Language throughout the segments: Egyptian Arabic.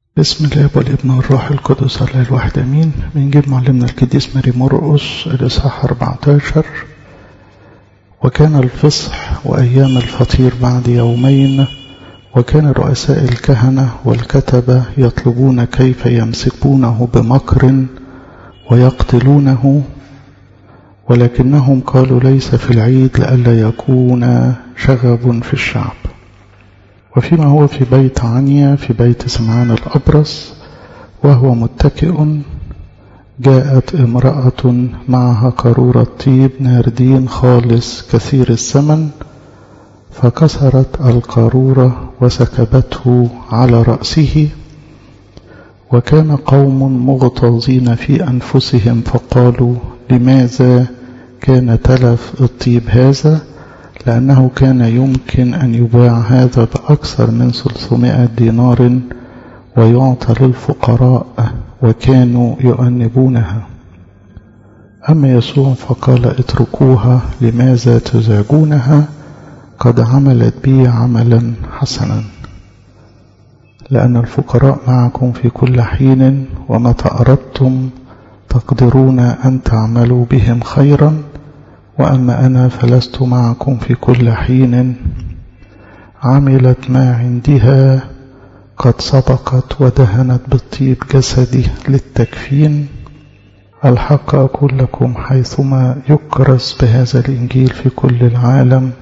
بسم الله والابن والروح القدس الله الواحد امين بنجيب معلمنا القديس ماري مرقس الاصحاح 14 وكان الفصح وايام الفطير بعد يومين وكان رؤساء الكهنه والكتبه يطلبون كيف يمسكونه بمكر ويقتلونه ولكنهم قالوا ليس في العيد لئلا يكون شغب في الشعب وفيما هو في بيت عنيا في بيت سمعان الأبرص وهو متكئ جاءت امرأة معها قارورة طيب ناردين خالص كثير الثمن فكسرت القارورة وسكبته على رأسه وكان قوم مغتاظين في أنفسهم فقالوا لماذا كان تلف الطيب هذا لأنه كان يمكن أن يباع هذا بأكثر من 300 دينار ويعطى للفقراء وكانوا يؤنبونها أما يسوع فقال اتركوها لماذا تزعجونها قد عملت بي عملا حسنا لأن الفقراء معكم في كل حين ومتى أردتم تقدرون أن تعملوا بهم خيرا وأما أنا فلست معكم في كل حين عملت ما عندها قد سبقت ودهنت بالطيب جسدي للتكفين الحق أقول لكم حيثما يكرس بهذا الإنجيل في كل العالم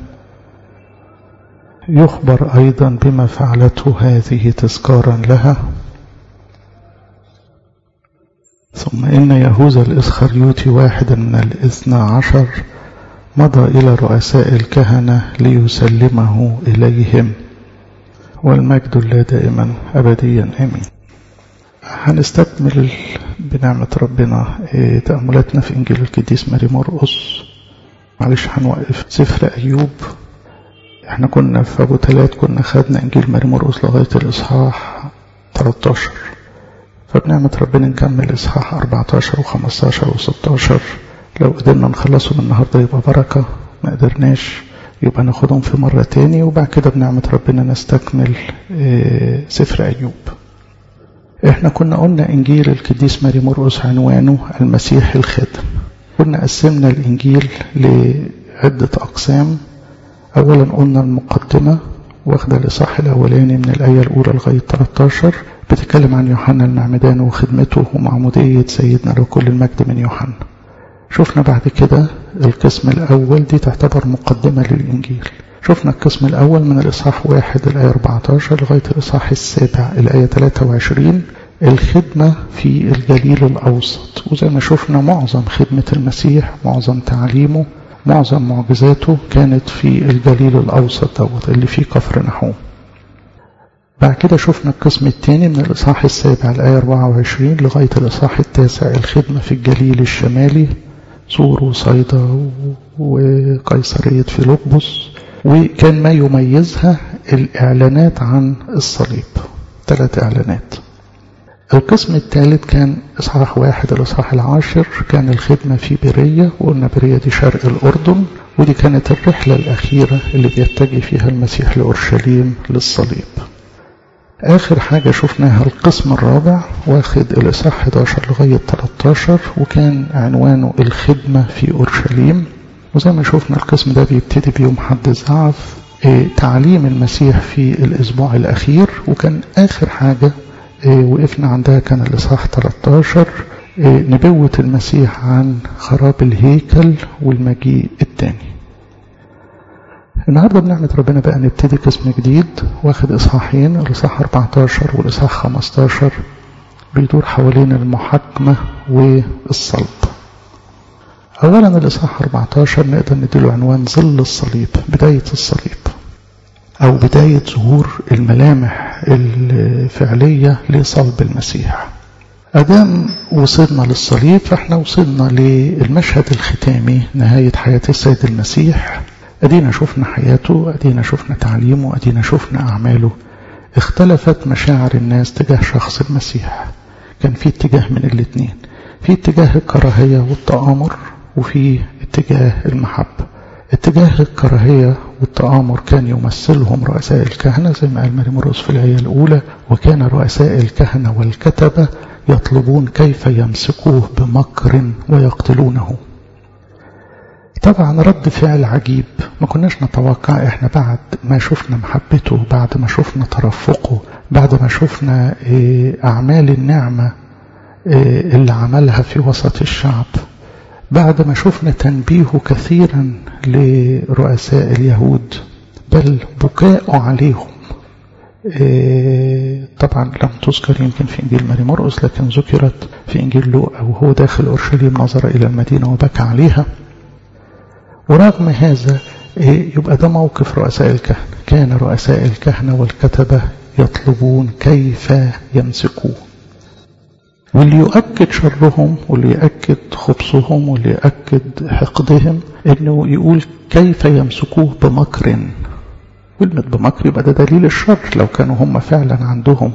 يخبر أيضا بما فعلته هذه تذكارا لها ثم إن يهوذا الإسخريوطي واحدا من الاثنى عشر مضى إلى رؤساء الكهنة ليسلمه إليهم والمجد لله دائما أبديا آمين هنستكمل بنعمة ربنا تأملاتنا في إنجيل القديس ماري مرقس معلش هنوقف سفر أيوب احنا كنا في أبو تلات كنا خدنا إنجيل ماري مرقس لغاية الإصحاح 13 فبنعمة ربنا نكمل إصحاح 14 و15 و16 لو قدرنا نخلصهم النهاردة يبقى بركة ما قدرناش يبقى ناخدهم في مرة تاني وبعد كده بنعمة ربنا نستكمل سفر أيوب احنا كنا قلنا إنجيل القديس ماري مرقس عنوانه المسيح الخادم كنا قسمنا الإنجيل لعدة أقسام أولا قلنا المقدمة واخدة الإصحاح الأولاني من الآية الأولى لغاية 13 بتتكلم عن يوحنا المعمدان وخدمته ومعمودية سيدنا لكل المجد من يوحنا شفنا بعد كده القسم الأول دي تعتبر مقدمة للإنجيل شفنا القسم الأول من الإصحاح واحد الآية 14 لغاية الإصحاح السابع الآية 23 الخدمة في الجليل الأوسط وزي ما شفنا معظم خدمة المسيح معظم تعليمه معظم معجزاته كانت في الجليل الأوسط دوت اللي فيه كفر نحوم بعد كده شفنا القسم الثاني من الإصحاح السابع الآية 24 لغاية الإصحاح التاسع الخدمة في الجليل الشمالي صور وصيدا وقيصرية فيلبس وكان ما يميزها الإعلانات عن الصليب ثلاث إعلانات القسم الثالث كان إصحاح واحد الإصحاح العاشر كان الخدمة في برية وقلنا برية دي شرق الأردن ودي كانت الرحلة الأخيرة اللي بيتجه فيها المسيح لأورشليم للصليب آخر حاجة شفناها القسم الرابع واخد الإصحاح 11 لغاية 13 وكان عنوانه الخدمة في أورشليم وزي ما شفنا القسم ده بيبتدي بيوم حد زعف تعليم المسيح في الأسبوع الأخير وكان آخر حاجة وقفنا عندها كان الإصحاح 13 نبوة المسيح عن خراب الهيكل والمجيء الثاني النهاردة بنعمة ربنا بقى نبتدي قسم جديد واخد إصحاحين الإصحاح 14 والإصحاح 15 بيدور حوالين المحاكمة والصلب أولا الإصحاح 14 نقدر نديله عنوان ظل الصليب بداية الصليب أو بداية ظهور الملامح الفعلية لصلب المسيح أدام وصلنا للصليب فإحنا وصلنا للمشهد الختامي نهاية حياة السيد المسيح أدينا شفنا حياته أدينا شفنا تعليمه أدينا شفنا أعماله اختلفت مشاعر الناس تجاه شخص المسيح كان في اتجاه من الاتنين في اتجاه الكراهية والتآمر وفي اتجاه المحبة اتجاه الكراهية والتآمر كان يمثلهم رؤساء الكهنة زي ما قال ماري مرقس في الآية الأولى وكان رؤساء الكهنة والكتبة يطلبون كيف يمسكوه بمكر ويقتلونه طبعا رد فعل عجيب ما كناش نتوقع احنا بعد ما شفنا محبته بعد ما شفنا ترفقه بعد ما شفنا اعمال النعمة اللي عملها في وسط الشعب بعد ما شفنا تنبيهه كثيرا لرؤساء اليهود بل بكاء عليهم طبعا لم تذكر يمكن في انجيل ماري مرقس لكن ذكرت في انجيل لوقا وهو داخل اورشليم نظر الى المدينه وبكى عليها ورغم هذا يبقى ده موقف رؤساء الكهنه كان رؤساء الكهنه والكتبه يطلبون كيف يمسكوه واللي يؤكد شرهم واللي يؤكد خبصهم واللي يؤكد حقدهم انه يقول كيف يمسكوه بمكر كلمة بمكر يبقى ده دليل الشر لو كانوا هم فعلا عندهم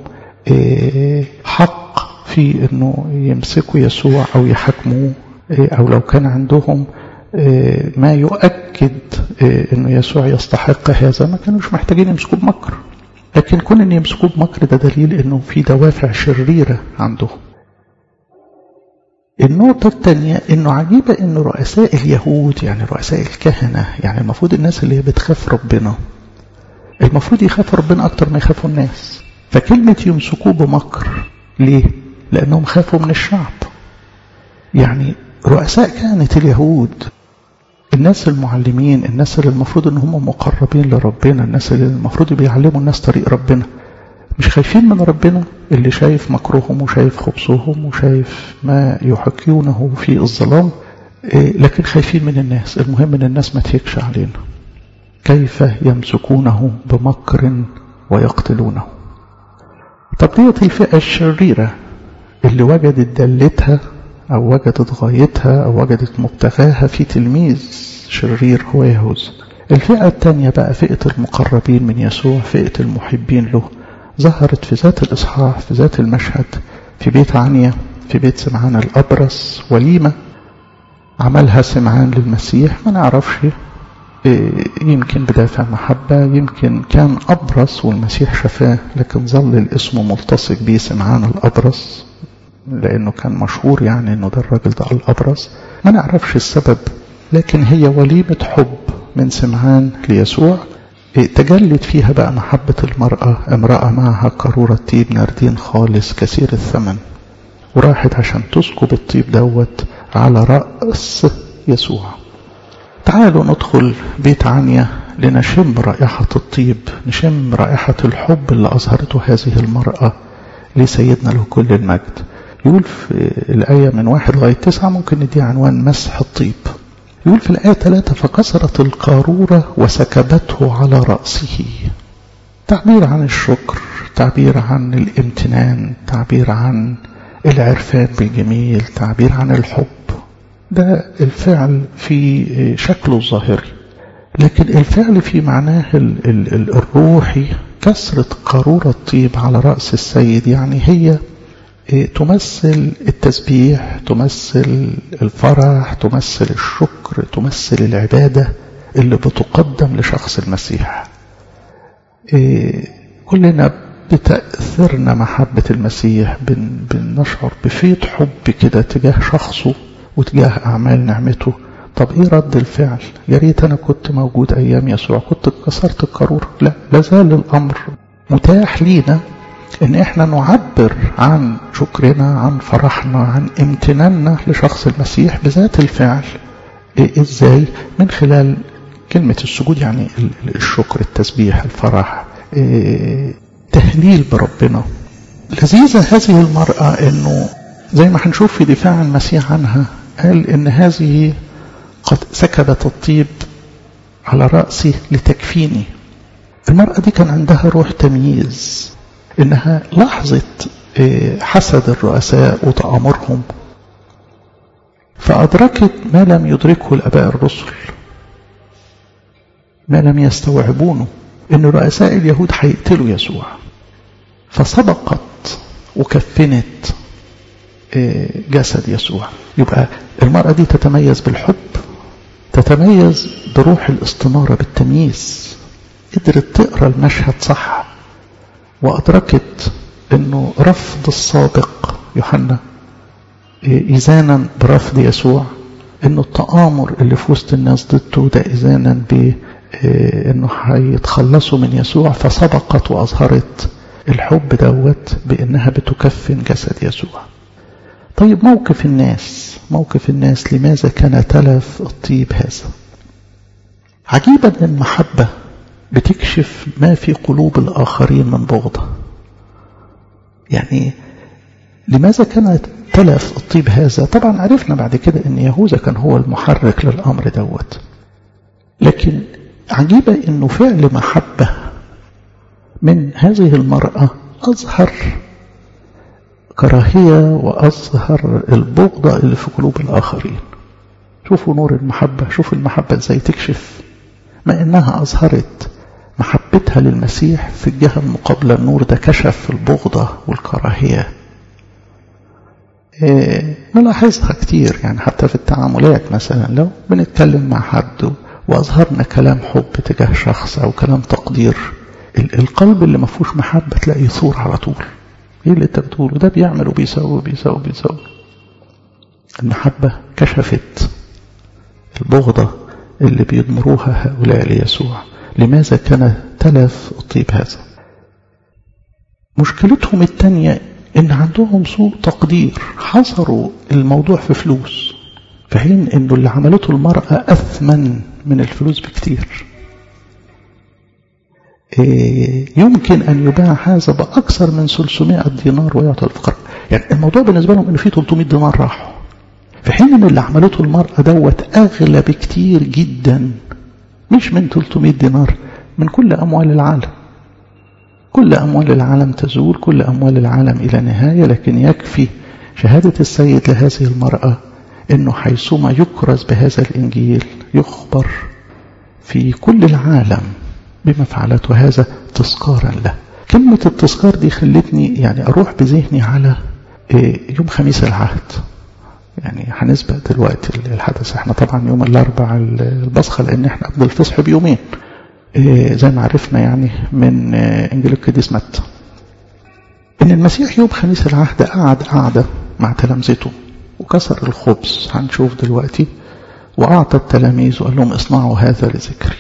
حق في انه يمسكوا يسوع او يحاكموه او لو كان عندهم ما يؤكد انه يسوع يستحق هذا ما كانوش محتاجين يمسكوه بمكر لكن كون ان يمسكوه بمكر ده دليل انه في دوافع شريرة عندهم النقطة الثانية انه عجيبة انه رؤساء اليهود يعني رؤساء الكهنة يعني المفروض الناس اللي بتخاف ربنا المفروض يخافوا ربنا اكتر ما يخافوا الناس فكلمة يمسكوه بمكر ليه لانهم خافوا من الشعب يعني رؤساء كانت اليهود الناس المعلمين الناس اللي المفروض ان هم مقربين لربنا الناس اللي المفروض بيعلموا الناس طريق ربنا مش خايفين من ربنا اللي شايف مكرهم وشايف خبصهم وشايف ما يحكيونه في الظلام لكن خايفين من الناس المهم ان الناس ما تهكش علينا كيف يمسكونه بمكر ويقتلونه طب ديت الفئة الشريرة اللي وجدت دلتها أو وجدت غايتها أو وجدت مبتغاها في تلميذ شرير هو يهوذا الفئة الثانية بقى فئة المقربين من يسوع فئة المحبين له ظهرت في ذات الإصحاح في ذات المشهد في بيت عنيا في بيت سمعان الأبرص وليمة عملها سمعان للمسيح ما نعرفش يمكن بدافع محبة يمكن كان أبرص والمسيح شفاه لكن ظل الاسم ملتصق به سمعان الأبرص لأنه كان مشهور يعني أنه ده الراجل ده الأبرص ما نعرفش السبب لكن هي وليمة حب من سمعان ليسوع تجلت فيها بقى محبة المرأة امرأة معها قارورة طيب ناردين خالص كثير الثمن وراحت عشان تسكب الطيب دوت على رأس يسوع تعالوا ندخل بيت عنيا لنشم رائحة الطيب نشم رائحة الحب اللي أظهرته هذه المرأة لسيدنا له كل المجد يقول في الآية من واحد لغاية تسعة ممكن ندي عنوان مسح الطيب يقول في الآية ثلاثة فكسرت القارورة وسكبته على رأسه تعبير عن الشكر تعبير عن الامتنان تعبير عن العرفان بالجميل تعبير عن الحب ده الفعل في شكله الظاهري لكن الفعل في معناه ال ال ال الروحي كسرة قارورة الطيب على رأس السيد يعني هي تمثل التسبيح تمثل الفرح تمثل الشكر تمثل العبادة اللي بتقدم لشخص المسيح كلنا بتأثرنا محبة المسيح بن بنشعر بفيض حب كده تجاه شخصه وتجاه أعمال نعمته طب ايه رد الفعل يا ريت انا كنت موجود ايام يسوع كنت كسرت القارورة لا لازال الامر متاح لينا ان احنا نعبر عن شكرنا عن فرحنا عن امتناننا لشخص المسيح بذات الفعل إيه ازاي من خلال كلمة السجود يعني الشكر التسبيح الفرح إيه تهليل بربنا لذيذة هذه المرأة انه زي ما هنشوف في دفاع المسيح عنها قال ان هذه قد سكبت الطيب على رأسي لتكفيني المرأة دي كان عندها روح تمييز انها لاحظت حسد الرؤساء وتآمرهم فأدركت ما لم يدركه الأباء الرسل ما لم يستوعبونه ان رؤساء اليهود هيقتلوا يسوع فسبقت وكفنت جسد يسوع يبقى المرأة دي تتميز بالحب تتميز بروح الاستنارة بالتمييز قدرت تقرأ المشهد صح وأدركت أنه رفض السابق يوحنا إذانا برفض يسوع أنه التآمر اللي في وسط الناس ضده ده إذانا بأنه هيتخلصوا من يسوع فسبقت وأظهرت الحب دوت بأنها بتكفن جسد يسوع طيب موقف الناس موقف الناس لماذا كان تلف الطيب هذا عجيبا أن المحبة بتكشف ما في قلوب الآخرين من بغضة يعني لماذا كان تلف الطيب هذا طبعا عرفنا بعد كده أن يهوذا كان هو المحرك للأمر دوت لكن عجيبة أنه فعل محبة من هذه المرأة أظهر كراهية وأظهر البغضة اللي في قلوب الآخرين شوفوا نور المحبة شوفوا المحبة ازاي تكشف ما إنها أظهرت محبتها للمسيح في الجهة المقابلة النور ده كشف البغضة والكراهية إيه نلاحظها كتير يعني حتى في التعاملات مثلا لو بنتكلم مع حد وأظهرنا كلام حب تجاه شخص أو كلام تقدير القلب اللي ما فيهوش محبة تلاقيه يثور على طول ايه اللي انت بتقوله ده بيعمل وبيسوي وبيسوي وبيسوي المحبة كشفت البغضة اللي بيضمروها هؤلاء ليسوع لماذا كان تلف الطيب هذا مشكلتهم الثانية ان عندهم سوء تقدير حصروا الموضوع في فلوس في حين انه اللي عملته المرأة اثمن من الفلوس بكتير يمكن أن يباع هذا بأكثر من 300 دينار ويعطى الفقراء يعني الموضوع بالنسبة لهم إن في 300 دينار راحوا في حين إن اللي عملته المرأة دوت أغلى بكتير جدا مش من 300 دينار من كل أموال العالم كل أموال العالم تزول كل أموال العالم إلى نهاية لكن يكفي شهادة السيد لهذه المرأة إنه حيثما يكرز بهذا الإنجيل يخبر في كل العالم بما فعلته هذا تذكارا له كلمة التذكار دي خلتني يعني أروح بذهني على يوم خميس العهد يعني هنسبق دلوقتي الحدث احنا طبعا يوم الاربع البصخة لان احنا قبل الفصح بيومين زي ما عرفنا يعني من انجيل القديس متى ان المسيح يوم خميس العهد قعد قعدة مع تلامذته وكسر الخبز هنشوف دلوقتي وأعطى التلاميذ وقال لهم اصنعوا هذا لذكري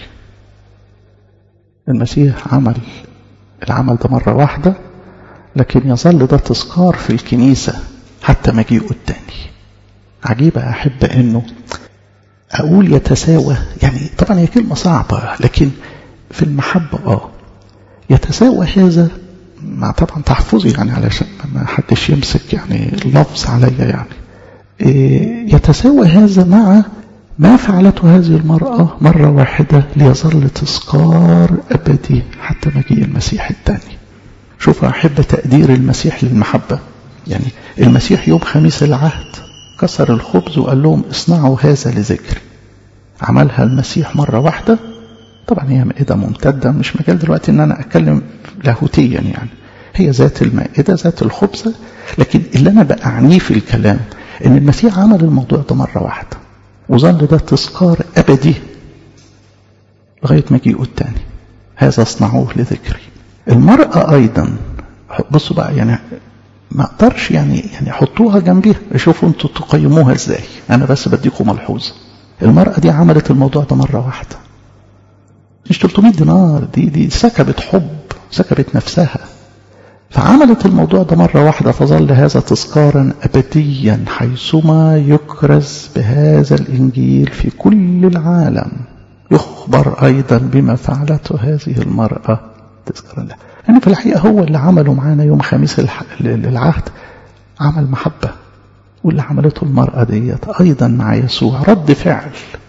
المسيح عمل العمل ده مرة واحدة لكن يظل ده تذكار في الكنيسة حتى مجيئه التاني عجيبة أحب أنه أقول يتساوى يعني طبعا هي كلمة صعبة لكن في المحبة آه يتساوى هذا مع طبعا تحفظي يعني علشان ما حدش يمسك يعني اللفظ عليا يعني إيه يتساوى هذا مع ما فعلته هذه المرأة مرة واحدة ليظل تذكار أبدي حتى مجيء المسيح الثاني شوف أحب تقدير المسيح للمحبة يعني المسيح يوم خميس العهد كسر الخبز وقال لهم اصنعوا هذا لذكري عملها المسيح مرة واحدة طبعا هي مائدة ممتدة مش مجال دلوقتي ان انا اتكلم لاهوتيا يعني هي ذات المائدة ذات الخبزة لكن اللي انا بأعنيه في الكلام ان المسيح عمل الموضوع ده مرة واحدة وظل ده تذكار أبدي لغاية مجيئه الثاني هذا اصنعوه لذكري المرأة أيضا بصوا بقى يعني ما اقدرش يعني يعني حطوها جنبيها شوفوا انتوا تقيموها ازاي انا بس بديكم ملحوظه المرأة دي عملت الموضوع ده مرة واحدة مش 300 دينار دي دي سكبت حب سكبت نفسها فعملت الموضوع ده مرة واحدة فظل هذا تذكارا أبديا حيثما يكرز بهذا الإنجيل في كل العالم يخبر أيضا بما فعلته هذه المرأة تذكارا له يعني في الحقيقة هو اللي عمله معانا يوم خميس العهد عمل محبة واللي عملته المرأة ديت أيضا مع يسوع رد فعل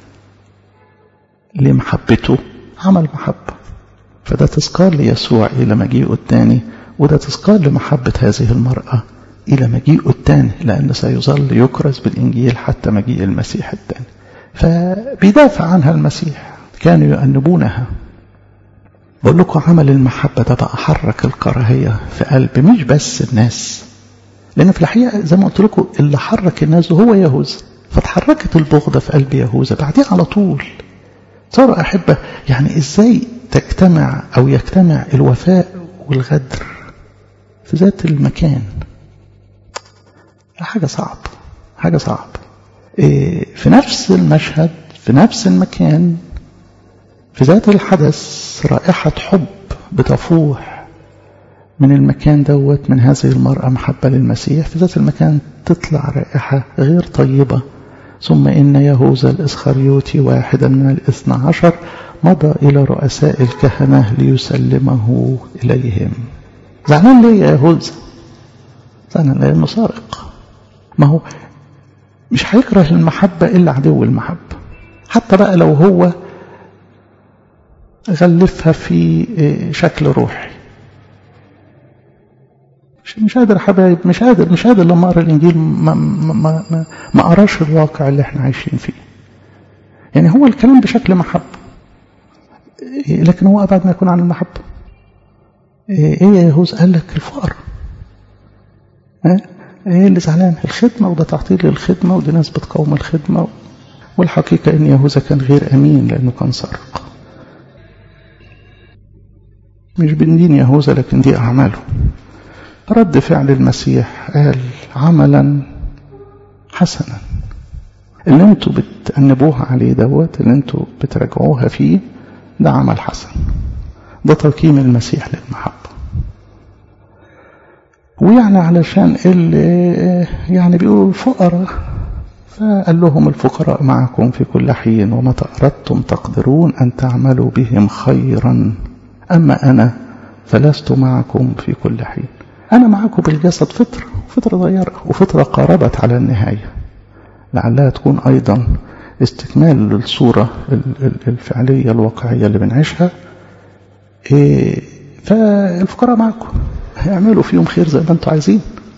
لمحبته عمل محبة فده تذكار ليسوع إلى مجيئه الثاني وده تذكار لمحبة هذه المرأة إلى مجيئه الثاني لأن سيظل يكرز بالإنجيل حتى مجيء المسيح الثاني فبيدافع عنها المسيح كانوا يؤنبونها بقول لكم عمل المحبة ده بقى حرك الكراهية في قلب مش بس الناس لأن في الحقيقة زي ما قلت لكم اللي حرك الناس هو يهوذا فتحركت البغضة في قلب يهوذا بعدين على طول صار أحبة يعني إزاي تجتمع أو يجتمع الوفاء والغدر في ذات المكان حاجة صعب حاجة صعب إيه في نفس المشهد في نفس المكان في ذات الحدث رائحة حب بتفوح من المكان دوت من هذه المرأة محبة للمسيح في ذات المكان تطلع رائحة غير طيبة ثم إن يهوذا الإسخريوتي واحدا من الاثنى عشر مضى إلى رؤساء الكهنة ليسلمه إليهم زعلان ليه يا يهوذا زعلان لأنه سارق ما هو مش هيكره المحبة إلا عدو المحبة حتى بقى لو هو غلفها في شكل روحي مش قادر حبايب مش قادر مش قادر لما اقرا الانجيل ما ما ما, ما اقراش الواقع اللي احنا عايشين فيه يعني هو الكلام بشكل محبه لكن هو ابعد ما يكون عن المحبه ايه يا يهوذا قال لك الفقر ها ايه اللي زعلان الخدمه وده تعطيل للخدمه ودي ناس بتقاوم الخدمه والحقيقه ان يهوذا كان غير امين لانه كان سارق مش بندين يهوذا لكن دي اعماله رد فعل المسيح قال عملا حسنا اللي انتوا بتأنبوها عليه دوت اللي انتوا بتراجعوها فيه ده عمل حسن ده تقييم المسيح للمحبة ويعني علشان اللي يعني بيقولوا الفقراء فقال لهم الفقراء معكم في كل حين ومتى أردتم تقدرون أن تعملوا بهم خيرا أما أنا فلست معكم في كل حين أنا معكم بالجسد فترة فترة صغيرة وفترة قاربت على النهاية لعلها تكون أيضا استكمال للصورة الفعلية الواقعية اللي بنعيشها إيه فالفقراء معكم اعملوا فيهم خير زي ما انتم عايزين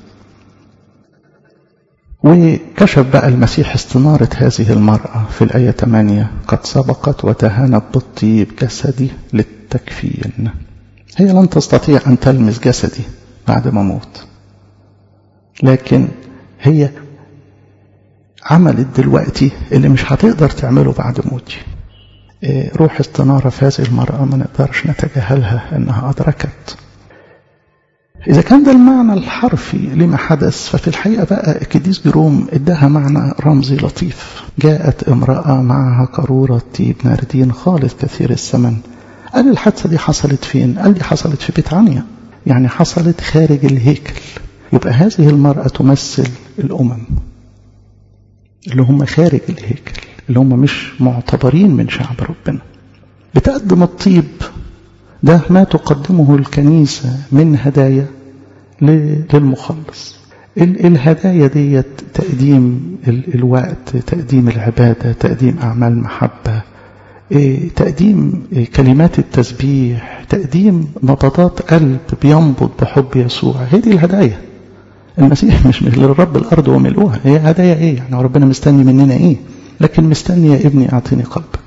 وكشف بقى المسيح استنارة هذه المرأة في الآية 8 قد سبقت وتهانت بالطيب جسدي للتكفين هي لن تستطيع أن تلمس جسدي بعد ما موت لكن هي عملت دلوقتي اللي مش هتقدر تعمله بعد موتي روح استنارة في هذه المرأة ما نقدرش نتجاهلها انها ادركت إذا كان ده المعنى الحرفي لما حدث ففي الحقيقة بقى كديس جروم اداها معنى رمزي لطيف جاءت امرأة معها قارورة طيب ناردين خالص كثير الثمن قال الحادثة دي حصلت فين؟ قال دي حصلت في بيت عنيا يعني حصلت خارج الهيكل يبقى هذه المرأة تمثل الأمم اللي هم خارج الهيكل اللي هم مش معتبرين من شعب ربنا بتقدم الطيب ده ما تقدمه الكنيسة من هدايا للمخلص الهدايا ديت تقديم الوقت تقديم العبادة تقديم أعمال محبة تقديم كلمات التسبيح تقديم نبضات قلب بينبض بحب يسوع هي دي الهدايا المسيح مش للرب الأرض وملؤها هي هدايا إيه يعني ربنا مستني مننا إيه لكن مستني يا ابني أعطيني قلبك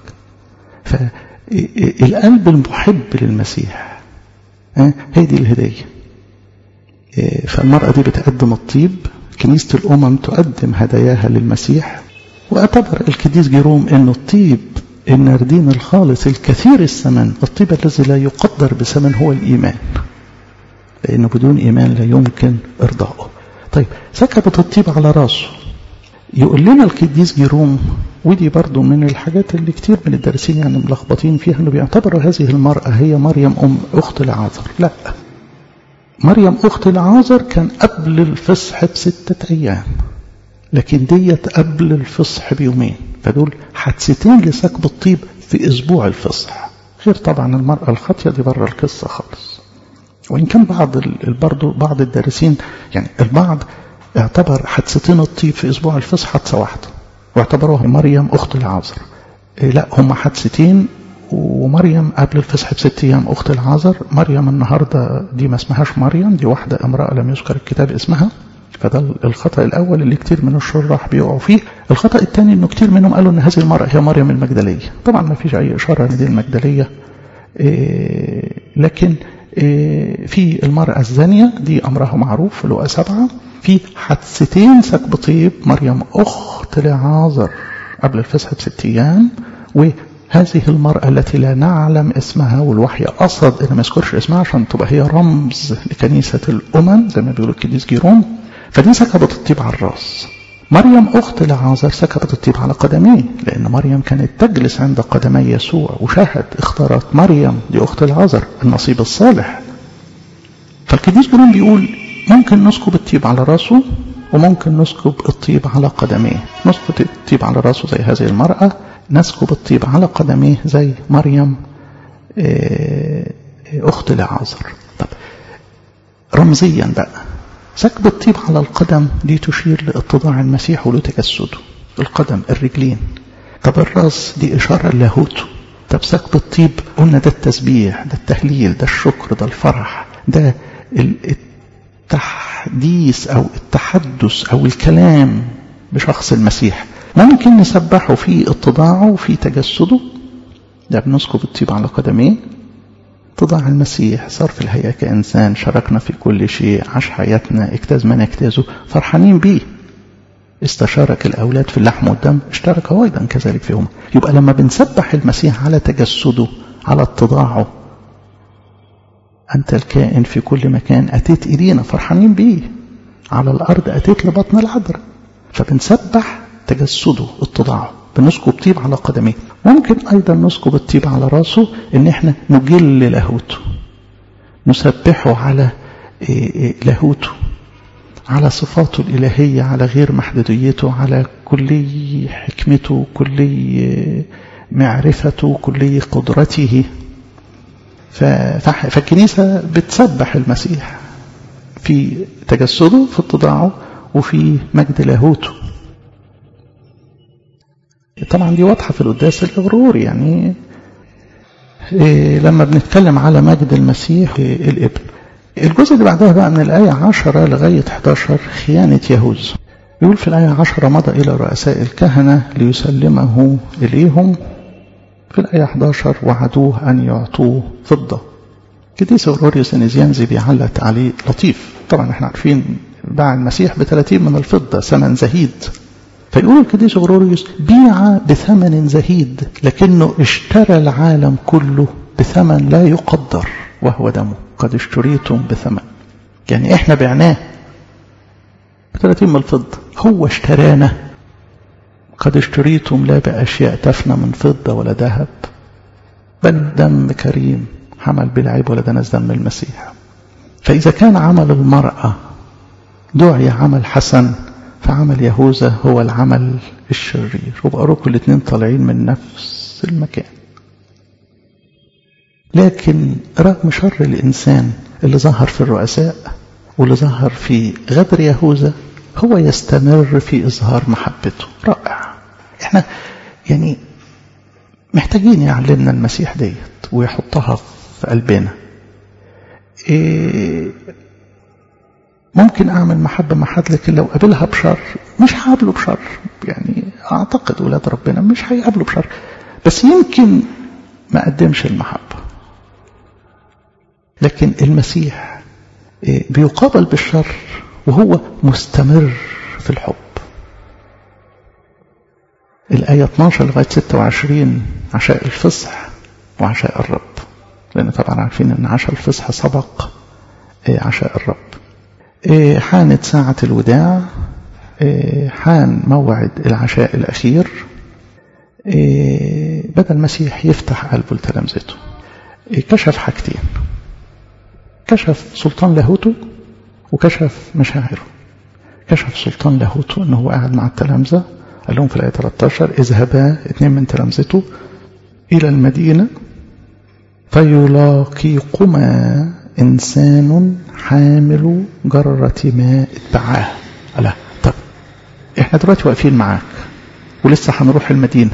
فالقلب المحب للمسيح هي دي الهدية فالمرأة دي بتقدم الطيب كنيسة الأمم تقدم هداياها للمسيح واعتبر القديس جيروم أن الطيب الناردين الخالص الكثير الثمن الطيب الذي لا يقدر بثمن هو الإيمان لأنه بدون إيمان لا يمكن إرضائه طيب سكبت الطيب على راسه يقول لنا القديس جيروم ودي برضو من الحاجات اللي كتير من الدارسين يعني ملخبطين فيها انه بيعتبروا هذه المرأة هي مريم أم أخت العازر لا مريم أخت العازر كان قبل الفصح بستة أيام لكن ديت قبل الفصح بيومين فدول حادثتين لسكب الطيب في أسبوع الفصح غير طبعا المرأة الخاطية دي بره القصة خالص وإن كان بعض برضو بعض الدارسين يعني البعض اعتبر حادثتين الطيب في أسبوع الفصح حادثة واحدة واعتبروها مريم أخت العازر إيه لا هم حادثتين ومريم قبل الفصح بست أيام أخت العازر مريم النهاردة دي ما اسمهاش مريم دي واحدة امرأة لم يذكر الكتاب اسمها فده الخطأ الأول اللي كتير من الشراح بيقعوا فيه الخطأ الثاني أنه كتير منهم قالوا أن هذه المرأة هي مريم المجدلية طبعا ما فيش أي إشارة أن دي المجدلية إيه لكن في المرأة الزانية دي أمرها معروف في لقا سبعة في حادثتين سكب طيب مريم أخت لعازر قبل الفسح بست أيام وهذه المرأة التي لا نعلم اسمها والوحي قصد إن ما يذكرش اسمها عشان تبقى هي رمز لكنيسة الأمم زي ما بيقولوا القديس جيروم فدي سكبت الطيب على الراس مريم أخت لعازر سكبت الطيب على قدميه لأن مريم كانت تجلس عند قدمي يسوع وشاهد اختارت مريم دي أخت لعازر النصيب الصالح فالقديس جيروم بيقول ممكن نسكب الطيب على راسه وممكن نسكب الطيب على قدميه نسكب الطيب على راسه زي هذه المرأة نسكب الطيب على قدميه زي مريم أخت لعازر طب رمزيا بقى سكب الطيب على القدم دي تشير لاتضاع المسيح ولتجسده القدم الرجلين طب الراس دي إشارة لاهوته طب سكب الطيب قلنا ده التسبيح ده التهليل ده الشكر ده الفرح ده التحديث أو التحدث أو الكلام بشخص المسيح ممكن نسبحه في اتضاعه وفي تجسده ده بنسكب الطيب على قدميه اتضاع المسيح صار في الحقيقة كإنسان شاركنا في كل شيء عاش حياتنا اجتاز ما نجتازه فرحانين بيه استشارك الأولاد في اللحم والدم اشترك هو أيضا كذلك فيهم يبقى لما بنسبح المسيح على تجسده على اتضاعه أنت الكائن في كل مكان أتيت إلينا فرحانين بيه على الأرض أتيت لبطن العذراء فبنسبح تجسده اتضاعه بنسكب طيب على قدميه ممكن أيضا نسكب الطيب على راسه إن إحنا نجل لاهوته نسبحه على لاهوته على صفاته الإلهية على غير محدوديته على كلي حكمته كلي معرفته كلي قدرته فالكنيسة بتسبح المسيح في تجسده في اتضاعه وفي مجد لاهوته طبعا دي واضحة في القداس الإغروري يعني إيه لما بنتكلم على مجد المسيح إيه الابن الجزء اللي بعدها بقى من الآية 10 لغاية 11 خيانة يهوذا يقول في الآية 10 مضى إلى رؤساء الكهنة ليسلمه إليهم في الآية 11 وعدوه أن يعطوه فضة قديس أوروريوس النزيانزي بيعلق عليه لطيف طبعا احنا عارفين باع المسيح ب 30 من الفضة ثمن زهيد فيقول القديس غروريوس بيع بثمن زهيد لكنه اشترى العالم كله بثمن لا يقدر وهو دمه قد اشتريتم بثمن يعني احنا بعناه ب 30 من الفضة هو اشترانا قد اشتريتم لا بأشياء تفنى من فضة ولا ذهب بل دم كريم حمل بالعيب ولا دنس دم المسيح فإذا كان عمل المرأة دعي عمل حسن فعمل يهوذا هو العمل الشرير وبقروكم الاثنين طالعين من نفس المكان لكن رغم شر الإنسان اللي ظهر في الرؤساء واللي ظهر في غدر يهوذا هو يستمر في إظهار محبته رائع احنا يعني محتاجين يعلمنا المسيح ديت ويحطها في قلبنا إيه ممكن أعمل محبة مع حد لكن لو قابلها بشر مش هقابله بشر يعني أعتقد ولاد ربنا مش هيقابله بشر بس يمكن ما قدمش المحبة لكن المسيح بيقابل بالشر وهو مستمر في الحب الآية 12 لغاية 26 عشاء الفصح وعشاء الرب لأن طبعا عارفين أن عشاء الفصح سبق عشاء الرب حانت ساعة الوداع حان موعد العشاء الأخير بدأ المسيح يفتح قلبه لتلامذته كشف حاجتين كشف سلطان لاهوته وكشف مشاعره كشف سلطان لاهوته انه هو قاعد مع التلامذة قال لهم في الآية 13 اذهبا اثنين من تلامذته إلى المدينة فيلاقيكما إنسان حامل جرة ماء اتبعاه لا طب احنا دلوقتي واقفين معاك ولسه هنروح المدينة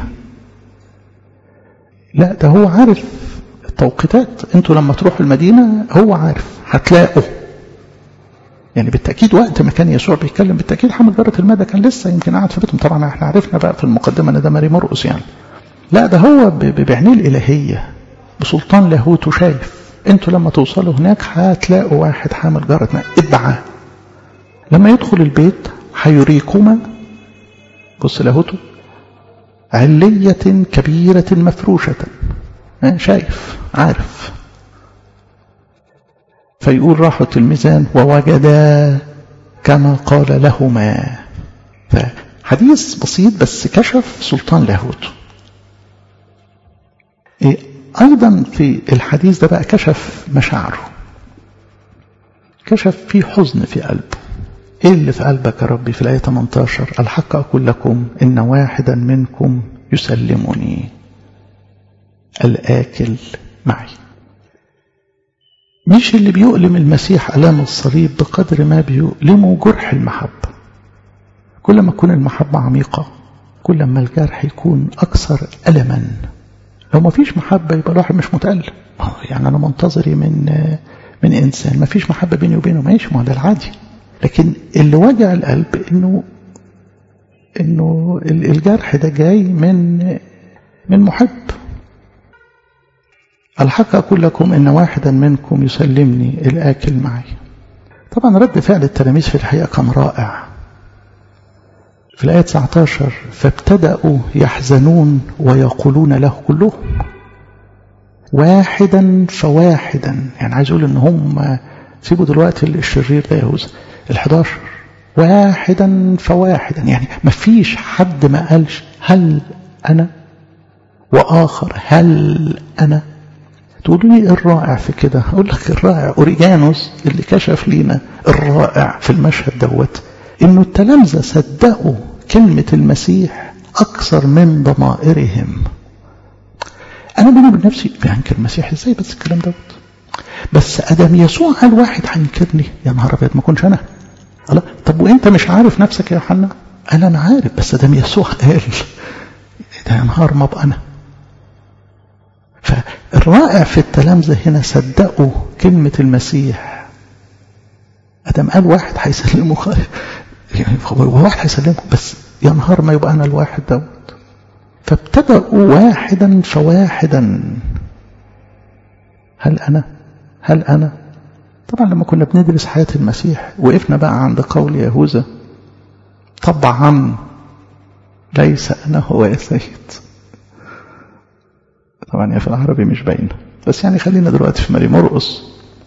لا ده هو عارف التوقيتات انتوا لما تروحوا المدينة هو عارف هتلاقوا يعني بالتأكيد وقت ما كان يسوع بيتكلم بالتأكيد حامل جرة الماء ده كان لسه يمكن قاعد في بيتهم طبعا احنا عرفنا بقى في المقدمة ان ده ماري مرقس يعني لا ده هو بعينيه الإلهية بسلطان لاهوته شايف انتوا لما توصلوا هناك هتلاقوا واحد حامل جارة ماء اتبعاه لما يدخل البيت هيريكما بص لاهوته علية كبيرة مفروشة شايف عارف فيقول راحوا الميزان ووجدا كما قال لهما فحديث بسيط بس كشف سلطان لاهوته إيه أيضا في الحديث ده بقى كشف مشاعره كشف في حزن في قلبه ايه اللي في قلبك يا ربي في الآية 18 الحق أقول لكم إن واحدا منكم يسلمني الآكل معي مش اللي بيؤلم المسيح ألام الصليب بقدر ما بيؤلمه جرح المحبة كل ما تكون المحبة عميقة كل ما الجرح يكون أكثر ألما لو ما فيش محبة يبقى الواحد مش متألم يعني أنا منتظري من من إنسان ما فيش محبة بيني وبينه ماشي ما ده العادي لكن اللي وجع القلب إنه إنه الجرح ده جاي من من محب الحق أقول لكم إن واحدا منكم يسلمني الآكل معي طبعا رد فعل التلاميذ في الحقيقة كان رائع في الآية 19 فابتدأوا يحزنون ويقولون له كلهم واحدا فواحدا يعني عايز أقول إن هم سيبوا دلوقتي الشرير ده يهوذا ال11 واحدا فواحدا يعني ما فيش حد ما قالش هل أنا وآخر هل أنا تقولوا لي الرائع في كده أقول لك الرائع أوريجانوس اللي كشف لينا الرائع في المشهد دوت إنه التلامذة صدقوا كلمة المسيح أكثر من ضمائرهم أنا بيني وبين نفسي بينكر المسيح إزاي بس الكلام دوت بس أدم يسوع قال واحد هينكرني يا نهار أبيض ما كنش أنا الله طب وأنت مش عارف نفسك يا يوحنا قال أنا عارف بس أدم يسوع قال ده يا نهار ما أبقى أنا فالرائع في التلامذة هنا صدقوا كلمة المسيح أدم قال واحد هيسلمه يعني واحد هيسلمه بس يا نهار ما يبقى أنا الواحد دوت فابتدأوا واحدا فواحدا هل أنا هل أنا طبعا لما كنا بندرس حياة المسيح وقفنا بقى عند قول يهوذا طبعا ليس أنا هو يا سيد طبعا هي في العربي مش باينة بس يعني خلينا دلوقتي في ماري مرقص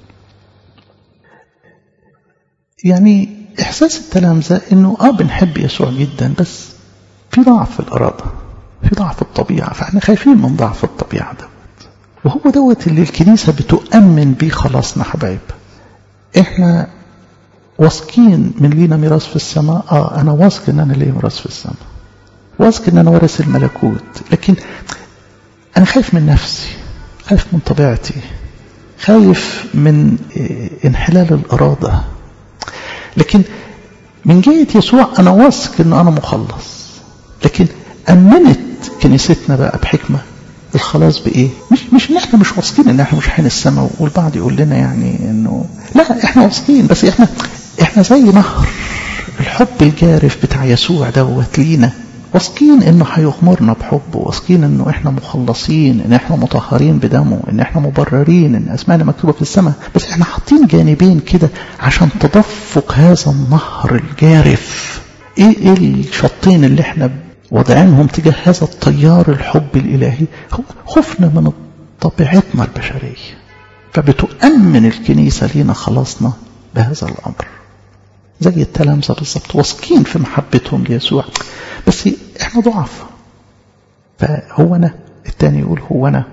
يعني إحساس التلامذة إنه آه بنحب يسوع جدا بس في ضعف في الإرادة في ضعف الطبيعة فإحنا خايفين من ضعف الطبيعة دوت وهو دوت اللي الكنيسة بتؤمن بيه خلاصنا حبايب إحنا واثقين من لينا ميراث في السماء آه أنا واثق إن أنا ليا ميراث في السماء واثق إن أنا وارث الملكوت لكن أنا خايف من نفسي خايف من طبيعتي خايف من انحلال الإرادة لكن من جهة يسوع أنا واثق إن أنا مخلص لكن أمنت كنيستنا بقى بحكمة الخلاص بإيه؟ مش مش إن إحنا مش واثقين إن إحنا مش رايحين السماء والبعض يقول لنا يعني إنه لا إحنا واثقين بس إحنا إحنا زي نهر الحب الجارف بتاع يسوع دوت لينا واثقين انه هيغمرنا بحبه واثقين انه احنا مخلصين ان احنا مطهرين بدمه ان احنا مبررين ان اسمائنا مكتوبه في السماء بس احنا حاطين جانبين كده عشان تدفق هذا النهر الجارف ايه ايه الشطين اللي احنا وضعينهم تجاه هذا التيار الحب الالهي خفنا من طبيعتنا البشريه فبتؤمن الكنيسه لينا خلاصنا بهذا الامر زي التلامذة بالظبط واثقين في محبتهم ليسوع بس احنا ضعف فهو انا التاني يقول هو انا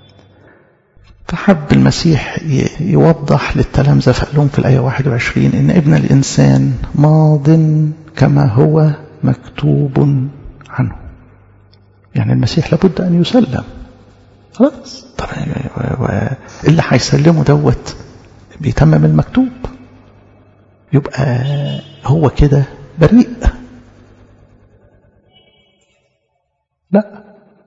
فحب المسيح يوضح للتلامذة فقال لهم في الآية 21 إن ابن الإنسان ماض كما هو مكتوب عنه يعني المسيح لابد أن يسلم خلاص طب اللي هيسلمه دوت بيتمم المكتوب يبقى هو كده بريء لا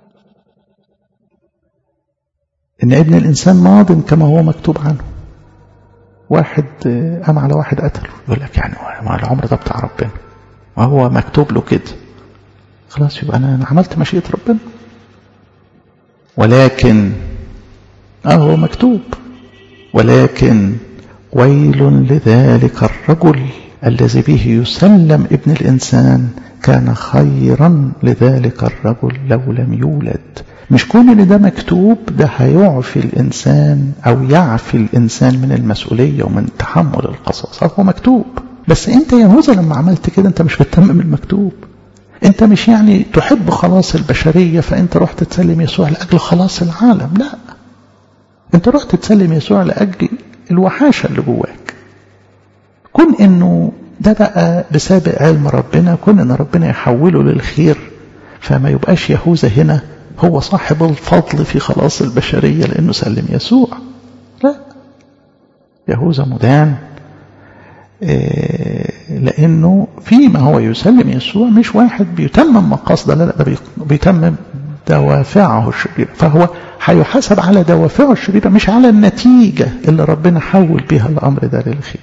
ان ابن الانسان ماض كما هو مكتوب عنه واحد قام على واحد قتله يقول لك يعني ما العمر ده بتاع ربنا ما هو مكتوب له كده خلاص يبقى انا عملت مشيئه ربنا ولكن اه هو مكتوب ولكن ويل لذلك الرجل الذي به يسلم ابن الإنسان كان خيرا لذلك الرجل لو لم يولد مش كون ان ده مكتوب ده هيعفي الانسان او يعفي الانسان من المسؤوليه ومن تحمل القصاص هو مكتوب بس انت يا هوذا لما عملت كده انت مش بتتمم المكتوب انت مش يعني تحب خلاص البشريه فانت رحت تسلم يسوع لاجل خلاص العالم لا انت رحت تسلم يسوع لاجل الوحاشه اللي جواك كون انه ده بقى بسابق علم ربنا كون ان ربنا يحوله للخير فما يبقاش يهوذا هنا هو صاحب الفضل في خلاص البشرية لأنه سلم يسوع لا يهوذا مدان لأنه فيما هو يسلم يسوع مش واحد بيتمم مقاصده لا لا ده بيتمم دوافعه الشريرة فهو هيحاسب على دوافعه الشريرة مش على النتيجة اللي ربنا حول بها الأمر ده للخير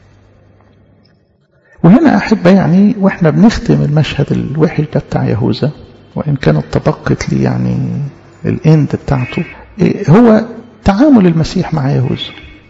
وهنا أحب يعني وإحنا بنختم المشهد الوحش ده بتاع يهوذا وإن كانت تبقت لي يعني الإند بتاعته هو تعامل المسيح مع يهوذا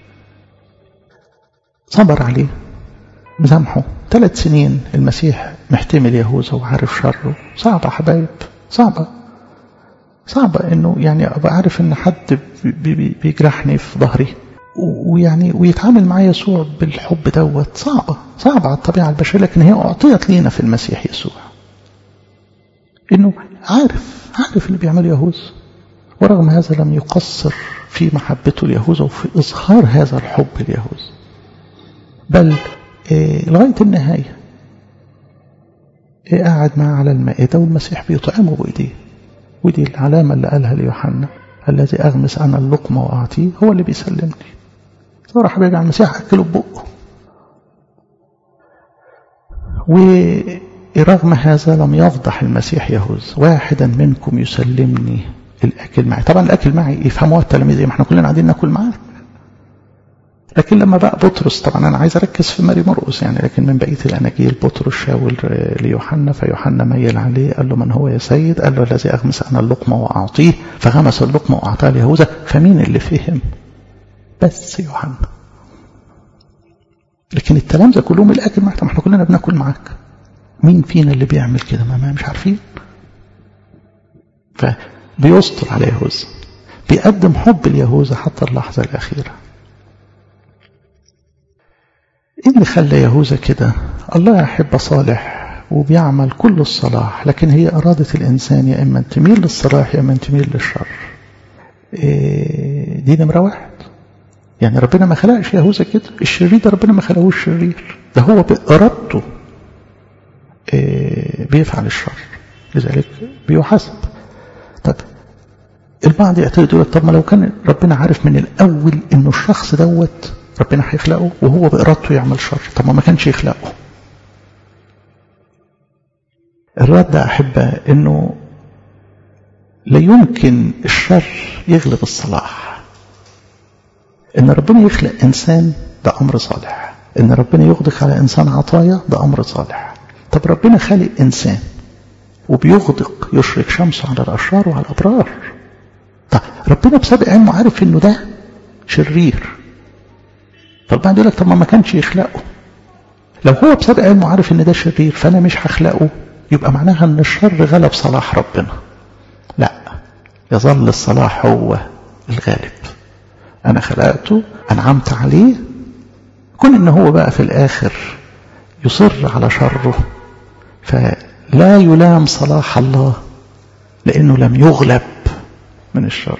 صبر عليه مسامحه ثلاث سنين المسيح محتمل يهوذا وعارف شره صعبة حبايب صعبة صعبة انه يعني ابقى عارف ان حد بيجرحني في ظهري ويعني ويتعامل مع يسوع بالحب دوت صعبة صعبة على الطبيعة البشرية لكن هي أعطيت لينا في المسيح يسوع انه عارف عارف اللي بيعمله يهوذا ورغم هذا لم يقصر في محبته ليهوذا وفي إظهار هذا الحب ليهوذا بل إيه لغاية النهاية إيه قاعد معاه على المائدة والمسيح بيطعمه بإيديه ودي العلامة اللي قالها ليوحنا الذي أغمس أنا اللقمة وأعطيه هو اللي بيسلمني فراح بيجي على المسيح أكله ببقه ورغم هذا لم يفضح المسيح يهوذا واحدا منكم يسلمني الأكل معي طبعا الأكل معي يفهموها التلاميذ ما احنا كلنا قاعدين ناكل معاه لكن لما بقى بطرس طبعا انا عايز اركز في ماري مرقس يعني لكن من بقيه الاناجيل بطرس شاول ليوحنا فيوحنا ميل عليه قال له من هو يا سيد قال له الذي اغمس انا اللقمه واعطيه فغمس اللقمه واعطاها ليهوذا فمين اللي فهم بس يوحنا لكن التلامذه كلهم الاكل معك ما احنا كلنا بناكل معاك مين فينا اللي بيعمل كده ما مش عارفين فبيستر على يهوذا بيقدم حب ليهوذا حتى اللحظه الاخيره ايه اللي خلى يهوذا كده الله يحب صالح وبيعمل كل الصلاح لكن هي إرادة الإنسان يا إما تميل للصلاح يا إما تميل للشر إيه دي نمرة واحد يعني ربنا ما خلقش يهوذا كده الشرير ده ربنا ما خلقوش شرير ده هو بإرادته إيه بيفعل الشر لذلك بيحاسب طب البعض يعترض يقول طب ما لو كان ربنا عارف من الأول إنه الشخص دوت ربنا هيخلقه وهو بإرادته يعمل شر طب ما كانش يخلقه الرد أحبة إنه لا يمكن الشر يغلب الصلاح إن ربنا يخلق إنسان ده أمر صالح إن ربنا يغدق على إنسان عطايا ده أمر صالح طب ربنا خالق إنسان وبيغدق يشرق شمسه على الأشرار وعلى الأبرار طب ربنا بسابق علمه عارف إنه ده شرير فالبعض يقول لك طب ما كانش يخلقه لو هو بسبب علمه عارف ان ده شرير فانا مش هخلقه يبقى معناها ان الشر غلب صلاح ربنا لا يظل الصلاح هو الغالب انا خلقته انعمت عليه كون ان هو بقى في الاخر يصر على شره فلا يلام صلاح الله لانه لم يغلب من الشر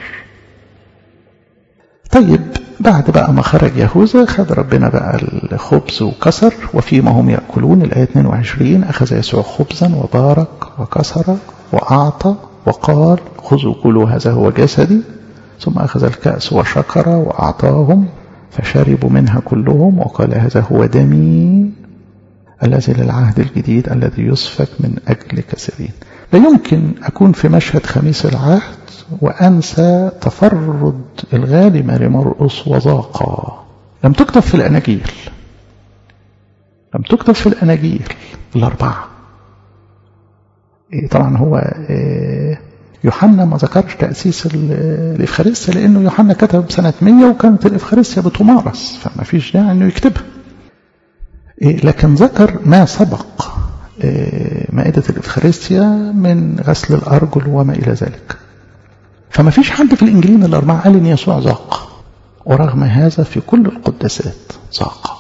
طيب بعد بقى ما خرج يهوذا خد ربنا بقى الخبز وكسر وفيما هم يأكلون الآية 22 أخذ يسوع خبزا وبارك وكسر وأعطى وقال خذوا كلوا هذا هو جسدي ثم أخذ الكأس وشكر وأعطاهم فشربوا منها كلهم وقال هذا هو دمي الذي للعهد الجديد الذي يسفك من أجل كثيرين لا يمكن أكون في مشهد خميس العهد وأنسى تفرد الغالي ماري مرقص وذاقا لم تكتب في الأناجيل لم تكتب في الأناجيل الأربعة طبعا هو يوحنا ما ذكرش تأسيس الإفخارستيا لأنه يوحنا كتب سنة 100 وكانت الإفخارستيا بتمارس فما فيش داعي أنه يكتبها لكن ذكر ما سبق مائدة الإفخارستيا من غسل الأرجل وما إلى ذلك فما فيش حد في الإنجيلين الأربعة قال إن يسوع ذاق ورغم هذا في كل القداسات ذاق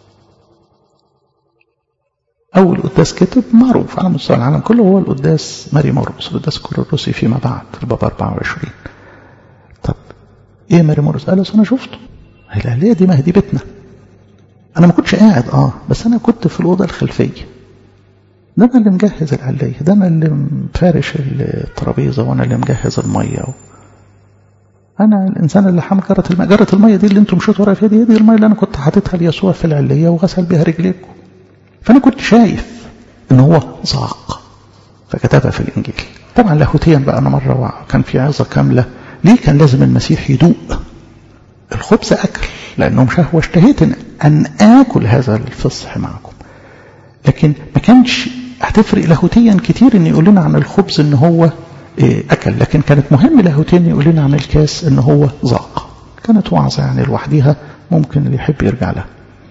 أول قداس كتب معروف على مستوى العالم كله هو القداس ماري مرقس القداس الكورنثوسي فيما بعد الباب 24 طب إيه ماري مرقس؟ قال أنا شفته الأهلية دي ما هي دي بيتنا أنا ما كنتش قاعد أه بس أنا كنت في الأوضة الخلفية ده أنا اللي مجهز العلية ده أنا اللي مفارش الترابيزة وأنا اللي مجهز المية و... أنا الإنسان اللي حمل جرة المية جرة المية دي اللي أنتم مشيتوا ورايا فيها دي, دي المية اللي أنا كنت حاططها ليسوع في العلية وغسل بيها رجليكم فأنا كنت شايف إن هو ذاق فكتبها في الإنجيل طبعا لاهوتيا بقى أنا مرة كان في عظة كاملة ليه كان لازم المسيح يدوق الخبز أكل لأنه مش هو اشتهيت أن آكل هذا الفصح معكم لكن ما كانش هتفرق لاهوتيا كتير ان يقول لنا عن الخبز ان هو اكل لكن كانت مهم لاهوتيا يقول لنا عن الكاس ان هو ذاق كانت وعظه يعني لوحديها ممكن اللي يحب يرجع لها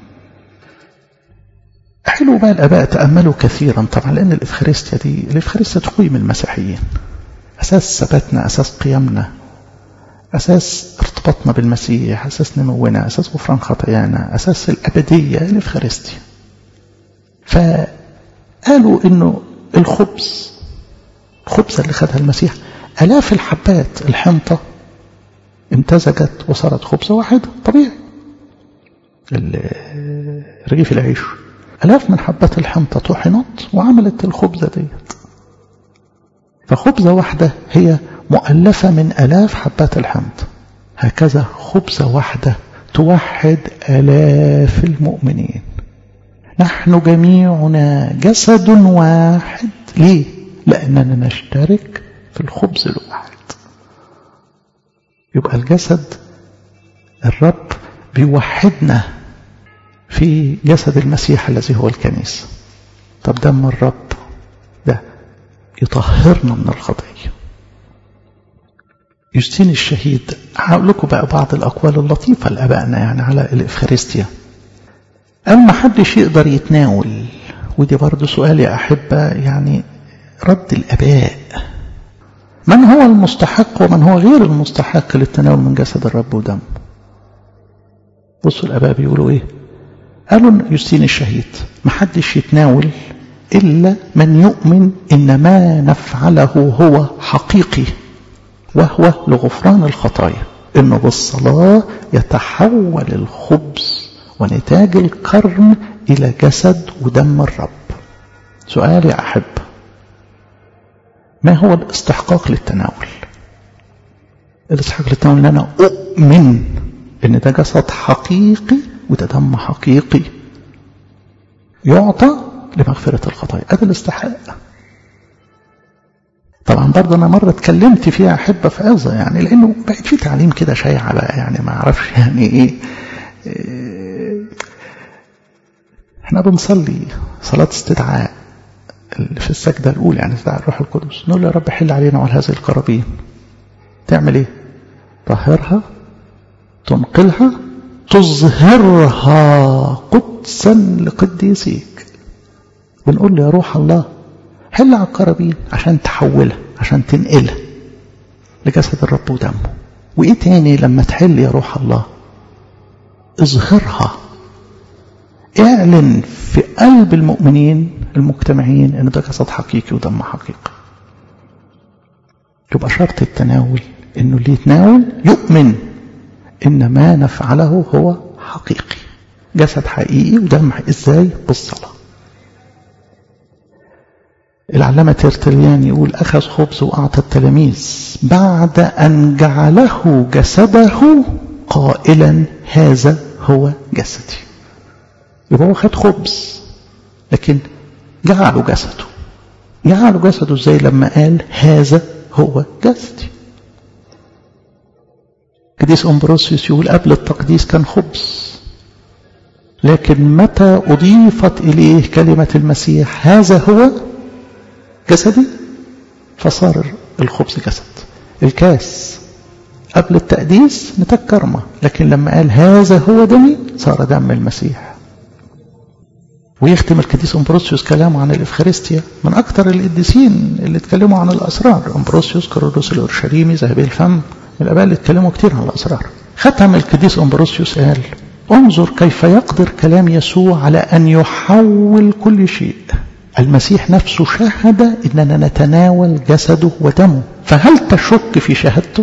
حلو بقى الاباء تاملوا كثيرا طبعا لان الافخارستيا دي الافخارستيا تقيم المسيحيين اساس ثباتنا اساس قيامنا اساس ارتباطنا بالمسيح اساس نمونا اساس غفران خطايانا اساس الابديه الافخارستيا فقالوا انه الخبز الخبزة اللي خدها المسيح الاف الحبات الحنطة امتزجت وصارت خبزة واحدة طبيعي رغيف العيش الاف من حبات الحنطة طحنت وعملت الخبزة ديت فخبزة واحدة هي مؤلفة من الاف حبات الحنطة هكذا خبزة واحدة توحد الاف المؤمنين نحن جميعنا جسد واحد ليه لأننا نشترك في الخبز الواحد يبقى الجسد الرب بيوحدنا في جسد المسيح الذي هو الكنيسة طب دم الرب ده يطهرنا من الخطية يوستين الشهيد هقول لكم بقى بعض الأقوال اللطيفة لأبائنا يعني على الإفخارستيا قال ما حدش يقدر يتناول ودي برضه سؤال يا أحبة يعني رد الأباء من هو المستحق ومن هو غير المستحق للتناول من جسد الرب ودمه بصوا الأباء بيقولوا إيه قالوا يوستين الشهيد ما حدش يتناول إلا من يؤمن إن ما نفعله هو حقيقي وهو لغفران الخطايا إنه بالصلاة يتحول الخبز ونتاج القرن إلى جسد ودم الرب سؤال يا أحب ما هو الاستحقاق للتناول الاستحقاق للتناول ان انا اؤمن ان ده جسد حقيقي وده دم حقيقي يعطى لمغفرة الخطايا هذا الاستحقاق طبعا برضه انا مره اتكلمت فيها احبه في عظه يعني لانه بقت في تعليم كده شايعه بقى يعني ما اعرفش يعني ايه, إيه احنا بنصلي صلاه استدعاء في السجدة الأولى يعني استدعاء الروح القدس نقول يا رب حل علينا وعلى هذه القرابين تعمل ايه طهرها تنقلها تظهرها قدسا لقديسيك بنقول له يا روح الله حل على القرابين عشان تحولها عشان تنقلها لجسد الرب ودمه وايه تاني لما تحل يا روح الله اظهرها اعلن في قلب المؤمنين المجتمعين ان ده جسد حقيقي ودم حقيقي يبقى شرط التناول انه اللي يتناول يؤمن ان ما نفعله هو حقيقي جسد حقيقي ودم حقيقي. ازاي بالصلاة العلامة ترتليان يقول أخذ خبز وأعطى التلاميذ بعد أن جعله جسده قائلا هذا هو جسدي يبقى هو خد خبز لكن جعله جسده جعله جسده ازاي لما قال هذا هو جسدي قديس أمبروسيوس يقول قبل التقديس كان خبز لكن متى أضيفت إليه كلمة المسيح هذا هو جسدي فصار الخبز جسد الكاس قبل التقديس نتاج كرمة لكن لما قال هذا هو دمي صار دم المسيح ويختم القديس امبروسيوس كلامه عن الافخارستيا من اكثر القديسين اللي اتكلموا عن الاسرار امبروسيوس كارولوس الاورشليمي ذهبي الفم من الاباء اللي اتكلموا كتير عن الاسرار ختم القديس امبروسيوس قال انظر كيف يقدر كلام يسوع على ان يحول كل شيء المسيح نفسه شهد اننا نتناول جسده ودمه فهل تشك في شهادته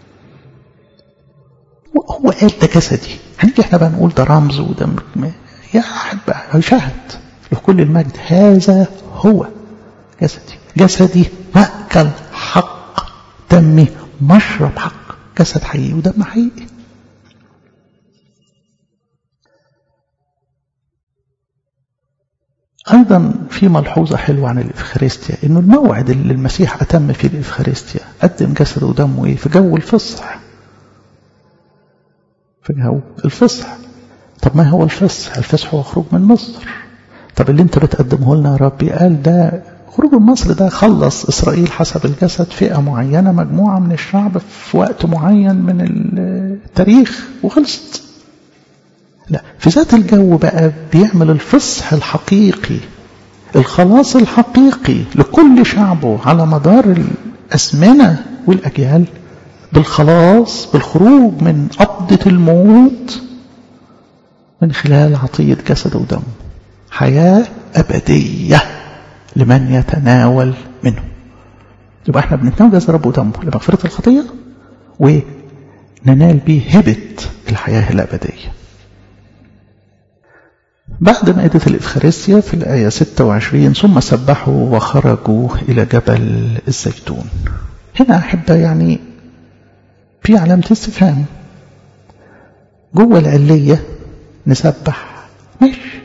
هو قال ده جسدي هنيجي احنا بقى نقول ده رمز وده يا أحبة هيشهد له كل المجد هذا هو جسدي جسدي مأكل حق دمي مشرب حق جسد حقيقي ودم حقيقي أيضا في ملحوظة حلوة عن الإفخارستيا إنه الموعد اللي المسيح أتم فيه الإفخارستيا قدم جسده ودمه إيه في جو الفصح في جو الفصح طب ما هو الفصح الفصح هو خروج من مصر طب اللي انت بتقدمه لنا يا ربي قال ده خروج من مصر ده خلص إسرائيل حسب الجسد فئة معينة مجموعة من الشعب في وقت معين من التاريخ وخلصت لا في ذات الجو بقى بيعمل الفصح الحقيقي الخلاص الحقيقي لكل شعبه على مدار الأزمنة والأجيال بالخلاص بالخروج من قبضة الموت من خلال عطية جسد ودم حياة أبدية لمن يتناول منه يبقى احنا بنتناول جسد رب ودمه لمغفرة الخطية وننال به هبة الحياة الأبدية بعد مائدة الإفخارستيا في الآية 26 ثم سبحوا وخرجوا إلى جبل الزيتون هنا أحب يعني في علامة استفهام جوه العلية نسبح ماشي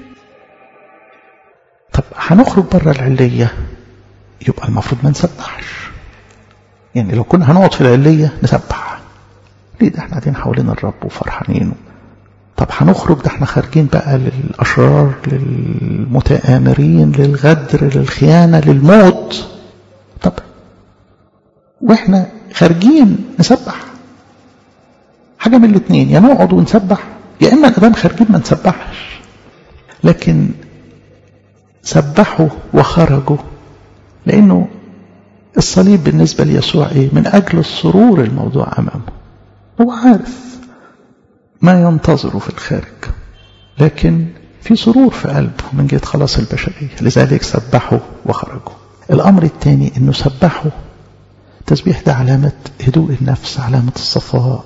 طب هنخرج بره العلية يبقى المفروض ما نسبحش يعني لو كنا هنقعد في العلية نسبح ليه ده احنا قاعدين حوالين الرب وفرحانين طب هنخرج ده احنا خارجين بقى للأشرار للمتآمرين للغدر للخيانة للموت طب واحنا خارجين نسبح حاجة من الاثنين يا نقعد ونسبح يا إما الأدام خارجين ما نسبحش لكن سبحوا وخرجوا لأنه الصليب بالنسبة ليسوع إيه من أجل السرور الموضوع أمامه هو عارف ما ينتظره في الخارج لكن في سرور في قلبه من جهة خلاص البشرية لذلك سبحوا وخرجوا الأمر الثاني أنه سبحوا التسبيح ده علامة هدوء النفس علامة الصفاء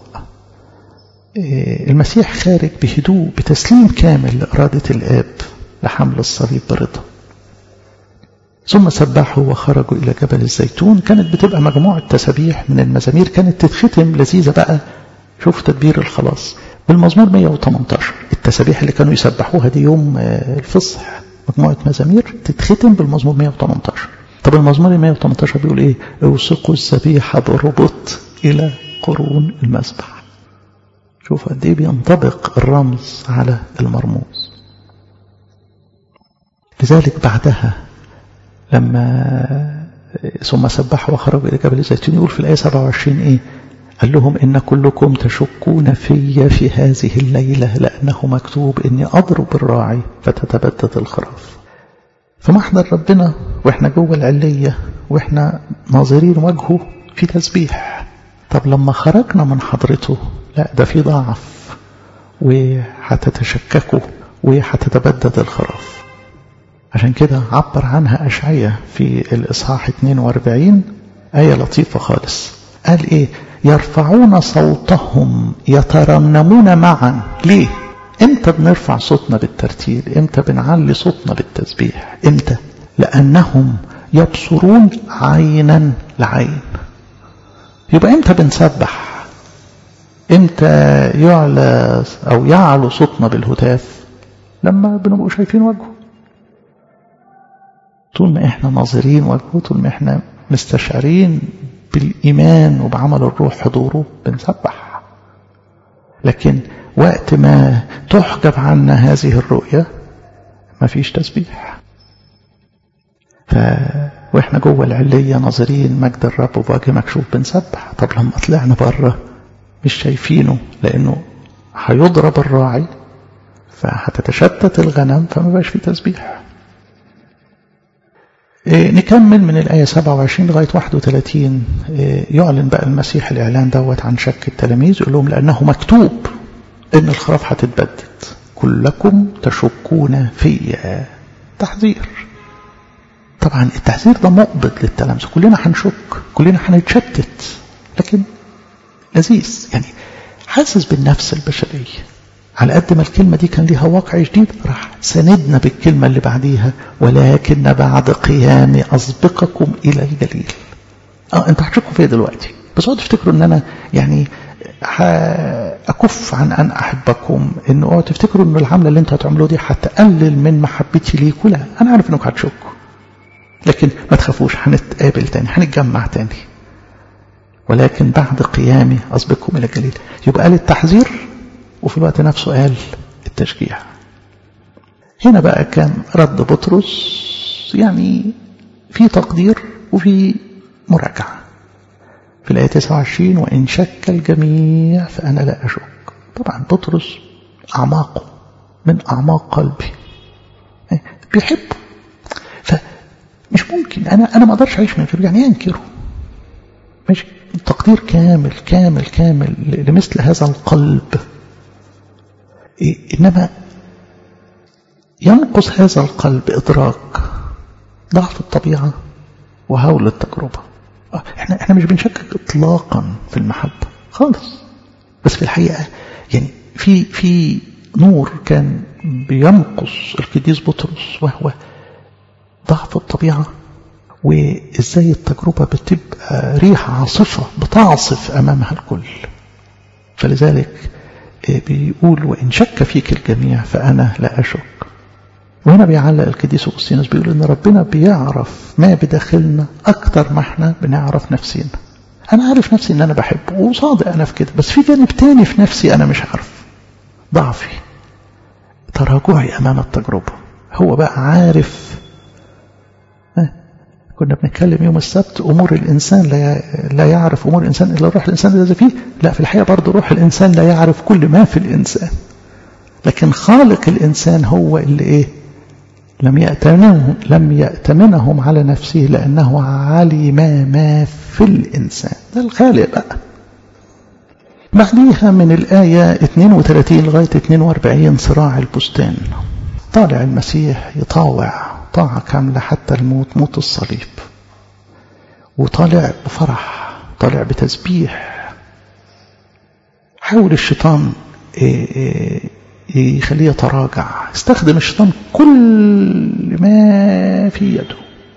المسيح خارج بهدوء بتسليم كامل لإرادة الآب لحمل الصليب برضا ثم سبحوا وخرجوا إلى جبل الزيتون كانت بتبقى مجموعة تسابيح من المزامير كانت تتختم لذيذة بقى شوف تدبير الخلاص بالمزمور 118 التسابيح اللي كانوا يسبحوها دي يوم الفصح مجموعة مزامير تتختم بالمزمور 118 طب المزمور 118 بيقول ايه اوثقوا الذبيحة بربط إلى قرون المسبح شوف قد ايه بينطبق الرمز على المرموز لذلك بعدها لما ثم سبحوا وخرجوا إلى جبل الزيتون يقول في الآية 27 إيه قال لهم إن كلكم تشكون في في هذه الليلة لأنه مكتوب إني أضرب الراعي فتتبدد الخراف فمحضر ربنا وإحنا جوه العلية وإحنا ناظرين وجهه في تسبيح طب لما خرجنا من حضرته لا ده في ضعف وهتتشككوا وهتتبدد الخراف عشان كده عبر عنها أشعية في الإصحاح 42 آية لطيفة خالص قال إيه يرفعون صوتهم يترنمون معا ليه امتى بنرفع صوتنا بالترتيل امتى بنعلي صوتنا بالتسبيح امتى لأنهم يبصرون عينا لعين يبقى امتى بنسبح امتى يعلى او يعلو صوتنا بالهتاف لما بنبقوا شايفين وجهه طول ما احنا ناظرين وجهه طول ما احنا مستشعرين بالإيمان وبعمل الروح حضوره بنسبح لكن وقت ما تحجب عنا هذه الرؤية ما فيش تسبيح واحنا جوه العلية ناظرين مجد الرب وبوجه مكشوف بنسبح طب لما طلعنا بره مش شايفينه لانه هيضرب الراعي فهتتشتت الغنم فما بقاش في تسبيح إيه نكمل من الآية 27 لغاية 31 إيه يعلن بقى المسيح الإعلان دوت عن شك التلاميذ يقول لهم لأنه مكتوب إن الخراف هتتبدد كلكم تشكون فيا تحذير طبعا التحذير ده مقبض للتلامذة كلنا هنشك كلنا هنتشتت لكن لذيذ يعني حاسس بالنفس البشرية على قد ما الكلمة دي كان ليها واقع جديد راح سندنا بالكلمة اللي بعديها ولكن بعد قيامي أسبقكم إلى الجليل اه انت هتشكوا فيا دلوقتي بس اقعدوا تفتكروا ان انا يعني أكف عن أن أحبكم إن اوعوا تفتكروا إن العملة اللي أنتوا هتعملوها دي هتقلل من محبتي ليكوا لا أنا عارف إنكم هتشكوا لكن ما تخافوش هنتقابل تاني هنتجمع تاني ولكن بعد قيامي أسبقكم إلى الجليل يبقى قال التحذير وفي الوقت نفسه قال التشجيع هنا بقى كان رد بطرس يعني في تقدير وفي مراجعة في الآية 29 وإن شك الجميع فأنا لا أشك طبعا بطرس أعماقه من أعماق قلبي بيحبه فمش ممكن أنا أنا ما أقدرش أعيش من غيره يعني ينكره ماشي تقدير كامل كامل كامل لمثل هذا القلب إنما ينقص هذا القلب إدراك ضعف الطبيعة وهول التجربة احنا احنا مش بنشكك اطلاقا في المحبة خالص بس في الحقيقة يعني في في نور كان بينقص القديس بطرس وهو ضعف الطبيعة وازاي التجربة بتبقى ريح عاصفة بتعصف امامها الكل فلذلك بيقول وإن شك فيك الجميع فأنا لا أشك وهنا بيعلق القديس أغسطينوس بيقول إن ربنا بيعرف ما بداخلنا أكتر ما احنا بنعرف نفسينا أنا عارف نفسي إن أنا بحبه وصادق أنا في كده بس في جانب تاني في نفسي أنا مش عارف ضعفي تراجعي أمام التجربة هو بقى عارف كنا بنتكلم يوم السبت أمور الإنسان لا لا يعرف أمور الإنسان إلا روح الإنسان الذي فيه لا في الحقيقة برضه روح الإنسان لا يعرف كل ما في الإنسان لكن خالق الإنسان هو اللي إيه لم يأتمنهم لم يأتمنهم على نفسه لأنه علم ما في الإنسان ده الخالق بقى بعديها من الآية 32 لغاية 42 صراع البستان طالع المسيح يطاوع طاعة كاملة حتى الموت موت الصليب وطالع بفرح طالع بتسبيح حاول الشيطان يخليه يتراجع استخدم الشيطان كل ما في يده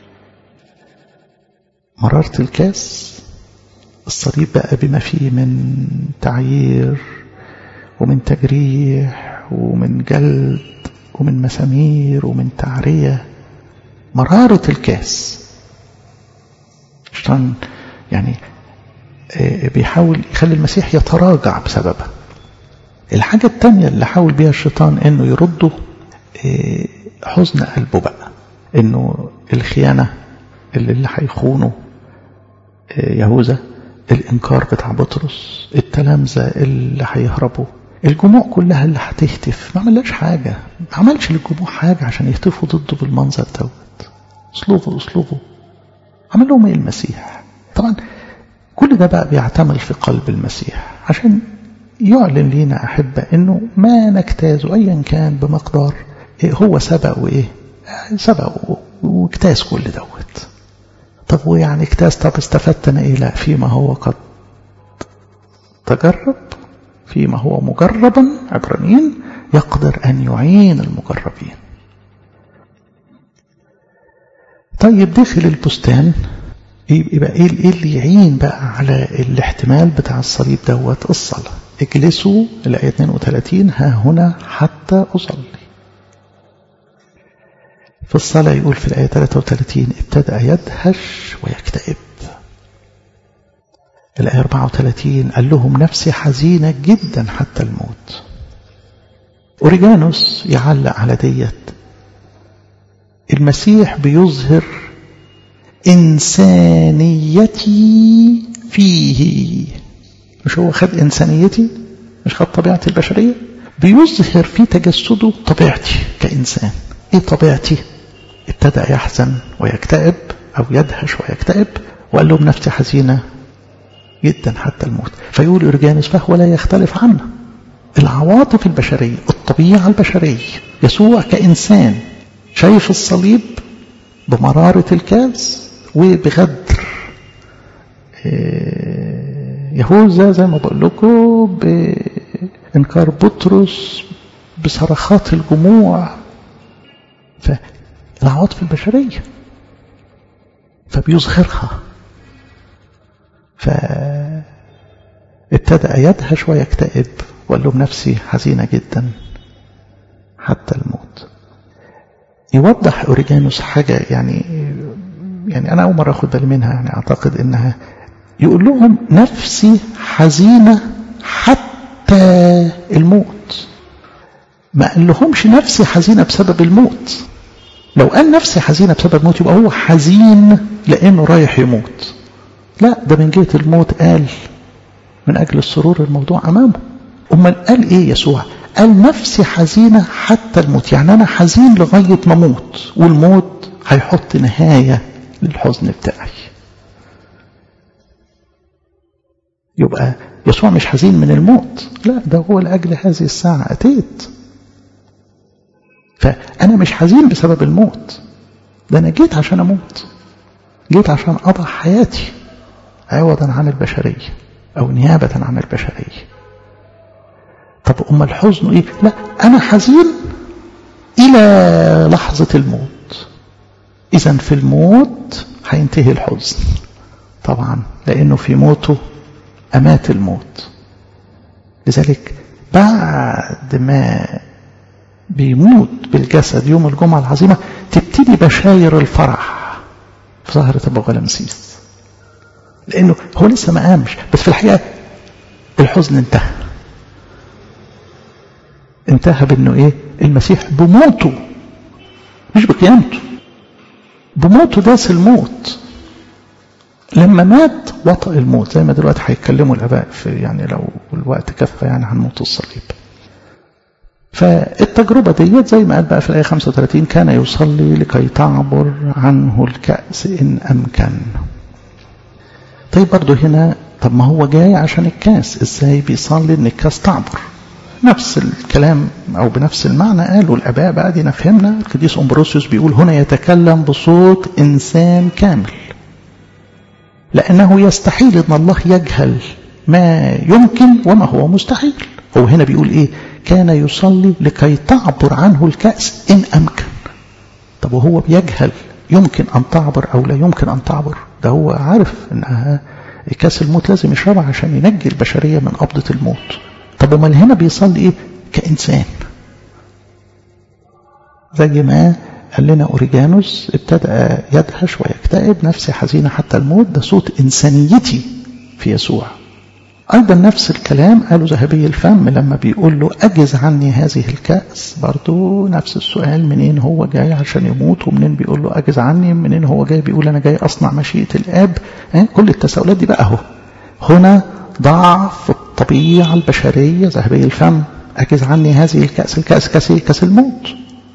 مررت الكاس الصليب بقى بما فيه من تعيير ومن تجريح ومن جلد ومن مسامير ومن تعرية مرارة الكاس الشيطان يعني بيحاول يخلي المسيح يتراجع بسببها الحاجة التانية اللي حاول بيها الشيطان انه يرده حزن قلبه بقى انه الخيانة اللي, اللي هيخونه يهوذا الانكار بتاع بطرس التلامذة اللي هيهربوا الجموع كلها اللي هتهتف ما عملهاش حاجة ما عملش للجموع حاجة عشان يهتفوا ضده بالمنظر دوت اسلوبه اسلوبه عمل لهم ايه المسيح طبعا كل ده بقى بيعتمل في قلب المسيح عشان يعلن لينا أحبة أنه ما نجتاز أيا كان بمقدار إيه هو سبق وإيه سبق واجتاز كل دوت طب ويعني اجتاز طب استفدتنا إيه لا فيما هو قد تجرب فيما هو مجربا عبرانيين يقدر أن يعين المجربين طيب داخل البستان يبقى ايه اللي يعين بقى على الاحتمال بتاع الصليب دوت الصلاه اجلسوا الآية 32 ها هنا حتى أصلي في الصلاة يقول في الآية 33 ابتدأ يدهش ويكتئب الآية 34 قال لهم نفسي حزينة جدا حتى الموت أوريجانوس يعلق على ديت المسيح بيظهر إنسانيتي فيه مش هو خد إنسانيتي مش خد طبيعتي البشرية بيظهر في تجسده طبيعتي كإنسان إيه طبيعتي ابتدأ يحزن ويكتئب أو يدهش ويكتئب وقال لهم نفسي حزينة جدا حتى الموت فيقول يورجانس فهو لا يختلف عنا العواطف البشرية الطبيعة البشرية يسوع كإنسان شايف الصليب بمرارة الكاس وبغدر يهوذا زي ما بقول لكم بإنكار بطرس بصرخات الجموع فالعواطف البشرية فبيظهرها فابتدأ يدهش ويكتئب وقال لهم نفسي حزينة جدا حتى الموت يوضح أوريجانوس حاجة يعني يعني أنا أول مرة أخذ بالي منها يعني أعتقد إنها يقول لهم نفسي حزينة حتى الموت ما قال لهمش نفسي حزينة بسبب الموت لو قال نفسي حزينة بسبب الموت يبقى هو حزين لأنه رايح يموت لا ده من جهة الموت قال من أجل السرور الموضوع أمامه أمال قال إيه يسوع قال نفسي حزينة حتى الموت يعني أنا حزين لغاية ما أموت والموت هيحط نهاية للحزن بتاعي يبقى يسوع مش حزين من الموت لا ده هو لأجل هذه الساعة أتيت فأنا مش حزين بسبب الموت ده أنا جيت عشان أموت جيت عشان أضع حياتي عوضا عن البشرية أو نيابة عن البشرية طب أما الحزن إيه لا أنا حزين إلى لحظة الموت إذا في الموت هينتهي الحزن طبعا لأنه في موته أمات الموت لذلك بعد ما بيموت بالجسد يوم الجمعة العظيمة تبتدي بشاير الفرح في ظاهرة أبو غلمسيس لأنه هو لسه ما قامش بس في الحقيقة الحزن انتهى انتهى بأنه إيه المسيح بموته مش بقيامته بموته داس الموت لما مات وطأ الموت زي ما دلوقتي هيتكلموا الآباء في يعني لو الوقت كفى يعني عن موت الصليب فالتجربة ديت زي ما قال بقى في الآية 35 كان يصلي لكي تعبر عنه الكأس إن أمكن طيب برضه هنا طب ما هو جاي عشان الكاس ازاي بيصلي ان الكاس تعبر نفس الكلام او بنفس المعنى قالوا الاباء بقى دينا فهمنا القديس امبروسيوس بيقول هنا يتكلم بصوت انسان كامل لانه يستحيل ان الله يجهل ما يمكن وما هو مستحيل هو هنا بيقول ايه كان يصلي لكي تعبر عنه الكأس إن أمكن طب وهو بيجهل يمكن أن تعبر أو لا يمكن أن تعبر ده هو عارف إنها كاس الموت لازم يشربها عشان ينجي البشرية من قبضة الموت طب امال هنا بيصلي إيه كإنسان زي ما قال لنا أوريجانوس ابتدأ يدهش ويكتئب نفسي حزينة حتى الموت ده صوت إنسانيتي في يسوع أيضا نفس الكلام قاله ذهبي الفم لما بيقول له أجز عني هذه الكأس برضو نفس السؤال منين هو جاي عشان يموت ومنين بيقول له أجز عني منين هو جاي بيقول أنا جاي أصنع مشيئة الآب كل التساؤلات دي بقى أهو هنا ضعف الطبيعة البشرية ذهبي الفم أجز عني هذه الكأس الكأس كأس كأس الموت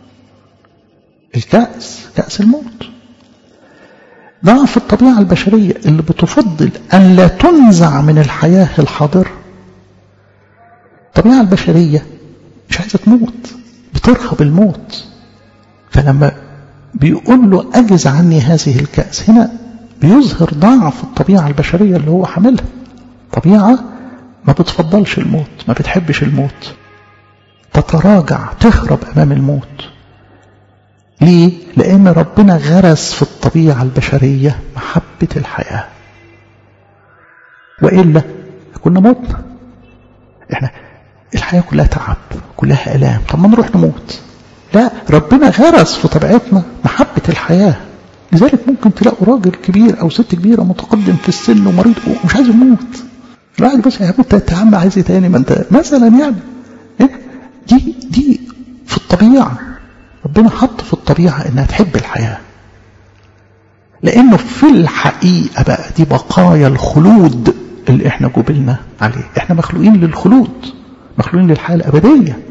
الكأس كأس الموت ضعف الطبيعة البشرية اللي بتفضل أن لا تنزع من الحياة الحاضرة الطبيعة البشرية مش عايزة تموت بترهب الموت فلما بيقول له أجز عني هذه الكأس هنا بيظهر ضعف الطبيعة البشرية اللي هو حاملها طبيعة ما بتفضلش الموت ما بتحبش الموت تتراجع تهرب أمام الموت ليه؟ لأن ربنا غرس في الطبيعة البشرية محبة الحياة وإلا كنا متنا احنا الحياة كلها تعب كلها ألام طب ما نروح نموت لا ربنا غرس في طبيعتنا محبة الحياة لذلك ممكن تلاقوا راجل كبير أو ست كبيرة متقدم في السن ومريض ومش عايز يموت الواحد بس يا انت عم عايز ايه تاني ما انت مثلا يعني إيه؟ دي دي في الطبيعه ربنا حط في الطبيعة انها تحب الحياة لأنه في الحقيقة بقى دي بقايا الخلود اللي احنا جبلنا عليه احنا مخلوقين للخلود مخلوقين للحياة الأبدية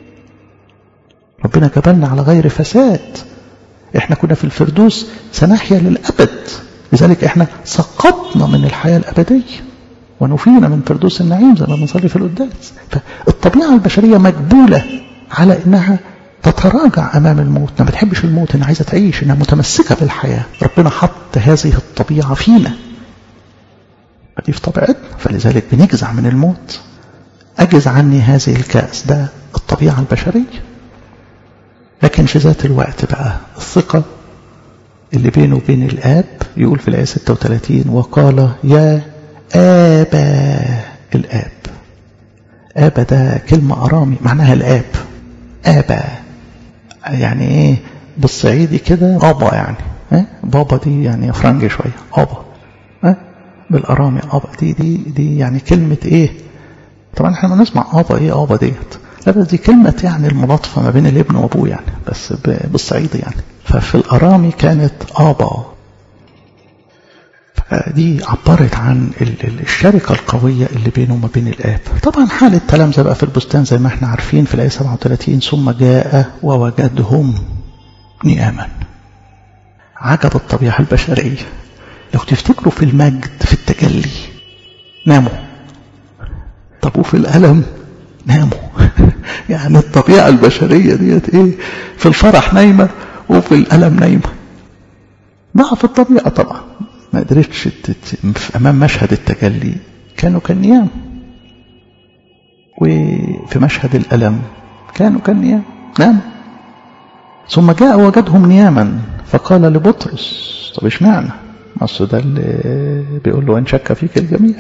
ربنا جبلنا على غير فساد احنا كنا في الفردوس سنحيا للأبد لذلك احنا سقطنا من الحياة الأبدية ونفينا من فردوس النعيم زي ما بنصلي في القداس فالطبيعة البشرية مجبولة على انها تتراجع امام الموت ما بتحبش الموت انها عايزه تعيش انها متمسكه بالحياه ربنا حط هذه الطبيعه فينا فدي في طبيعتنا فلذلك بنجزع من الموت اجز عني هذه الكاس ده الطبيعه البشريه لكن في ذات الوقت بقى الثقه اللي بينه وبين الاب يقول في الايه 36 وقال يا ابا الاب ابا ده كلمه ارامي معناها الاب ابا يعني ايه بالصعيدي كده بابا يعني اه؟ بابا دي يعني فرنج شويه ابا اه؟ بالارامي ابا دي دي دي يعني كلمه ايه طبعا احنا ما نسمع ابا ايه ابا ديت لا بس دي كلمه يعني الملاطفه ما بين الابن وابوه يعني بس بالصعيدي يعني ففي الارامي كانت ابا دي عبرت عن الشركة القوية اللي بينه وما بين الآب طبعا حال التلامذة بقى في البستان زي ما احنا عارفين في الآية 37 ثم جاء ووجدهم نياما عجب الطبيعة البشرية لو تفتكروا في المجد في التجلي ناموا طب وفي الألم ناموا يعني الطبيعة البشرية ديت ايه في الفرح نايمة وفي الألم نايمة ضعف الطبيعة طبعا ما قدرتش امام مشهد التجلي كانوا كالنيام وفي مشهد الالم كانوا كالنيام نام ثم جاء وجدهم نياما فقال لبطرس طب اشمعنى اصل ده اللي بيقول له ان شك فيك الجميع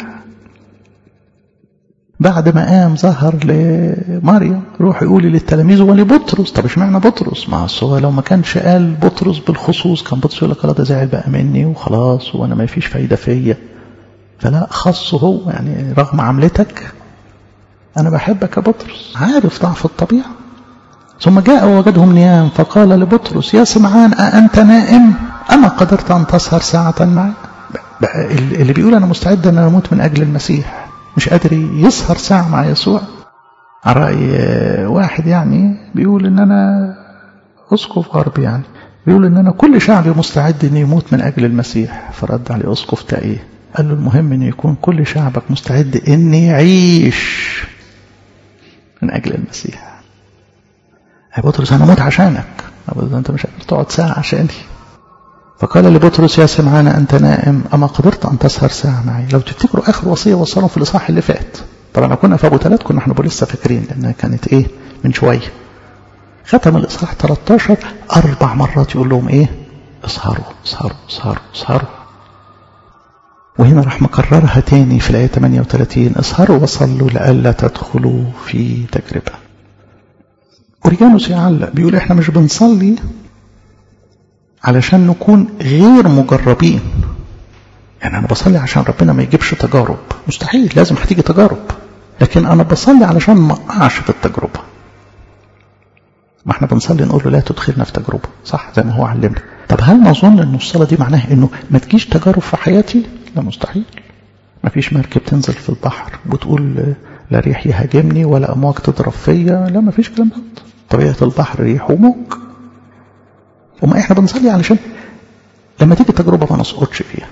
بعد ما قام ظهر لمريم روح يقولي للتلاميذ ولبطرس طب اشمعنى بطرس ما هو لو ما كانش قال بطرس بالخصوص كان بطرس يقول لك ده زعل بقى مني وخلاص وانا ما فيش فايده فيا فلا خصه هو يعني رغم عملتك انا بحبك يا بطرس عارف ضعف الطبيعه ثم جاء ووجدهم نيام فقال لبطرس يا سمعان أأنت نائم أما قدرت أن تسهر ساعة معي اللي بيقول أنا مستعد أن أموت من أجل المسيح مش قادر يسهر ساعة مع يسوع على رأي واحد يعني بيقول ان انا اسقف غربي يعني بيقول ان انا كل شعبي مستعد ان يموت من اجل المسيح فرد عليه اسقف تايه قال له المهم ان يكون كل شعبك مستعد ان يعيش من اجل المسيح يا بطرس انا اموت عشانك انت مش قادر تقعد ساعة عشاني فقال لبطرس يا سمعان أنت نائم أما قدرت أن تسهر ساعة معي لو تفتكروا آخر وصية وصلوا في الإصحاح اللي فات طبعا كنا في أبو ثلاث كنا احنا لسه فاكرين لأنها كانت إيه من شوية ختم الإصحاح 13 أربع مرات يقول لهم إيه اسهروا اسهروا اسهروا اسهروا وهنا راح مكررها تاني في الآية 38 اسهروا وصلوا لئلا تدخلوا في تجربة أوريجانوس يعلق بيقول احنا مش بنصلي علشان نكون غير مجربين يعني أنا بصلي عشان ربنا ما يجيبش تجارب مستحيل لازم هتيجي تجارب لكن أنا بصلي علشان ما أقعش في التجربة ما احنا بنصلي نقول له لا تدخلنا في تجربة صح زي ما هو علمنا طب هل نظن ان الصلاة دي معناها انه ما تجيش تجارب في حياتي لا مستحيل ما فيش مركب تنزل في البحر وتقول لا ريح يهاجمني ولا امواج تضرب فيا لا ما فيش كلام ده طبيعة البحر ريح وموج وما احنا بنصلي علشان لما تيجي تجربة ما نسقطش فيها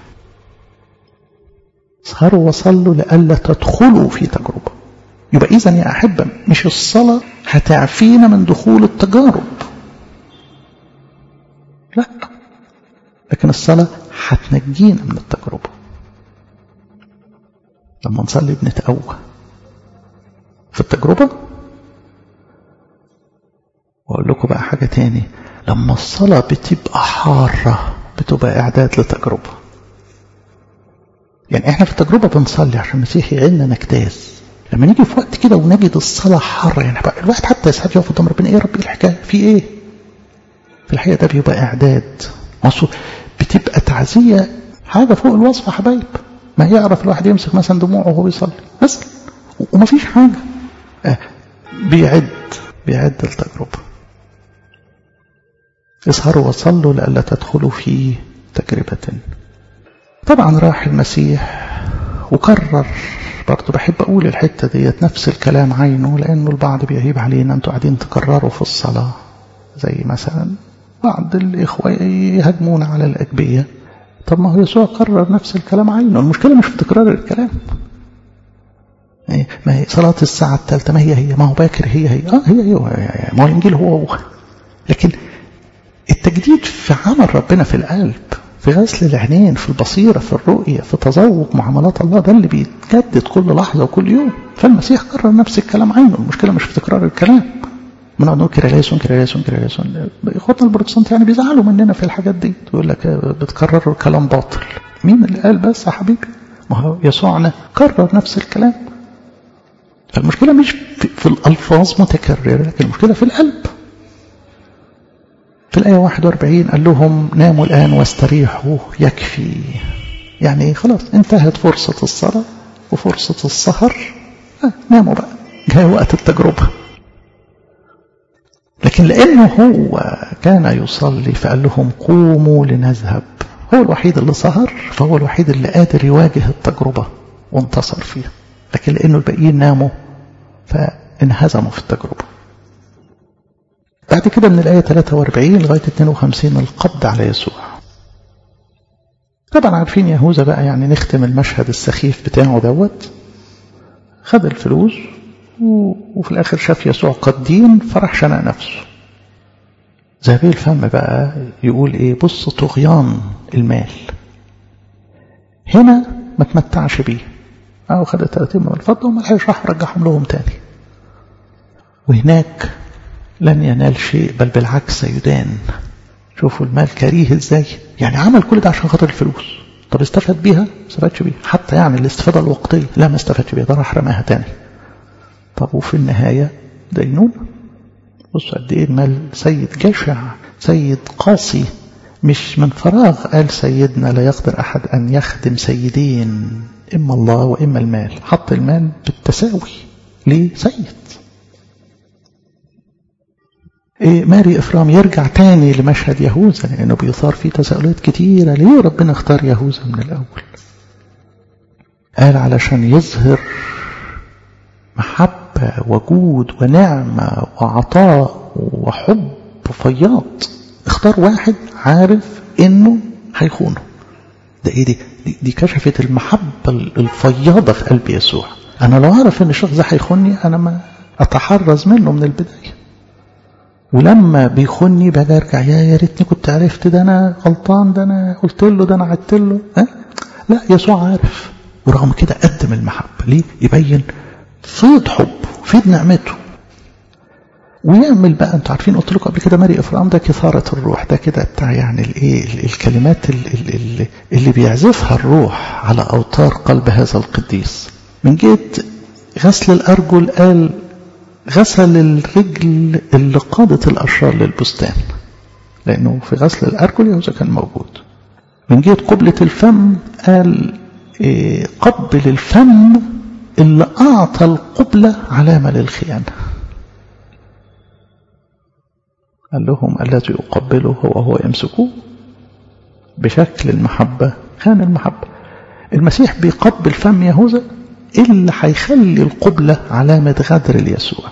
اسهروا وصلوا لئلا تدخلوا في تجربة يبقى إذا يا أحبة مش الصلاة هتعفينا من دخول التجارب لا لكن الصلاة هتنجينا من التجربة لما نصلي بنتقوى في التجربة وأقول لكم بقى حاجة تاني لما الصلاة بتبقى حارة بتبقى إعداد لتجربة يعني إحنا في التجربة بنصلي عشان المسيح يعيننا نجتاز لما نيجي في وقت كده ونجد الصلاة حارة يعني بقى الواحد حتى يسحب يقف قدام ربنا إيه يا رب الحكاية في إيه في الحقيقة ده بيبقى إعداد مصر بتبقى تعزية حاجة فوق الوصف يا حبايب ما يعرف الواحد يمسك مثلا دموعه وهو بيصلي بس ومفيش حاجة آه بيعد بيعد التجربة اسهروا وصلوا لئلا تدخلوا في تجربة طبعا راح المسيح وكرر برضه بحب أقول الحتة ديت نفس الكلام عينه لأنه البعض بيهيب علينا أنتوا قاعدين تكرروا في الصلاة زي مثلا بعض الإخوة يهاجمون على الأجبية طب ما هو يسوع كرر نفس الكلام عينه المشكلة مش في تكرار الكلام ما هي صلاة الساعة الثالثة ما هي هي ما هو باكر هي هي اه هي هي ما هو الإنجيل هو هو لكن التجديد في عمل ربنا في القلب في غسل العينين في البصيرة في الرؤية في تذوق معاملات الله ده اللي بيتجدد كل لحظة وكل يوم فالمسيح كرر نفس الكلام عينه المشكلة مش في تكرار الكلام بنقعد نقول كريليسون كريليسون كريليسون اخواتنا البروتستانت يعني بيزعلوا مننا في الحاجات دي يقول لك بتكرروا كلام باطل مين اللي قال بس يا حبيبي ما هو يسوعنا كرر نفس الكلام فالمشكلة مش في, في الألفاظ متكررة لكن المشكلة في القلب في الآية 41 قال لهم ناموا الآن واستريحوا يكفي يعني خلاص انتهت فرصة الصلاة وفرصة السهر آه ناموا بقى جاء وقت التجربة لكن لأنه هو كان يصلي فقال لهم قوموا لنذهب هو الوحيد اللي سهر فهو الوحيد اللي قادر يواجه التجربة وانتصر فيها لكن لأنه الباقيين ناموا فانهزموا في التجربة بعد كده من الآية 43 لغاية 52 القبض على يسوع طبعا عارفين يهوذا بقى يعني نختم المشهد السخيف بتاعه دوت خد الفلوس وفي الآخر شاف يسوع قد دين فراح شنق نفسه زبيب الفم بقى يقول ايه بص طغيان المال هنا ما تمتعش بيه أو خد 30 من الفضة وما لحقش راح رجعهم لهم تاني وهناك لن ينال شيء بل بالعكس سيدان شوفوا المال كريه ازاي يعني عمل كل ده عشان خاطر الفلوس طب استفاد بيها ما استفادش بيها حتى يعني الاستفادة الوقتية لا ما استفادش بيها ده راح رماها تاني طب وفي النهاية دينون بصوا قد ايه المال سيد جشع سيد قاسي مش من فراغ قال سيدنا لا يقدر أحد أن يخدم سيدين إما الله وإما المال حط المال بالتساوي ليه سيد إيه ماري إفرام يرجع تاني لمشهد يهوذا لأنه بيثار فيه تساؤلات كتيرة ليه ربنا اختار يهوذا من الأول قال علشان يظهر محبة وجود ونعمة وعطاء وحب فياض اختار واحد عارف انه هيخونه ده ايه دي دي كشفت المحبة الفياضة في قلب يسوع انا لو اعرف ان الشخص ده هيخوني انا ما اتحرز منه من البداية ولما بيخوني باجي ارجع يا يا ريتني كنت عرفت ده انا غلطان ده انا قلت له ده انا عدت له ها لا يسوع عارف ورغم كده قدم المحبة ليه يبين فيض حبه فيض نعمته ويعمل بقى انتوا عارفين قلت لكم قبل كده ماري افرام ده كثاره الروح ده كده بتاع يعني الايه الكلمات اللي, اللي بيعزفها الروح على اوتار قلب هذا القديس من جهه غسل الارجل قال غسل الرجل اللي قادت الاشرار للبستان لانه في غسل الارجل يهوذا كان موجود من جهه قبله الفم قال إيه قبل الفم اللي اعطى القبله علامه للخيانه قال لهم الذي أقبله هو هو يمسكوه بشكل المحبة خان المحبة المسيح بيقبل فم يهوذا اللي هيخلي القبلة علامة غدر ليسوع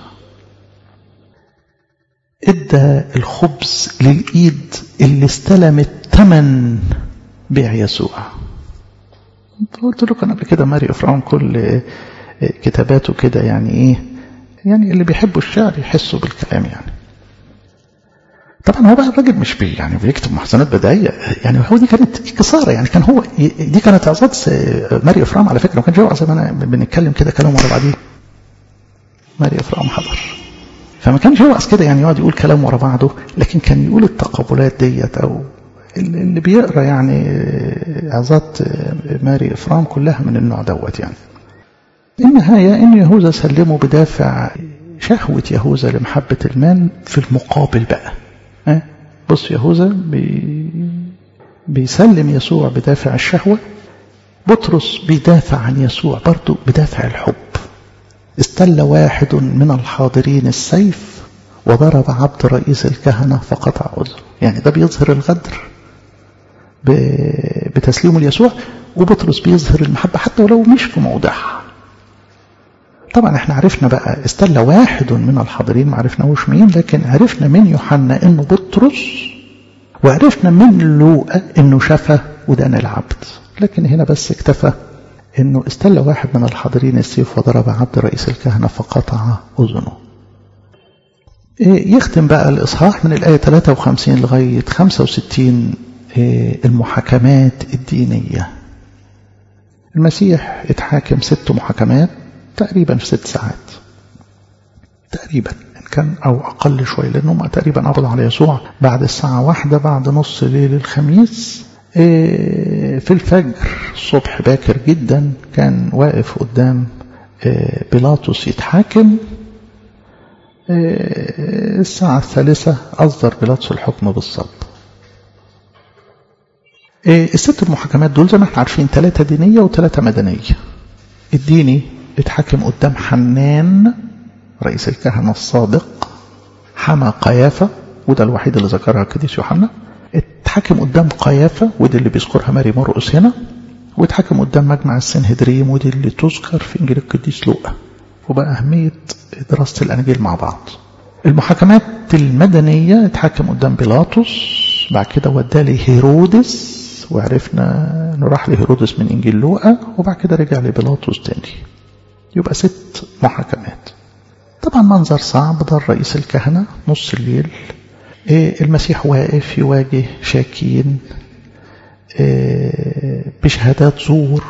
ادى الخبز للإيد اللي استلمت ثمن بيع يسوع قلت لكم قبل كده ماري افرام كل كتاباته كده يعني ايه يعني اللي بيحبوا الشعر يحسوا بالكلام يعني طبعا هو بقى الراجل مش بي يعني بيكتب محسنات بدائيه يعني هو دي كانت كساره يعني كان هو دي كانت اعزاد ماري افرام على فكره ما كانش هو زي ما انا بنتكلم كده كلام ورا بعضيه ماري افرام حضر فما كانش يوعظ كده يعني يقعد يقول كلام ورا بعضه لكن كان يقول التقابلات ديت او اللي بيقرا يعني اعزاد ماري افرام كلها من النوع دوت يعني النهايه ان يهوذا سلمه بدافع شهوه يهوذا لمحبه المال في المقابل بقى ها بص يهوذا بي بيسلم يسوع بدافع الشهوة بطرس بيدافع عن يسوع برضه بدافع الحب استل واحد من الحاضرين السيف وضرب عبد رئيس الكهنة فقطع أذنه يعني ده بيظهر الغدر بتسليمه ليسوع وبطرس بيظهر المحبة حتى ولو مش في موضعها طبعا احنا عرفنا بقى استل واحد من الحاضرين ما عرفناهوش مين لكن عرفنا من يوحنا انه بطرس وعرفنا من لوقا انه شفى ودان العبد لكن هنا بس اكتفى انه استل واحد من الحاضرين السيف وضرب عبد رئيس الكهنة فقطع اذنه يختم بقى الاصحاح من الايه 53 لغايه 65 المحاكمات الدينيه المسيح اتحاكم ست محاكمات تقريبا في ست ساعات تقريبا إن كان أو أقل شوية لأنهم تقريبا قبضوا على يسوع بعد الساعة واحدة بعد نص ليل الخميس في الفجر الصبح باكر جدا كان واقف قدام بيلاطس يتحاكم الساعة الثالثة أصدر بيلاطس الحكم بالصلب الست المحاكمات دول زي ما احنا عارفين ثلاثة دينية وثلاثة مدنية الديني اتحكم قدام حنان رئيس الكهنة السابق حمى قيافة وده الوحيد اللي ذكرها القديس يوحنا اتحكم قدام قيافة ودي اللي بيذكرها ماري مرقس هنا واتحكم قدام مجمع السنهدريم ودي اللي تذكر في انجيل القديس لوقا وبقى أهمية دراسة الأناجيل مع بعض المحاكمات المدنية اتحكم قدام بيلاطس بعد كده وداه لهيرودس وعرفنا انه راح لهيرودس من انجيل لوقا وبعد كده رجع لبيلاطس تاني يبقى ست محاكمات طبعا منظر صعب ده رئيس الكهنة نص الليل إيه المسيح واقف يواجه شاكين إيه بشهادات زور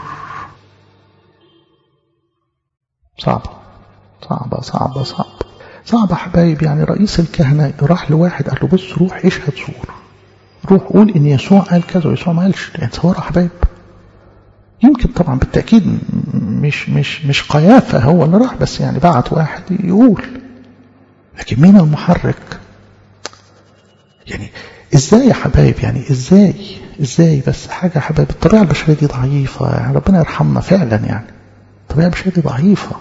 صعبة صعبة صعبة صعبة صعبة حبايب يعني رئيس الكهنة راح لواحد قال له بص روح اشهد زور روح قول ان يسوع قال كذا ويسوع ما قالش يعني تصور حبايب يمكن طبعا بالتأكيد مش مش مش قيافة هو اللي راح بس يعني بعت واحد يقول لكن مين المحرك يعني ازاي يا حبايب يعني ازاي ازاي بس حاجة يا حبايب الطبيعة البشرية دي ضعيفة يعني ربنا يرحمنا فعلا يعني الطبيعة البشرية دي ضعيفة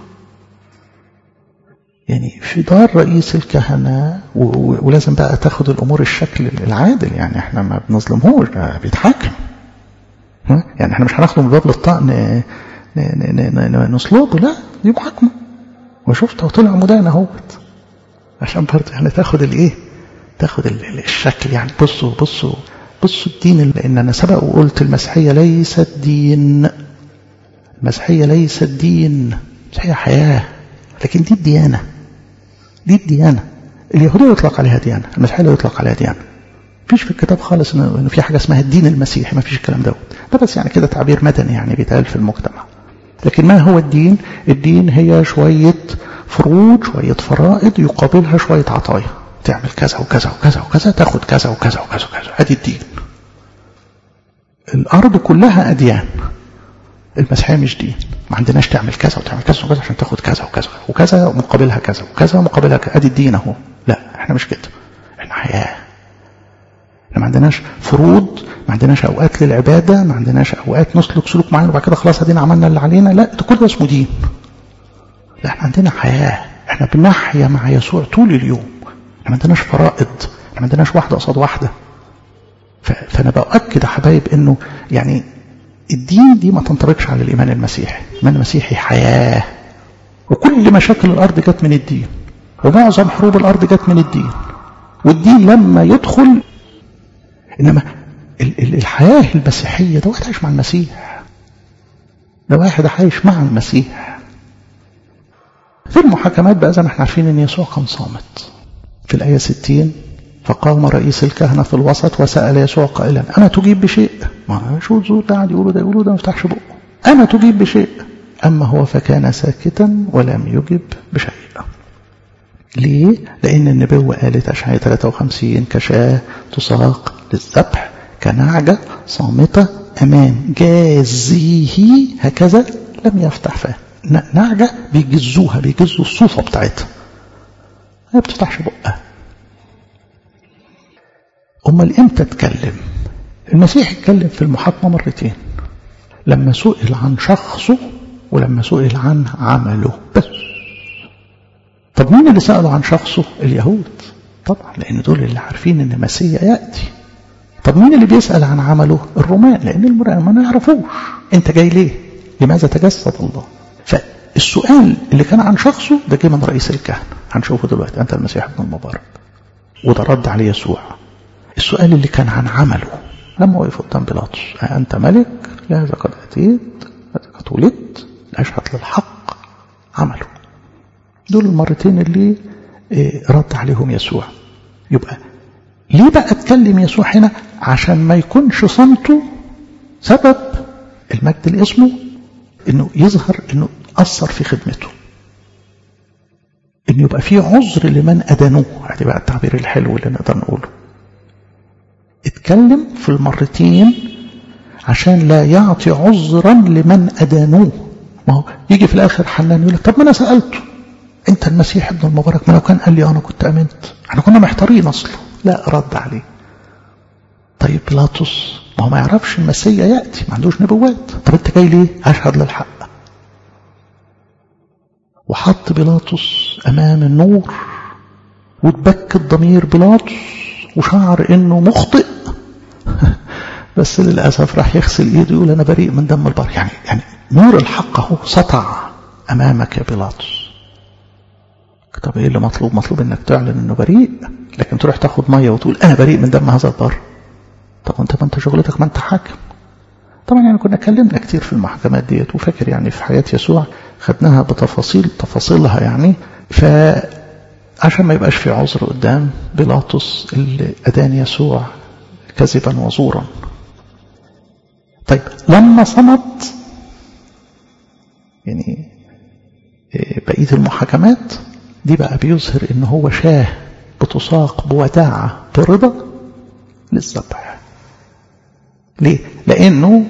يعني في دار رئيس الكهنة ولازم بقى تاخد الأمور الشكل العادل يعني احنا ما بنظلمهوش بيتحاكم يعني احنا مش هناخده من باب للطعن نصلبه لا دي محاكمة وشفت طلع مدان اهوت عشان برضه يعني تاخد الايه تاخد الشكل يعني بصوا بصوا بصوا الدين لان انا سبق وقلت المسيحية ليست دين المسيحية ليست دين المسيحية حياة لكن دي الديانة دي الديانة اليهودية يطلق عليها ديانة المسيحية لا يطلق عليها ديانة فيش في الكتاب خالص انه في حاجة اسمها الدين المسيحي ما فيش الكلام دوت ده بس يعني كده تعبير مدني يعني بيتقال في المجتمع لكن ما هو الدين الدين هي شوية فروض شوية فرائض يقابلها شوية عطايا تعمل كذا وكذا وكذا وكذا تاخد كذا وكذا وكذا وكذا ادي الدين الارض كلها اديان المسيحيه مش دين ما عندناش تعمل كذا وتعمل كذا وكذا عشان تاخد كذا وكذا وكذا مقابلها كذا وكذا مقابلها كذا ادي الدين اهو لا احنا مش كده احنا حياه احنا ما عندناش فروض ما عندناش اوقات للعباده ما عندناش اوقات نسلك سلوك معين وبعد كده خلاص ادينا عملنا اللي علينا لا ده كل ده اسمه دين لا احنا عندنا حياه احنا بنحيا مع يسوع طول اليوم احنا ما عندناش فرائض احنا ما عندناش واحده قصاد واحده فانا باكد يا حبايب انه يعني الدين دي ما تنطبقش على الإيمان المسيحي الإيمان المسيحي حياة وكل مشاكل الأرض جت من الدين ومعظم حروب الأرض جت من الدين والدين لما يدخل إنما الحياة المسيحية ده واحد عايش مع المسيح ده واحد عايش مع المسيح في المحاكمات بقى زي ما احنا عارفين ان يسوع كان صامت في الآية 60 فقام رئيس الكهنة في الوسط وسأل يسوع قائلا أنا تجيب بشيء ما شو الزور ده قاعد يقولوا ده يقولوا ده ما يفتحش بقه أنا تجيب بشيء أما هو فكان ساكتا ولم يجب بشيء ليه؟ لأن النبوة قالت أشعية 53 كشاة تساق للذبح كنعجة صامتة أمام جازيه هكذا لم يفتح فاه نعجة بيجزوها بيجزوا الصوفة بتاعتها ما بتفتحش بقها أمال إمتى اتكلم المسيح اتكلم في المحاكمة مرتين لما سئل عن شخصه ولما سئل عن عمله بس طب مين اللي سألوا عن شخصه اليهود طبعا لأن دول اللي عارفين أن المسيح يأتي طب مين اللي بيسأل عن عمله الرومان لأن الرومان ما يعرفوش أنت جاي ليه لماذا تجسد الله فالسؤال اللي كان عن شخصه ده جه من رئيس الكهنة هنشوفه دلوقتي أنت المسيح ابن المبارك وده رد عليه يسوع السؤال اللي كان عن عمله لما وقف قدام بيلاطس أنت ملك لهذا قد أتيت هذا قد ولدت أشهد للحق عمله دول المرتين اللي رد عليهم يسوع يبقى ليه بقى اتكلم يسوع هنا عشان ما يكونش صمته سبب المجد اللي اسمه انه يظهر انه اثر في خدمته انه يبقى في عذر لمن ادانوه ادي بقى التعبير الحلو اللي نقدر نقوله اتكلم في المرتين عشان لا يعطي عذرا لمن ادانوه ما هو يجي في الاخر حنان يقول لك طب ما انا سالته انت المسيح ابن المبارك ما لو كان قال لي انا كنت امنت احنا كنا محتارين اصلا لا رد عليه طيب بيلاطس ما هو ما يعرفش المسيا ياتي ما عندوش نبوات طب انت جاي ليه اشهد للحق وحط بيلاطس امام النور وتبكت ضمير بيلاطس وشعر انه مخطئ بس للاسف راح يغسل ايده يقول انا بريء من دم البر يعني يعني نور الحق اهو سطع امامك يا بيلاطس طب ايه اللي مطلوب مطلوب انك تعلن انه بريء لكن تروح تاخد ميه وتقول انا بريء من دم هذا البر طب انت ما انت شغلتك ما انت حاكم طبعا يعني كنا اتكلمنا كتير في المحكمات ديت وفاكر يعني في حياة يسوع خدناها بتفاصيل تفاصيلها يعني فعشان ما يبقاش في عذر قدام بيلاطس اللي أدان يسوع كذبا وزورا طيب لما صمت يعني بقية المحاكمات دي بقى بيظهر ان هو شاه بتساق بوداعة برضا للذبح ليه؟ لأنه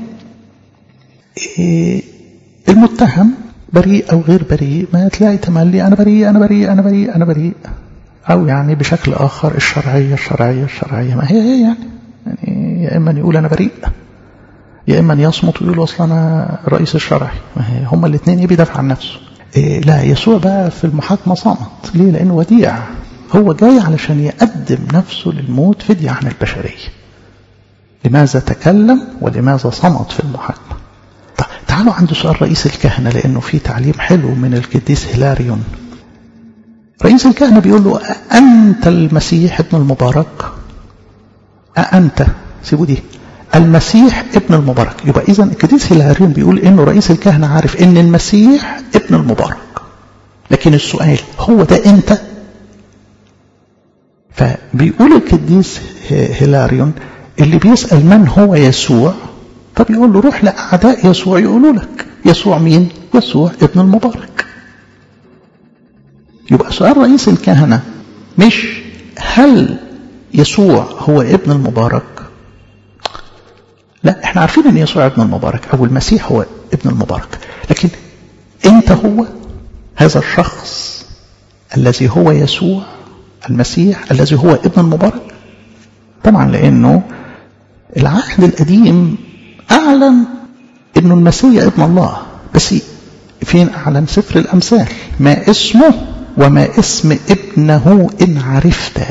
إيه المتهم بريء أو غير بريء ما تلاقي تملي أنا بريء أنا بريء أنا بريء أنا بريء أو يعني بشكل آخر الشرعية الشرعية الشرعية ما هي هي يعني, يعني يا إما يقول أنا بريء يا إما يصمت ويقول أصلا أنا رئيس الشرعي ما هي هما الاثنين إيه بيدافع عن نفسه إيه لا يسوع بقى في المحاكمة صامت ليه لأنه وديع هو جاي علشان يقدم نفسه للموت فدية عن البشرية لماذا تكلم ولماذا صمت في المحاكمة طيب تعالوا عند سؤال رئيس الكهنة لأنه في تعليم حلو من القديس هيلاريون رئيس الكهنة بيقول له أنت المسيح ابن المبارك أأنت سيبوا دي المسيح ابن المبارك يبقى إذا القديس هيلاريون بيقول إنه رئيس الكهنة عارف إن المسيح ابن المبارك لكن السؤال هو ده أنت فبيقول القديس هيلاريون اللي بيسأل من هو يسوع فبيقول له روح لأعداء يسوع يقولوا لك يسوع مين؟ يسوع ابن المبارك يبقى سؤال رئيس الكهنة مش هل يسوع هو ابن المبارك لا احنا عارفين ان يسوع ابن المبارك او المسيح هو ابن المبارك لكن انت هو هذا الشخص الذي هو يسوع المسيح الذي هو ابن المبارك طبعا لانه العهد القديم اعلن انه المسيح ابن الله بس فين اعلن سفر الامثال ما اسمه وما اسم ابنه ان عرفت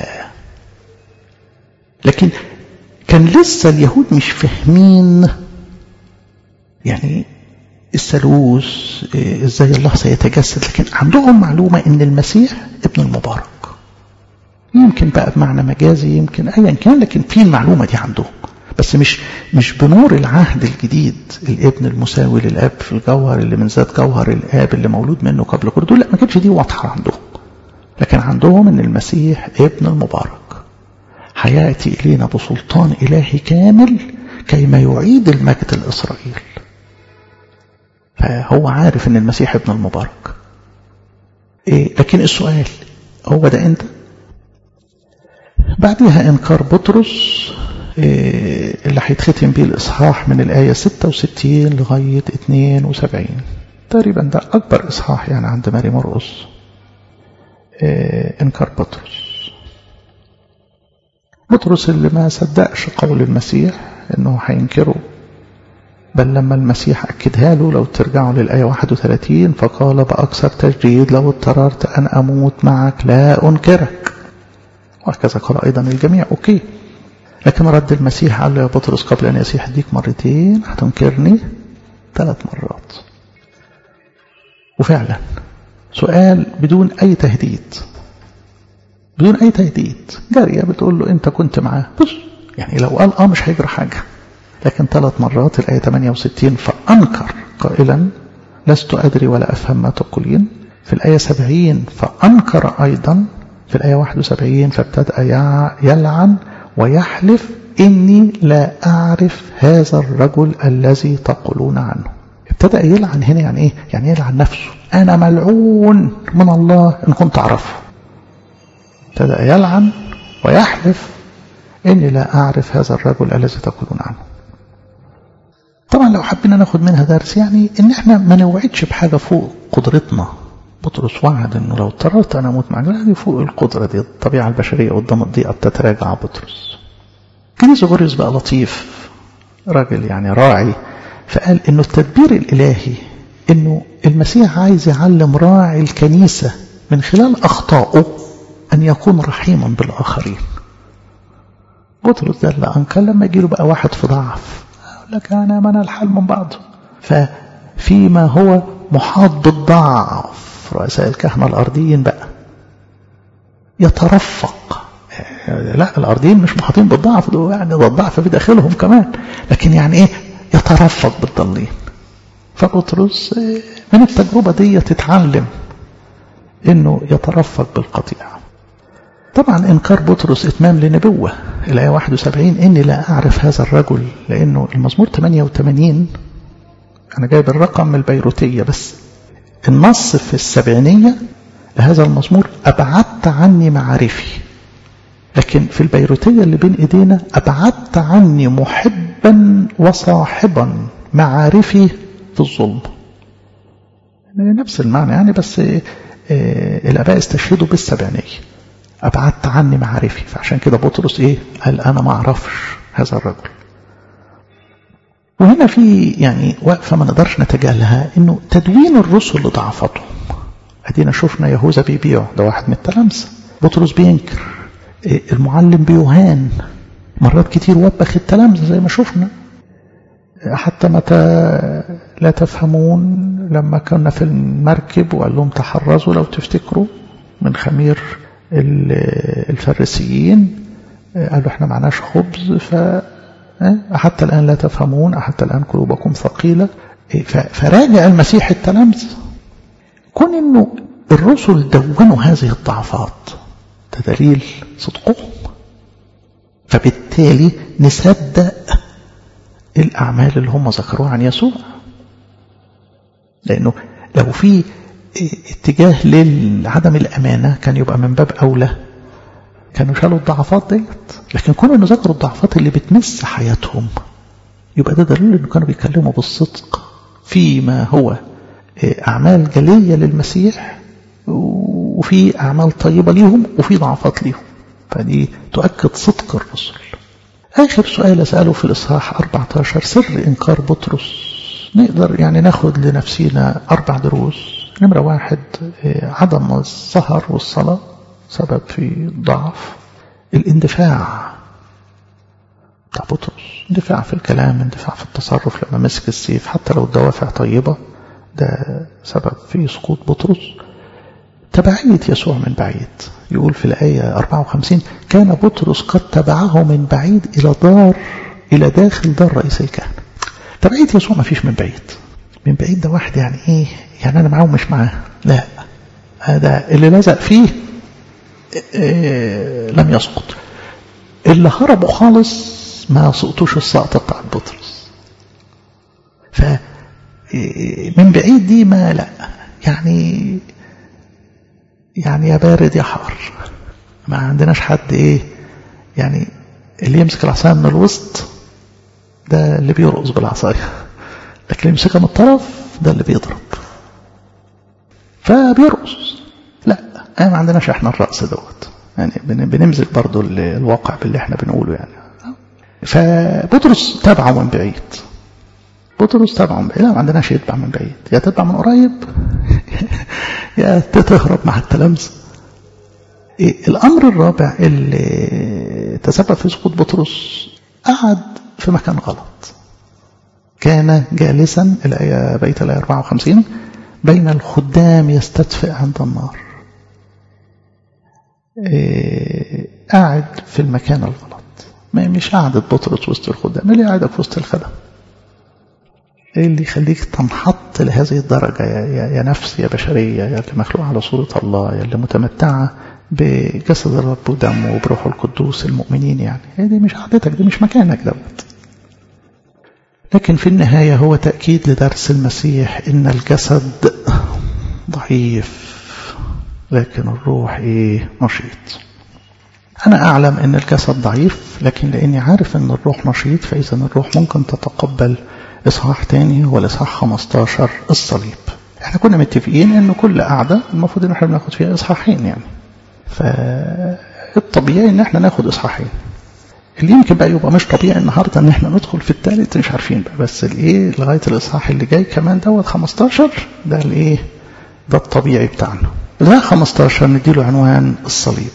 لكن كان لسه اليهود مش فاهمين يعني الثالوث ازاي الله سيتجسد لكن عندهم معلومه ان المسيح ابن المبارك يمكن بقى بمعنى مجازي يمكن ايا كان لكن في المعلومه دي عندهم بس مش مش بنور العهد الجديد الابن المساوي للاب في الجوهر اللي من ذات جوهر الاب اللي مولود منه قبل كل دول لا ما كانتش دي واضحه عندهم لكن عندهم ان المسيح ابن المبارك هياتي الينا بسلطان الهي كامل كيما يعيد المجد لاسرائيل فهو عارف ان المسيح ابن المبارك إيه لكن السؤال هو ده انت بعدها انكار بطرس إيه اللي هيتختم بيه الاصحاح من الايه 66 لغايه 72 تقريبا ده اكبر اصحاح يعني عند ماري مرقس إيه انكار بطرس بطرس اللي ما صدقش قول المسيح انه هينكره بل لما المسيح أكدها له لو ترجعوا للآية 31 فقال بأكثر تجديد لو اضطررت أن أموت معك لا أنكرك وهكذا قال أيضا الجميع أوكي لكن رد المسيح قال له يا بطرس قبل أن يسيح ديك مرتين هتنكرني ثلاث مرات وفعلا سؤال بدون أي تهديد بدون أي تهديد جارية بتقول له أنت كنت معاه بص يعني لو قال آه مش هيجرى حاجة لكن ثلاث مرات الآية 68 فأنكر قائلا لست أدري ولا أفهم ما تقولين في الآية 70 فأنكر أيضا في الآية 71 فابتدأ يلعن ويحلف إني لا أعرف هذا الرجل الذي تقولون عنه ابتدأ يلعن هنا يعني إيه؟ يعني يلعن نفسه أنا ملعون من الله إن كنت أعرفه ابتدأ يلعن ويحلف إني لا أعرف هذا الرجل الذي تقولون عنه طبعا لو حبينا ناخد منها درس يعني إن إحنا ما نوعدش بحاجة فوق قدرتنا بطرس وعد إنه لو اضطررت أنا أموت معك دي فوق القدرة دي الطبيعة البشرية قدام الضيقة بتتراجع بطرس كنيسة غوريوس بقى لطيف راجل يعني راعي فقال إنه التدبير الإلهي إنه المسيح عايز يعلم راعي الكنيسة من خلال أخطائه أن يكون رحيما بالآخرين بطرس ده اللي أنكر لما يجي له بقى واحد في ضعف يقول لك أنا من الحال من بعضه ففيما هو محاط بالضعف رؤساء الكهنة الأرضيين بقى يترفق لا الأرضيين مش محاطين بالضعف ده يعني ده الضعف بداخلهم كمان لكن يعني إيه يترفق بالضالين فبطرس من التجربة دي تتعلم إنه يترفق بالقطيع طبعا إنكار بطرس إتمام لنبوة الآية 71 إني لا أعرف هذا الرجل لأنه المزمور 88 أنا جايب الرقم من البيروتية بس النص في السبعينية لهذا المزمور أبعدت عني معارفي لكن في البيروتية اللي بين إيدينا أبعدت عني محبا وصاحبا معارفي في الظلم نفس المعنى يعني بس الآباء استشهدوا بالسبعينية أبعدت عني معارفي فعشان كده بطرس إيه قال أنا ما أعرفش هذا الرجل وهنا في يعني وقفة ما نقدرش نتجاهلها إنه تدوين الرسل لضعفتهم أدينا شفنا يهوذا بيبيعه ده واحد من التلامذة بطرس بينكر المعلم بيهان مرات كتير وبخ التلامذة زي ما شفنا حتى متى لا تفهمون لما كنا في المركب وقال لهم تحرزوا لو تفتكروا من خمير الفريسيين قالوا احنا معناش خبز ف حتى الآن لا تفهمون حتى الآن قلوبكم ثقيلة فراجع المسيح التلامذة كون انه الرسل دونوا هذه الضعفات ده دليل صدقهم فبالتالي نصدق الأعمال اللي هم ذكروها عن يسوع لأنه لو في اتجاه لعدم الأمانة كان يبقى من باب أولى كانوا شالوا الضعفات ديت لكن كون انه ذكروا الضعفات اللي بتمس حياتهم يبقى ده دليل انه كانوا بيتكلموا بالصدق فيما هو اعمال جليه للمسيح وفي اعمال طيبه ليهم وفي ضعفات ليهم فدي تؤكد صدق الرسل اخر سؤال اساله في الاصحاح 14 سر انكار بطرس نقدر يعني ناخد لنفسينا اربع دروس نمره واحد عدم السهر والصلاه سبب في ضعف الاندفاع بتاع بطرس اندفاع في الكلام اندفاع في التصرف لما مسك السيف حتى لو الدوافع طيبة ده سبب في سقوط بطرس تبعية يسوع من بعيد يقول في الآية 54 كان بطرس قد تبعه من بعيد إلى دار إلى داخل دار رئيس الكهنة تبعية يسوع ما فيش من بعيد من بعيد ده واحد يعني إيه يعني أنا معاه ومش معاه لا هذا اللي لزق فيه إيه لم يسقط اللي هربوا خالص ما سقطوش السقطة بتاعت بطرس ف من بعيد دي ما لا يعني يعني يا بارد يا حار ما عندناش حد ايه يعني اللي يمسك العصايه من الوسط ده اللي بيرقص بالعصايه لكن اللي يمسكها من الطرف ده اللي بيضرب فبيرقص لا ما عندناش احنا الرأس دوت يعني بنمزج برضو الواقع باللي احنا بنقوله يعني فبطرس تابعه من بعيد بطرس تابعه من بعيد لا ما عندناش يتبع من بعيد يا تتبع من قريب يا تهرب مع التلامذة الأمر الرابع اللي تسبب في سقوط بطرس قعد في مكان غلط كان جالسا الآية بيت الآية 54 بين الخدام يستدفئ عند النار قاعد في المكان الغلط ما مش قعدة بطرس وسط الخدام اللي قاعدك في وسط الخدم ايه اللي يخليك تنحط لهذه الدرجة يا, يا, يا نفس يا بشرية يا اللي مخلوق على صورة الله يا اللي متمتعة بجسد الرب ودمه وبروحه القدوس المؤمنين يعني هي دي مش قعدتك دي مش مكانك دوت لكن في النهاية هو تأكيد لدرس المسيح إن الجسد ضعيف لكن الروح إيه نشيط أنا أعلم أن الجسد ضعيف لكن لأني عارف أن الروح نشيط فإذا الروح ممكن تتقبل إصحاح تاني هو الإصحاح 15 الصليب احنا كنا متفقين أن كل قعدة المفروض أن احنا بناخد فيها إصحاحين يعني فالطبيعي أن احنا ناخد إصحاحين اللي يمكن بقى يبقى مش طبيعي النهارده ان احنا ندخل في الثالث مش عارفين بقى بس الايه لغايه الاصحاح اللي جاي كمان دوت 15 ده الايه ده الطبيعي بتاعنا ده 15 نديله عنوان الصليب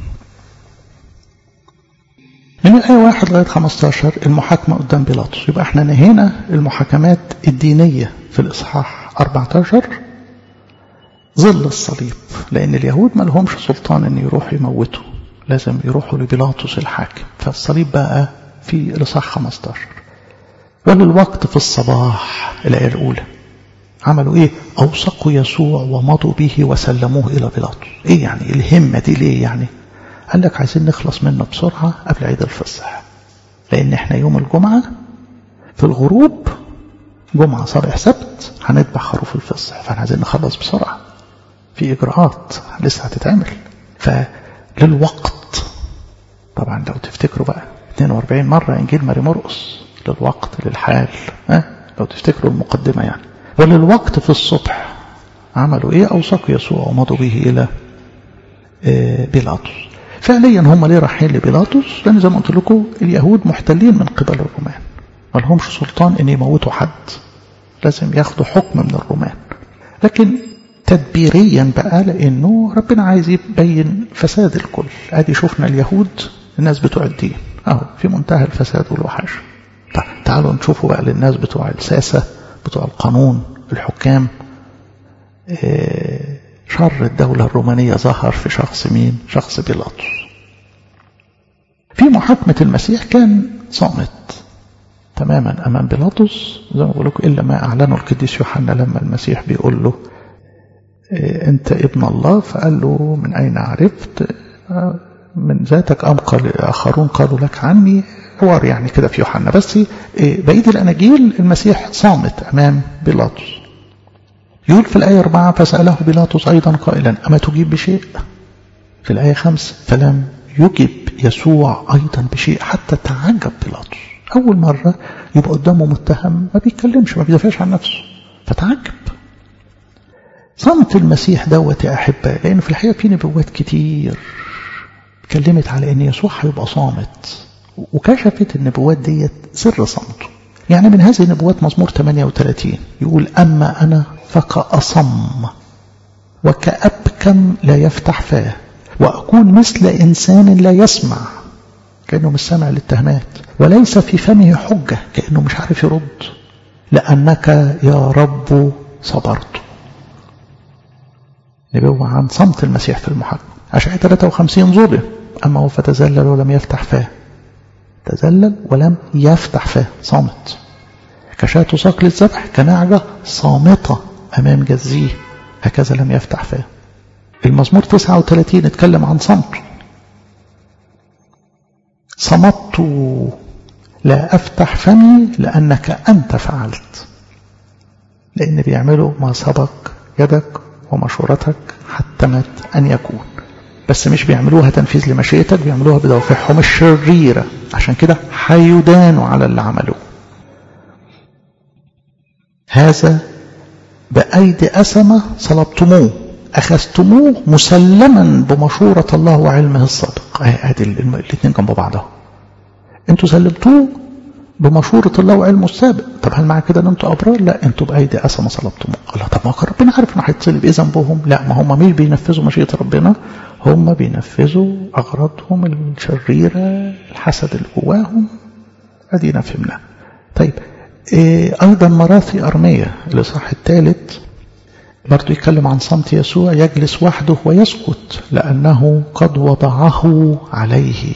من الآية 1 لغاية 15 المحاكمة قدام بيلاطس يبقى احنا نهينا المحاكمات الدينية في الإصحاح 14 ظل الصليب لأن اليهود ما لهمش سلطان أن يروحوا يموتوا لازم يروحوا لبيلاطس الحاكم فالصليب بقى في الإصحاح 15 وللوقت في الصباح الآية الأولى عملوا إيه؟ أوثقوا يسوع ومضوا به وسلموه إلى بيلاطس إيه يعني الهمة دي ليه يعني؟ قال لك عايزين نخلص منه بسرعة قبل عيد الفصح لأن احنا يوم الجمعة في الغروب جمعة صبح سبت هنذبح خروف الفصح فاحنا عايزين نخلص بسرعة في إجراءات لسه هتتعمل فللوقت طبعا لو تفتكروا بقى 42 مرة إنجيل ماري مرقس للوقت للحال ها لو تفتكروا المقدمة يعني وللوقت في الصبح عملوا ايه اوثقوا يسوع ومضوا به الى بيلاطس فعليا هم ليه رايحين لبيلاطس لان زي ما قلت لكم اليهود محتلين من قبل الرومان ما لهمش سلطان ان يموتوا حد لازم ياخدوا حكم من الرومان لكن تدبيريا بقى لانه ربنا عايز يبين فساد الكل ادي شفنا اليهود الناس بتوع الدين اهو في منتهى الفساد والوحش طيب تعالوا نشوفوا بقى للناس بتوع الساسه بتوع القانون الحكام إيه شر الدولة الرومانية ظهر في شخص مين شخص بيلاطس في محاكمة المسيح كان صامت تماما أمام بيلاطس زي ما بقول لكم إلا ما أعلنه القديس يوحنا لما المسيح بيقول له إيه أنت ابن الله فقال له من أين عرفت من ذاتك أم قال آخرون قالوا لك عني حوار يعني كده في يوحنا بس إيه بقية الأناجيل المسيح صامت أمام بيلاطس يقول في الآية أربعة فسأله بيلاطس أيضا قائلا أما تجيب بشيء في الآية خمس فلم يجب يسوع أيضا بشيء حتى تعجب بيلاطس أول مرة يبقى قدامه متهم ما بيتكلمش ما بيدافعش عن نفسه فتعجب صمت المسيح دوت يا أحبة لأن في الحقيقة في نبوات كتير اتكلمت على أن يسوع هيبقى صامت وكشفت النبوات ديت سر صمته يعني من هذه النبوات مزمور 38 يقول أما أنا فكأصم وكأبكم لا يفتح فاه وأكون مثل إنسان لا يسمع كأنه مش سامع للتهمات وليس في فمه حجة كأنه مش عارف يرد لأنك يا رب صبرت نبوة عن صمت المسيح في المحاكمة أشعة 53 ظلم أما هو فتزلل ولم يفتح فاه تزلل ولم يفتح فاه صامت كشاة ساق للذبح كنعجة صامتة أمام جزيه هكذا لم يفتح فاه المزمور 39 اتكلم عن صمت صمت لا أفتح فمي لأنك أنت فعلت لأن بيعملوا ما سبق يدك ومشورتك حتمت أن يكون بس مش بيعملوها تنفيذ لمشيئتك بيعملوها بدوافعهم الشريرة عشان كده هيدانوا على اللي عملوه هذا بأيدي أسمة صلبتموه أخذتموه مسلما بمشورة الله وعلمه السابق هذه الاثنين جنب بعضهم انتوا سلمتوه بمشورة الله وعلمه السابق طب هل معنى كده ان انتوا ابرار لا انتوا بايدي اسمى صلبتموه الله طب ما كان ربنا عارف انه هيتصلب ايه ذنبهم لا ما هم مش بينفذوا مشيئة ربنا هم بينفذوا أغراضهم الشريرة الحسد اللي جواهم أدينا فهمنا طيب إيه أيضا مراثي أرمية الإصحاح الثالث برضو يتكلم عن صمت يسوع يجلس وحده ويسكت لأنه قد وضعه عليه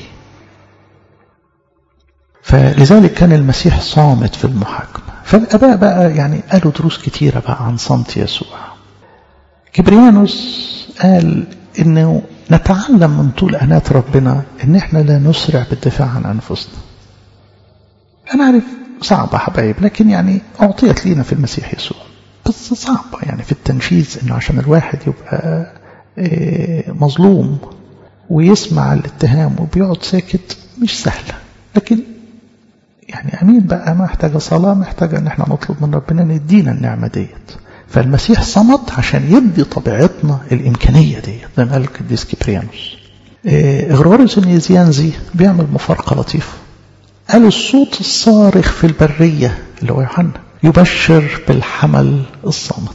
فلذلك كان المسيح صامت في المحاكمة فالآباء بقى يعني قالوا دروس كتيرة بقى عن صمت يسوع كبريانوس قال إنه نتعلم من طول أناة ربنا إن إحنا لا نسرع بالدفاع عن أنفسنا أنا عارف صعبة حبايب لكن يعني أعطيت لينا في المسيح يسوع بس صعبة يعني في التنفيذ إنه عشان الواحد يبقى مظلوم ويسمع الاتهام وبيقعد ساكت مش سهلة لكن يعني أمين بقى محتاجة صلاة محتاجة إن احنا نطلب من ربنا ندينا النعمة ديت فالمسيح صمت عشان يدي طبيعتنا الإمكانية ديت زي ما قال القديس كبريانوس غرغوريوس النيزيانزي بيعمل مفارقة لطيفة قال الصوت الصارخ في البرية اللي هو يوحنا يبشر بالحمل الصامت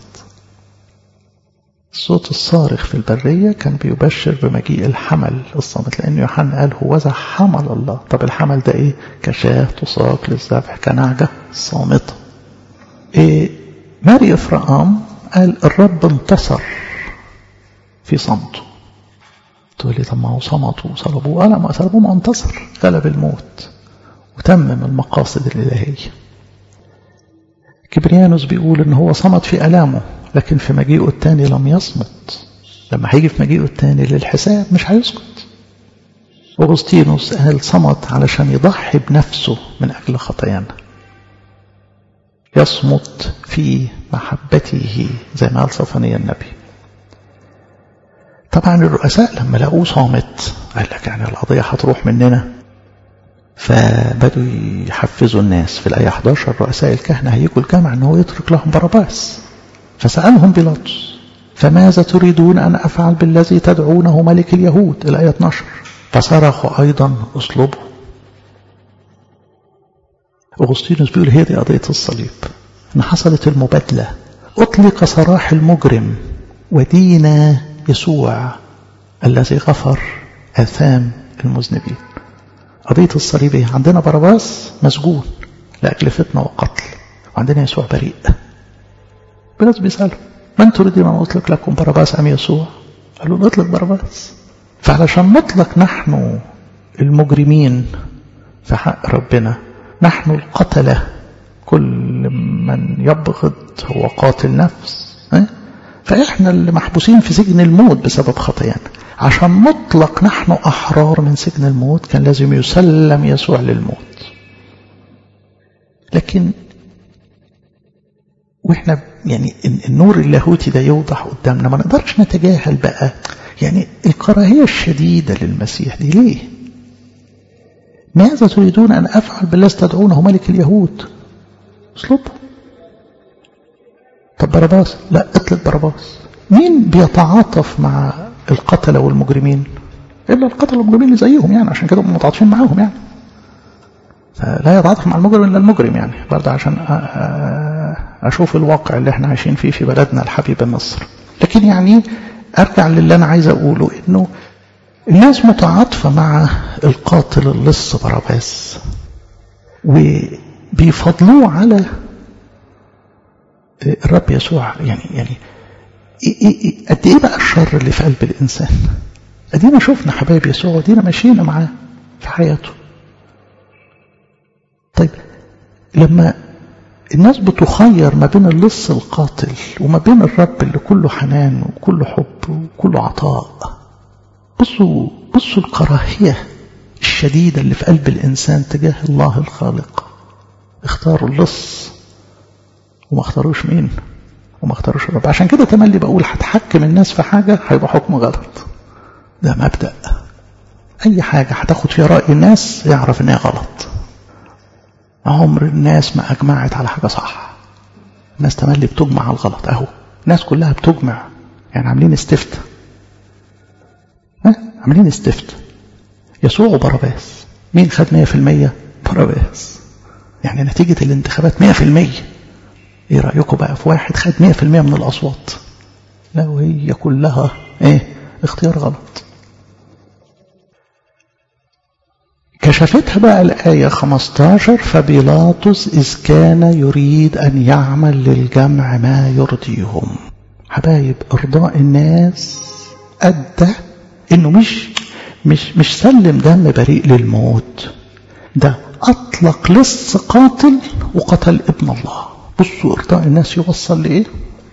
الصوت الصارخ في البرية كان بيبشر بمجيء الحمل الصامت لأن يوحنا قال هو ذا حمل الله طب الحمل ده إيه كشاة تساق للذبح كنعجة صامتة إيه ماري إفرام قال الرب انتصر في صمته تقول لي طب ما هو صمتوا وصلبوه لا ما صلبوه ما انتصر غلب الموت وتمم المقاصد الإلهية كبريانوس بيقول ان هو صمت في ألامه لكن في مجيئه الثاني لم يصمت لما هيجي في مجيئه الثاني للحساب مش هيسكت أغسطينوس قال صمت علشان يضحي بنفسه من أجل خطايانا يصمت في محبته زي ما قال صفانية النبي طبعا الرؤساء لما لقوه صامت قال لك يعني القضية هتروح مننا فبدوا يحفزوا الناس في الآية 11 رؤساء الكهنة هيجوا الجامع أنه يترك لهم باراباس فسألهم بيلاطس فماذا تريدون أن أفعل بالذي تدعونه ملك اليهود الآية 12 فصرخوا أيضا أصلبه أغسطينوس بيقول هي دي قضية الصليب إن حصلت المبادلة أطلق سراح المجرم ودين يسوع الذي غفر آثام المذنبين قضية الصليب ايه عندنا باراباس مسجون لأجل فتنة وقتل وعندنا يسوع بريء بلاس بيسأله من تريدون أن أطلق لكم باراباس أم يسوع قالوا نطلق باراباس فعلشان نطلق نحن المجرمين في حق ربنا نحن القتلة كل من يبغض هو قاتل نفس فإحنا اللي محبوسين في سجن الموت بسبب خطايانا عشان نطلق نحن أحرار من سجن الموت كان لازم يسلم يسوع للموت لكن واحنا يعني النور اللاهوتي ده يوضح قدامنا ما نقدرش نتجاهل بقى يعني الكراهية الشديدة للمسيح دي ليه ماذا تريدون أن أفعل بالذي تدعونه ملك اليهود اصلبه طب باراباس لا اطلق باراباس مين بيتعاطف مع القتلة والمجرمين إلا القتلة والمجرمين اللي زيهم يعني عشان كده هم متعاطفين معاهم يعني لا يتعاطف مع المجرم إلا المجرم يعني برضه عشان أشوف الواقع اللي احنا عايشين فيه في بلدنا الحبيبة مصر لكن يعني أرجع للي أنا عايز أقوله إنه الناس متعاطفة مع القاتل اللص باراباس وبيفضلوه على الرب يسوع يعني يعني قد ايه بقى الشر اللي في قلب الانسان ادينا شفنا حبايب يسوع ادينا ماشيين معاه في حياته طيب لما الناس بتخير ما بين اللص القاتل وما بين الرب اللي كله حنان وكله حب وكله عطاء بصوا بصوا الكراهية الشديدة اللي في قلب الإنسان تجاه الله الخالق اختاروا اللص وما اختاروش مين وما اختاروش الرب عشان كده تملي بقول هتحكم الناس في حاجة هيبقى حكم غلط ده مبدأ أي حاجة هتاخد فيها رأي الناس يعرف إن هي غلط عمر الناس ما أجمعت على حاجة صح الناس تملي بتجمع على الغلط أهو الناس كلها بتجمع يعني عاملين استفتاء ها عاملين استفتاء يسوع وبراباس مين خد 100% براباس يعني نتيجة الانتخابات 100% ايه رأيكم بقى في واحد خد 100% من الأصوات لا وهي كلها ايه اختيار غلط كشفتها بقى الآية 15 فبيلاطس إذ كان يريد أن يعمل للجمع ما يرضيهم حبايب إرضاء الناس أدى إنه مش مش مش سلم دم بريء للموت ده أطلق لص قاتل وقتل ابن الله بصوا إرضاء الناس يوصل لإيه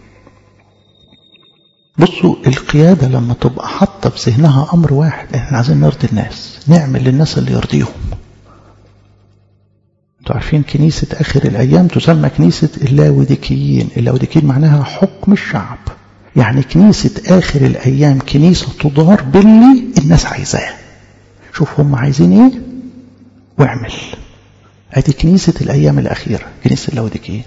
بصوا القيادة لما تبقى حاطة في ذهنها أمر واحد إحنا عايزين نرضي الناس نعمل للناس اللي يرضيهم انتوا عارفين كنيسة آخر الأيام تسمى كنيسة اللاوديكيين اللاوديكيين معناها حكم الشعب يعني كنيسة آخر الأيام كنيسة تدار باللي الناس عايزاه شوف هم عايزين إيه واعمل ادي كنيسة الأيام الأخيرة كنيسة اللاوديكيين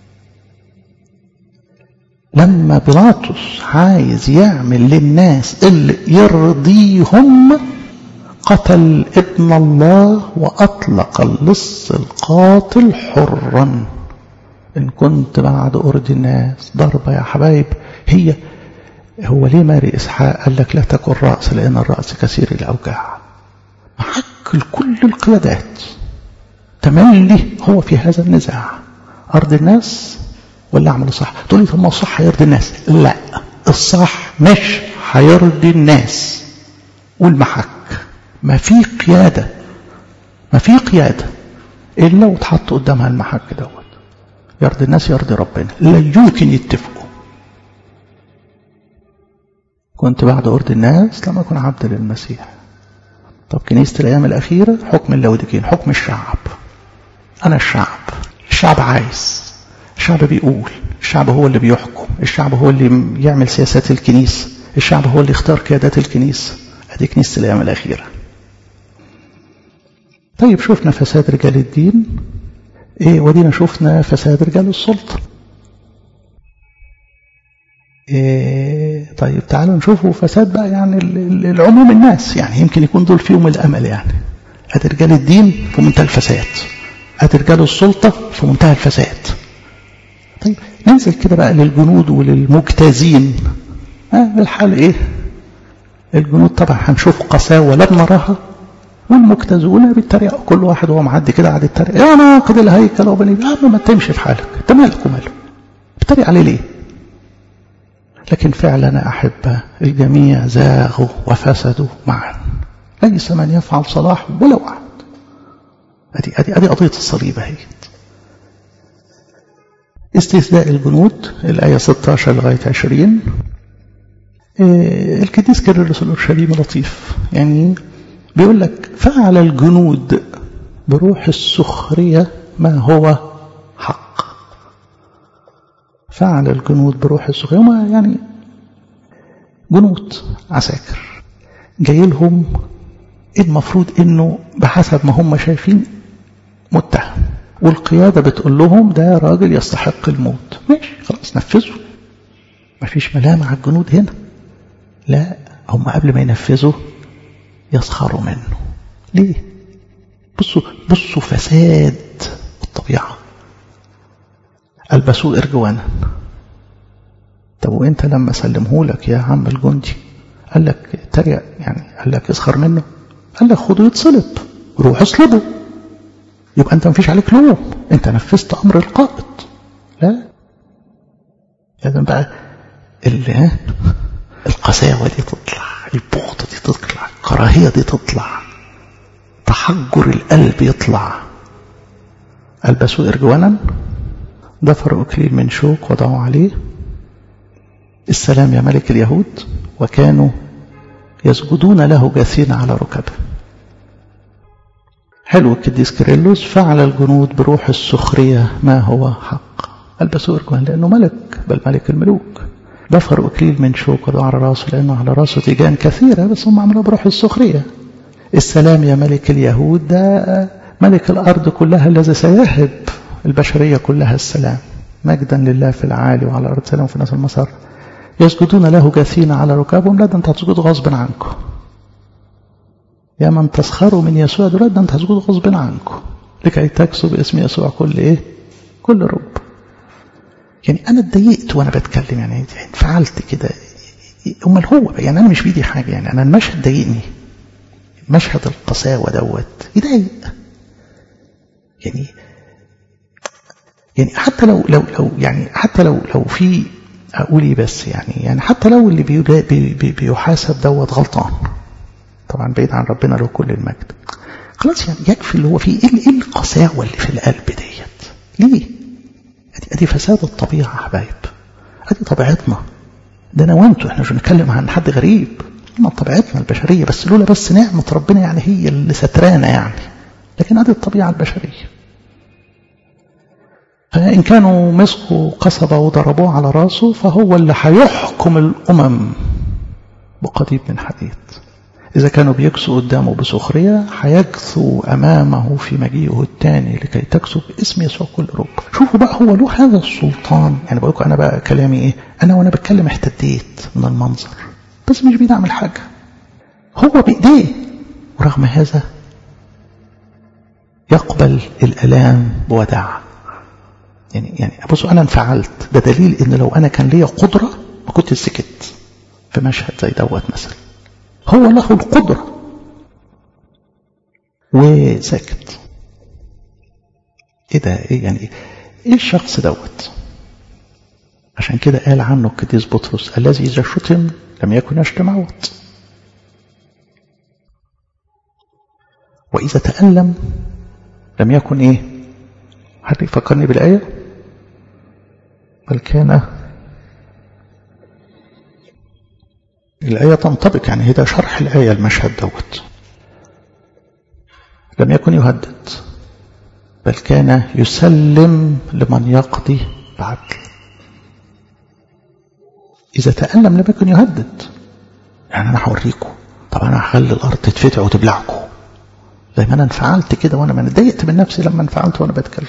لما بيلاطس عايز يعمل للناس اللي يرضيهم قتل ابن الله وأطلق اللص القاتل حرا إن كنت بعد أرض الناس ضربة يا حبايب هي هو ليه ماري إسحاق قال لك لا تكن رأس لأن الرأس كثير الأوجاع محك كل القيادات تملي هو في هذا النزاع أرض الناس ولا أعمل الصح تقول لي طب ما الصح هيرضي الناس لا الصح مش هيرضي الناس والمحك ما في قيادة ما في قيادة إلا وتحط قدامها المحك دوت يرضي الناس يرضي ربنا لا يمكن يتفقوا كنت بعد أرض الناس لما أكون عبد للمسيح طب كنيسة الأيام الأخيرة حكم اللاوديكين حكم الشعب أنا الشعب الشعب عايز الشعب بيقول الشعب هو اللي بيحكم الشعب هو اللي يعمل سياسات الكنيسة الشعب هو اللي يختار قيادات الكنيسة ادي كنيسة الأيام الأخيرة طيب شفنا فساد رجال الدين ايه ودينا شفنا فساد رجال السلطة إيه طيب تعالوا نشوفوا فساد بقى يعني العموم الناس يعني يمكن يكون دول فيهم الأمل يعني ادي رجال الدين في منتهى الفساد ادي رجال السلطة في منتهى الفساد طيب ننزل كده بقى للجنود وللمجتازين ها الحال ايه الجنود طبعا هنشوف قساوة لم نراها والمجتازون بيتريقوا كل واحد وهو معدي كده قاعد يتريق يا ناقد الهيكل وبني يا عم ما تمشي في حالك انت مالك وماله بتريق عليه ليه لكن فعلا أحبة الجميع زاغوا وفسدوا معا ليس من يفعل صلاح ولا واحد ادي ادي ادي قضيه الصليب اهي استهزاء الجنود الآية 16 لغاية 20 القديس كيرلس الأورشليمي لطيف يعني بيقول لك فعل الجنود بروح السخرية ما هو حق فعل الجنود بروح السخرية ما يعني جنود عساكر جاي لهم المفروض انه بحسب ما هم شايفين متهم والقيادة بتقول لهم ده راجل يستحق الموت ماشي خلاص نفذوا مفيش ملامة على الجنود هنا لا هم قبل ما ينفذوا يسخروا منه ليه بصوا بصوا فساد الطبيعة البسوه ارجوانا طب وانت لما سلمه لك يا عم الجندي قال لك تريق يعني قال لك اسخر منه قال لك خده يتصلب روح اصلبه يبقى انت مفيش عليك لوم انت نفذت امر القائد لا لازم بقى اللي القساوة دي تطلع البغضة دي تطلع الكراهية دي تطلع تحجر القلب يطلع ألبسوا إرجوانا ضفروا أكليل من شوك وضعوا عليه السلام يا ملك اليهود وكانوا يسجدون له جاثين على ركبه حلو القديس كيرلس فعل الجنود بروح السخرية ما هو حق ألبسوا إرجوان لأنه ملك بل ملك الملوك ضفر أكليل من شوك وضع على راسه لأنه على راسه تيجان كثيرة بس هم عملوا بروح السخرية السلام يا ملك اليهود ده ملك الأرض كلها الذي سيهب البشرية كلها السلام مجدا لله في العالي وعلى الأرض سلام في ناس المسار يسجدون له جاثين على ركابهم لا ده انت هتسجدوا غصب عنكم يا من تسخروا من يسوع دول ده انت هتسجدوا غصب عنكم لكي تكسوا باسم يسوع كل ايه كل رب يعني انا اتضايقت وانا بتكلم يعني انفعلت كده امال هو يعني انا مش بيدي حاجه يعني انا المشهد ضايقني مشهد القساوة دوت يضايق يعني يعني حتى لو لو لو يعني حتى لو لو في اقول ايه بس يعني يعني حتى لو اللي بي بي بيحاسب دوت غلطان طبعا بعيد عن ربنا له كل المجد خلاص يعني يكفي اللي هو فيه ايه ايه القساوه اللي في القلب ديت ليه ادي ادي فساد الطبيعه يا حبايب ادي طبيعتنا ده انا وانتوا احنا مش بنتكلم عن حد غريب ما طبيعتنا البشريه بس لولا بس نعمه ربنا يعني هي اللي سترانا يعني لكن ادي الطبيعه البشريه فإن كانوا مسكوا قصبة وضربوه على راسه فهو اللي هيحكم الأمم بقضيب من حديد إذا كانوا بيكسوا قدامه بسخرية هيجثوا أمامه في مجيئه الثاني لكي تكسب اسم يسوع كل رب شوفوا بقى هو له هذا السلطان يعني بقول أنا بقى كلامي إيه أنا وأنا بتكلم احتديت من المنظر بس مش بيعمل حاجة هو بإيديه ورغم هذا يقبل الألام بوداع يعني يعني بصوا انا انفعلت ده دليل ان لو انا كان ليا قدره ما كنت سكت في مشهد زي دوت مثلا هو له القدره وساكت ايه ده ايه يعني ايه الشخص دوت عشان كده قال عنه القديس بطرس الذي اذا شتم لم يكن يشتم عوض واذا تالم لم يكن ايه حد يفكرني بالايه بل كان الآية تنطبق يعني هذا شرح الآية المشهد دوت لم يكن يهدد بل كان يسلم لمن يقضي بعدل إذا تألم لم يكن يهدد يعني أنا هوريكم طب أنا هخلي الأرض تتفتح وتبلعكم زي ما أنا انفعلت كده وأنا ما اتضايقت من نفسي لما انفعلت وأنا بتكلم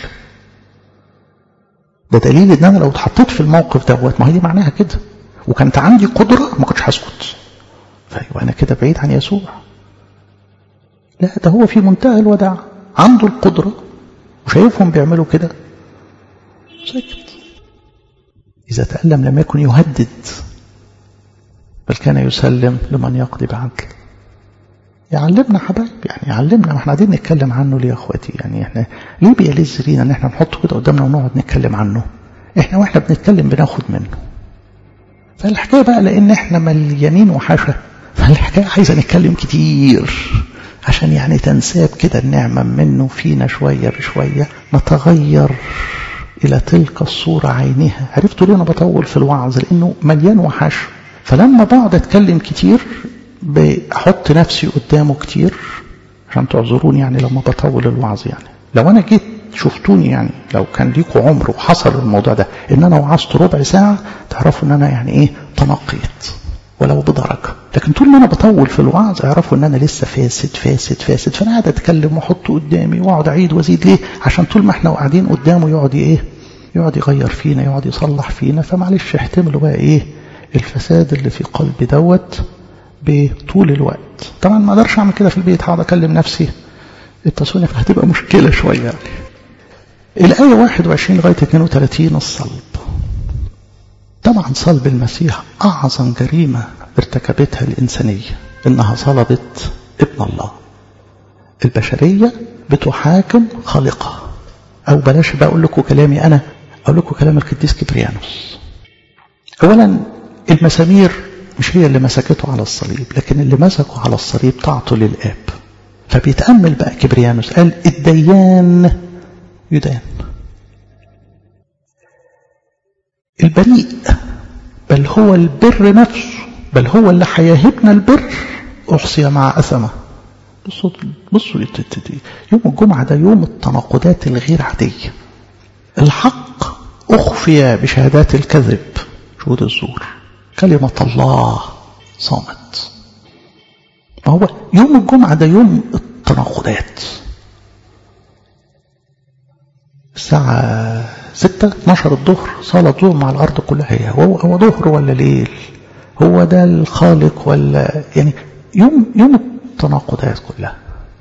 ده دليل ان انا لو اتحطيت في الموقف دوت ما هي دي معناها كده وكانت عندي قدره ما كنتش هسكت فايوه انا كده بعيد عن يسوع لا ده هو في منتهى الوداع عنده القدره وشايفهم بيعملوا كده سكت اذا تالم لم يكن يهدد بل كان يسلم لمن يقضي بعدل يعلمنا حبايب يعني يعلمنا ما احنا قاعدين نتكلم عنه ليه يا اخواتي يعني احنا ليه بيلز لينا ان احنا نحطه كده قدامنا ونقعد نتكلم عنه احنا واحنا بنتكلم بناخد منه فالحكايه بقى لان احنا مليانين وحشه فالحكايه عايزه نتكلم كتير عشان يعني تنساب كده النعمه منه فينا شويه بشويه نتغير الى تلك الصوره عينها عرفتوا ليه انا بطول في الوعظ لانه مليان وحش فلما بقعد اتكلم كتير بحط نفسي قدامه كتير عشان تعذروني يعني لما بطول الوعظ يعني لو انا جيت شفتوني يعني لو كان ليكوا عمر وحصل الموضوع ده ان انا وعظت ربع ساعه تعرفوا ان انا يعني ايه تنقيت ولو بدرجه لكن طول ما انا بطول في الوعظ اعرفوا ان انا لسه فاسد فاسد فاسد فانا قاعد اتكلم واحطه قدامي واقعد اعيد وازيد ليه عشان طول ما احنا قاعدين قدامه يقعد ايه يقعد يغير فينا يقعد يصلح فينا فمعلش احتملوا بقى ايه الفساد اللي في قلبي دوت بطول الوقت طبعا ما اقدرش اعمل كده في البيت هقعد اكلم نفسي التصوير هتبقى مشكله شويه يعني الآية 21 لغاية 32 الصلب طبعا صلب المسيح أعظم جريمة ارتكبتها الإنسانية إنها صلبت ابن الله البشرية بتحاكم خالقها أو بلاش بقى أقول لكم كلامي أنا أقول لكم كلام القديس كبريانوس أولا المسامير مش هي اللي مسكته على الصليب لكن اللي مسكه على الصليب طاعته للآب فبيتأمل بقى كبريانوس قال الديان يدان البريء بل هو البر نفسه بل هو اللي هيهبنا البر أحصي مع أثمة بصوا بصوا يوم الجمعة ده يوم التناقضات الغير عادية الحق أخفي بشهادات الكذب شهود الزور كلمة الله صامت ما هو يوم الجمعة ده يوم التناقضات الساعة ستة 12 الظهر صلاة ظهر مع الأرض كلها هي هو هو ظهر ولا ليل هو ده الخالق ولا يعني يوم يوم التناقضات كلها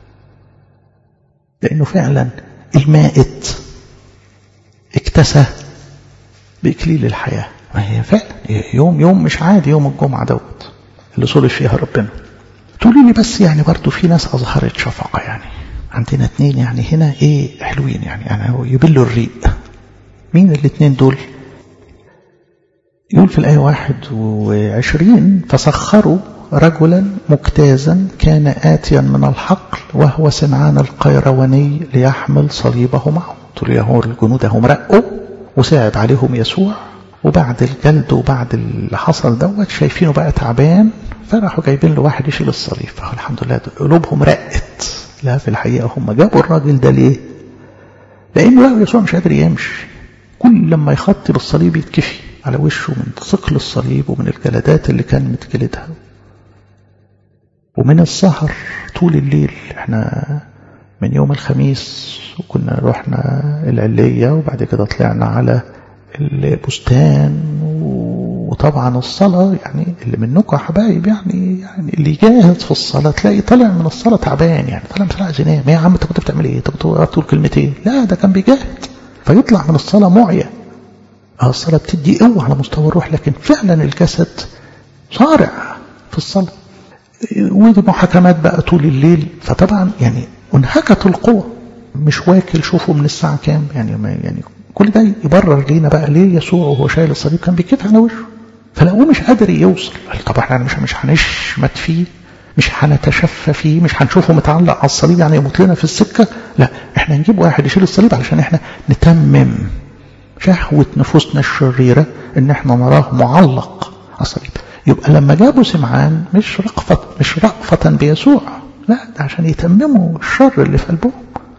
لأنه فعلا المائت اكتسى بإكليل الحياة ما هي فعلا يوم يوم مش عادي يوم الجمعة دوت اللي صلح فيها ربنا تقولوا لي بس يعني برضو في ناس أظهرت شفقة يعني عندنا اتنين يعني هنا ايه حلوين يعني يعني يبلوا الريق مين الاتنين دول يقول في الآية واحد وعشرين فسخروا رجلا مجتازا كان آتيا من الحقل وهو سمعان القيرواني ليحمل صليبه معه تقول يا هو الجنود هم رقوا وساعد عليهم يسوع وبعد الجلد وبعد اللي حصل دوت شايفينه بقى تعبان فراحوا جايبين له واحد يشيل الصليب فالحمد لله قلوبهم رقت لا في الحقيقة هم جابوا الراجل ده ليه لأنه لقوا يسوع مش قادر يمشي كل لما يخطي بالصليب يتكفي على وشه من ثقل الصليب ومن الجلدات اللي كان متجلدها ومن السهر طول الليل احنا من يوم الخميس وكنا رحنا العلية وبعد كده طلعنا على البستان وطبعا الصلاة يعني اللي منكم حبايب يعني يعني اللي جاهز في الصلاة تلاقي طالع من الصلاة تعبان يعني طالع مش عايز ينام يا عم انت كنت بتعمل ايه؟ انت كنت بتقول كلمتين لا ده كان بيجاهد فيطلع من الصلاة معيا الصلاة بتدي قوة على مستوى الروح لكن فعلا الجسد صارع في الصلاة ودي محاكمات بقى طول الليل فطبعا يعني انهكت القوة مش واكل شوفوا من الساعة كام يعني ما يعني كل ده يبرر لينا بقى ليه يسوع وهو شايل الصليب كان بيكف على وشه فلقوه مش قادر يوصل طب احنا مش مش هنشمت فيه مش هنتشفى فيه مش هنشوفه متعلق على الصليب يعني يموت لنا في السكة لا احنا نجيب واحد يشيل الصليب علشان احنا نتمم شهوة نفوسنا الشريرة ان احنا نراه معلق على الصليب يبقى لما جابوا سمعان مش رأفة مش رأفة بيسوع لا ده عشان يتمموا الشر اللي في قلبهم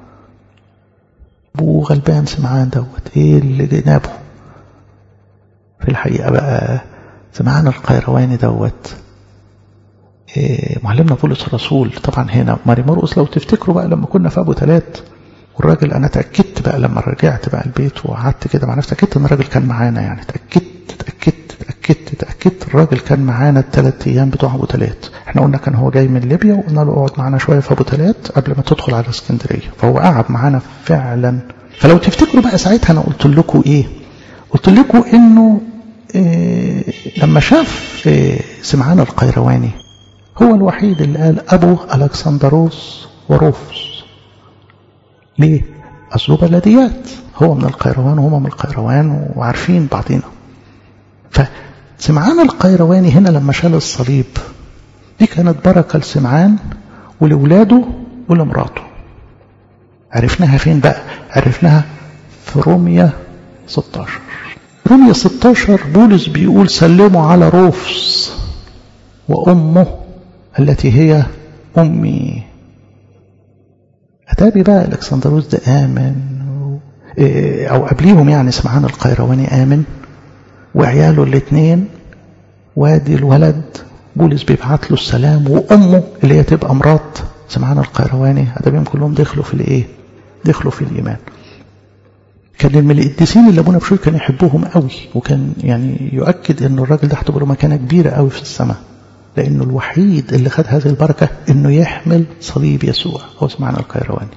ابو غلبان سمعان دوت ايه اللي جنابه في الحقيقة بقى سمعان القيرواني دوت إيه معلمنا بولس الرسول طبعا هنا ماري مرقس لو تفتكروا بقى لما كنا في ابو ثلاث والراجل انا اتاكدت بقى لما رجعت بقى البيت وقعدت كده مع نفسي اتاكدت ان الراجل كان معانا يعني اتاكدت اتاكدت اتاكدت اتاكدت الراجل كان معانا الثلاث ايام بتوع ابو ثلاث احنا قلنا كان هو جاي من ليبيا وقلنا له اقعد معانا شويه في ابو ثلاث قبل ما تدخل على اسكندريه فهو قعد معانا فعلا فلو تفتكروا بقى ساعتها انا قلت لكم ايه قلت لكم انه إيه لما شاف إيه سمعان القيرواني هو الوحيد اللي قال ابو الكسندروس وروفس ليه اصله بلديات هو من القيروان وهما من القيروان وعارفين بعضنا فسمعان القيرواني هنا لما شال الصليب دي كانت بركة لسمعان ولولاده ولمراته عرفناها فين بقى عرفناها في روميا 16 روميا 16 بولس بيقول سلموا على روفس وأمه التي هي أمي أتابي بقى الكسندروس ده آمن أو قبليهم يعني سمعان القيرواني آمن وعياله الاثنين وادي الولد بولس بيبعت له السلام وأمه اللي هي تبقى مرات سمعان القيرواني أتابيهم كلهم دخلوا في الإيه دخلوا في الإيمان كان من القديسين اللي ابونا بشوي كان يحبهم قوي وكان يعني يؤكد ان الراجل ده هتبقى له مكانه كبيره قوي في السماء لانه الوحيد اللي خد هذه البركه انه يحمل صليب يسوع هو سمعنا القيرواني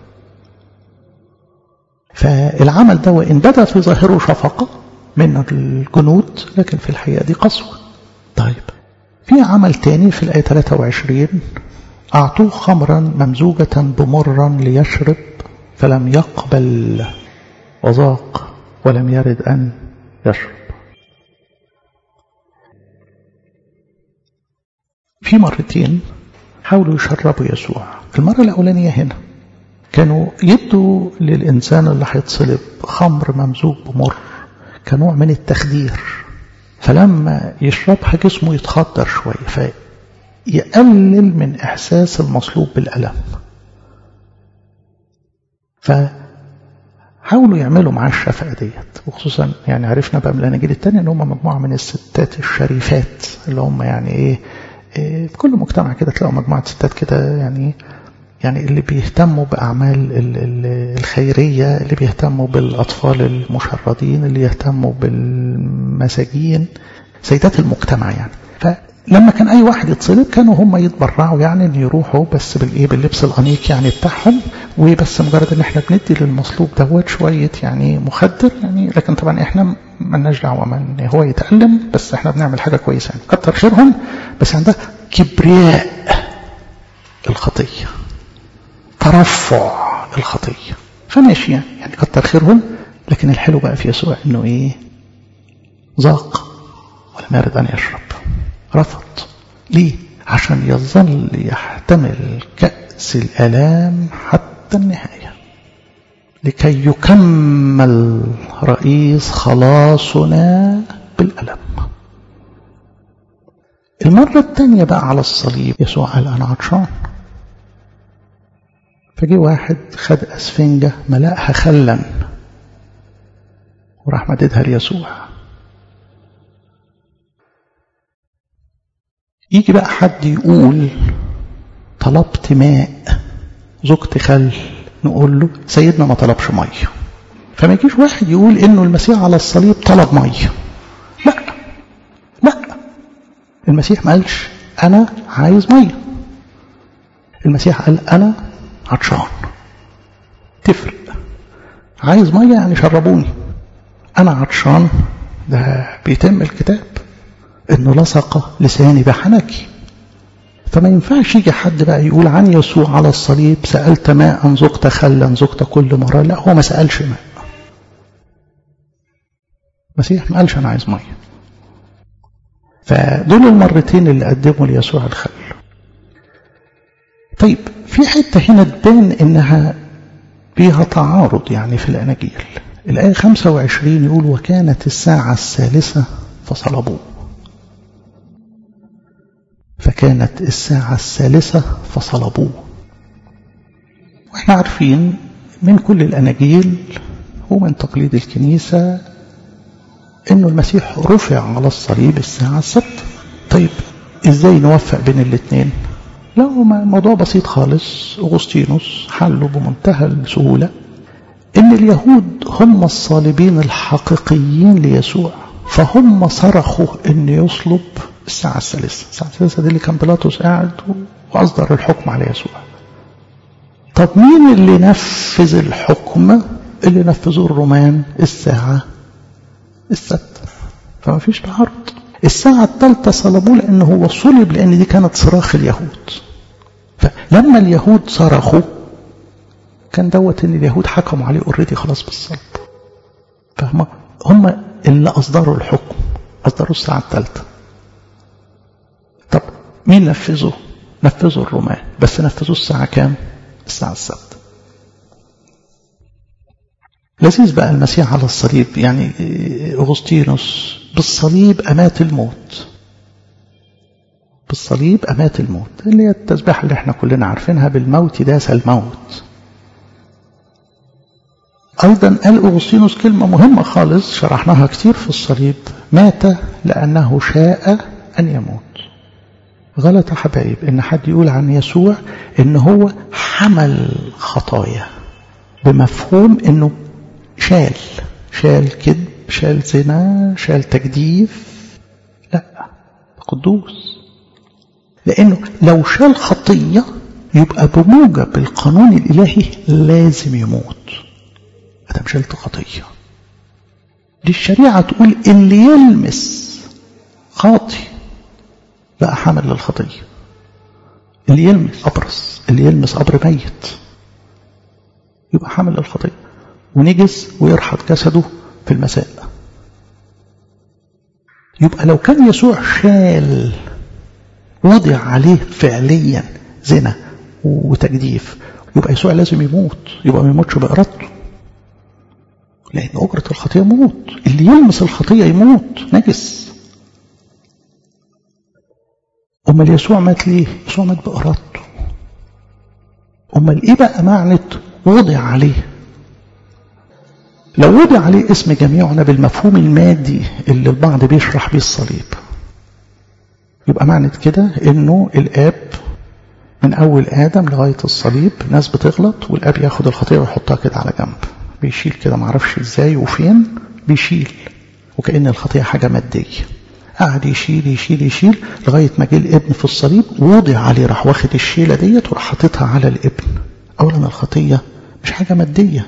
فالعمل ده وان بدا في ظاهره شفقه من الجنود لكن في الحقيقه دي قسوه طيب في عمل تاني في الايه 23 اعطوه خمرا ممزوجه بمرا ليشرب فلم يقبل وذاق ولم يرد أن يشرب في مرتين حاولوا يشربوا يسوع المرة الأولانية هنا كانوا يدوا للإنسان اللي هيتصلب خمر ممزوج بمر كنوع من التخدير فلما يشربها جسمه يتخدر شوية فيقلل من إحساس المصلوب بالألم ف حاولوا يعملوا معاه الشفقة ديت وخصوصا يعني عرفنا بقى من الاناجيل الثانيه ان هم مجموعه من الستات الشريفات اللي هم يعني ايه, إيه في كل مجتمع كده تلاقوا مجموعه ستات كده يعني يعني اللي بيهتموا باعمال الخيريه اللي بيهتموا بالاطفال المشردين اللي يهتموا بالمساجين سيدات المجتمع يعني فلما كان اي واحد يتصلب كانوا هم يتبرعوا يعني ان يروحوا بس بالايه باللبس الانيق يعني بتاعهم وبس مجرد ان احنا بندي للمصلوب دوت شويه يعني مخدر يعني لكن طبعا احنا مالناش دعوه من هو يتالم بس احنا بنعمل حاجه كويسه يعني كتر خيرهم بس عندها كبرياء الخطية ترفع الخطية فماشي يعني, يعني كتر خيرهم لكن الحلو بقى في يسوع انه ايه ذاق ولم يرد ان يشرب رفض ليه عشان يظل يحتمل كأس الآلام حتى النهاية لكي يكمل رئيس خلاصنا بالألم المرة الثانية بقى على الصليب يسوع قال أنا عطشان فجي واحد خد أسفنجة ملأها خلا وراح مددها ليسوع يجي بقى حد يقول طلبت ماء زقت خل نقول له سيدنا ما طلبش ميه فما يجيش واحد يقول انه المسيح على الصليب طلب ميه لا لا المسيح ما قالش انا عايز ميه المسيح قال انا عطشان تفرق عايز ميه يعني شربوني انا عطشان ده بيتم الكتاب انه لصق لساني بحنكي فما ينفعش يجي حد بقى يقول عن يسوع على الصليب سألت ماء زقت خلا زقت كل مرة لا هو ما سألش ماء المسيح ما قالش أنا عايز مية فدول المرتين اللي قدموا ليسوع الخل طيب في حتة هنا تبان إنها فيها تعارض يعني في الأناجيل الآية 25 يقول وكانت الساعة الثالثة فصلبوه فكانت الساعة الثالثة فصلبوه واحنا عارفين من كل الأناجيل ومن تقليد الكنيسة انه المسيح رفع على الصليب الساعة السبت طيب ازاي نوفق بين الاثنين لا هو موضوع بسيط خالص أغسطينوس حله بمنتهى السهولة ان اليهود هم الصالبين الحقيقيين ليسوع فهم صرخوا ان يصلب الساعة الثالثة الساعة الثالثة دي اللي كان بيلاطس قاعد وأصدر الحكم على يسوع طب مين اللي نفذ الحكم اللي نفذوه الرومان الساعة السادسة فما فيش تعارض الساعة الثالثة صلبوه لأنه هو صلب لأن دي كانت صراخ اليهود فلما اليهود صرخوا كان دوت ان اليهود حكموا عليه اوريدي خلاص بالصلب فهم هم اللي اصدروا الحكم اصدروا الساعه الثالثه طب مين نفذه نفذه الرومان بس نفذوه الساعه كام الساعه السادسه لذيذ بقى المسيح على الصليب يعني اغسطينوس بالصليب امات الموت بالصليب امات الموت اللي هي التسبيحه اللي احنا كلنا عارفينها بالموت داس الموت أيضا قال أغسطينوس كلمة مهمة خالص شرحناها كتير في الصليب مات لأنه شاء أن يموت غلط يا حبايب إن حد يقول عن يسوع إن هو حمل خطايا بمفهوم إنه شال شال كذب شال زنا شال تجديف لا قدوس لأنه لو شال خطية يبقى بموجب القانون الإلهي لازم يموت أدم شلت خطية دي الشريعة تقول اللي يلمس خاطي بقى حمل للخطية اللي يلمس أبرص اللي يلمس قبر ميت يبقى حمل للخطية ونجس ويرحض جسده في المساء يبقى لو كان يسوع شال وضع عليه فعليا زنا وتجديف يبقى يسوع لازم يموت يبقى ما يموتش بإرادته لأن أجرة الخطية موت اللي يلمس الخطية يموت نجس أمال يسوع مات ليه؟ يسوع مات بإرادته أمال إيه بقى معنى وضع عليه؟ لو وضع عليه اسم جميعنا بالمفهوم المادي اللي البعض بيشرح بيه الصليب يبقى معنى كده إنه الآب من أول آدم لغاية الصليب ناس بتغلط والآب ياخد الخطية ويحطها كده على جنب بيشيل كده معرفش ازاي وفين بيشيل وكأن الخطية حاجة مادية قعد يشيل يشيل يشيل لغاية ما جه الابن في الصليب وضع عليه راح واخد الشيلة ديت وراح حاططها على الابن أولا الخطية مش حاجة مادية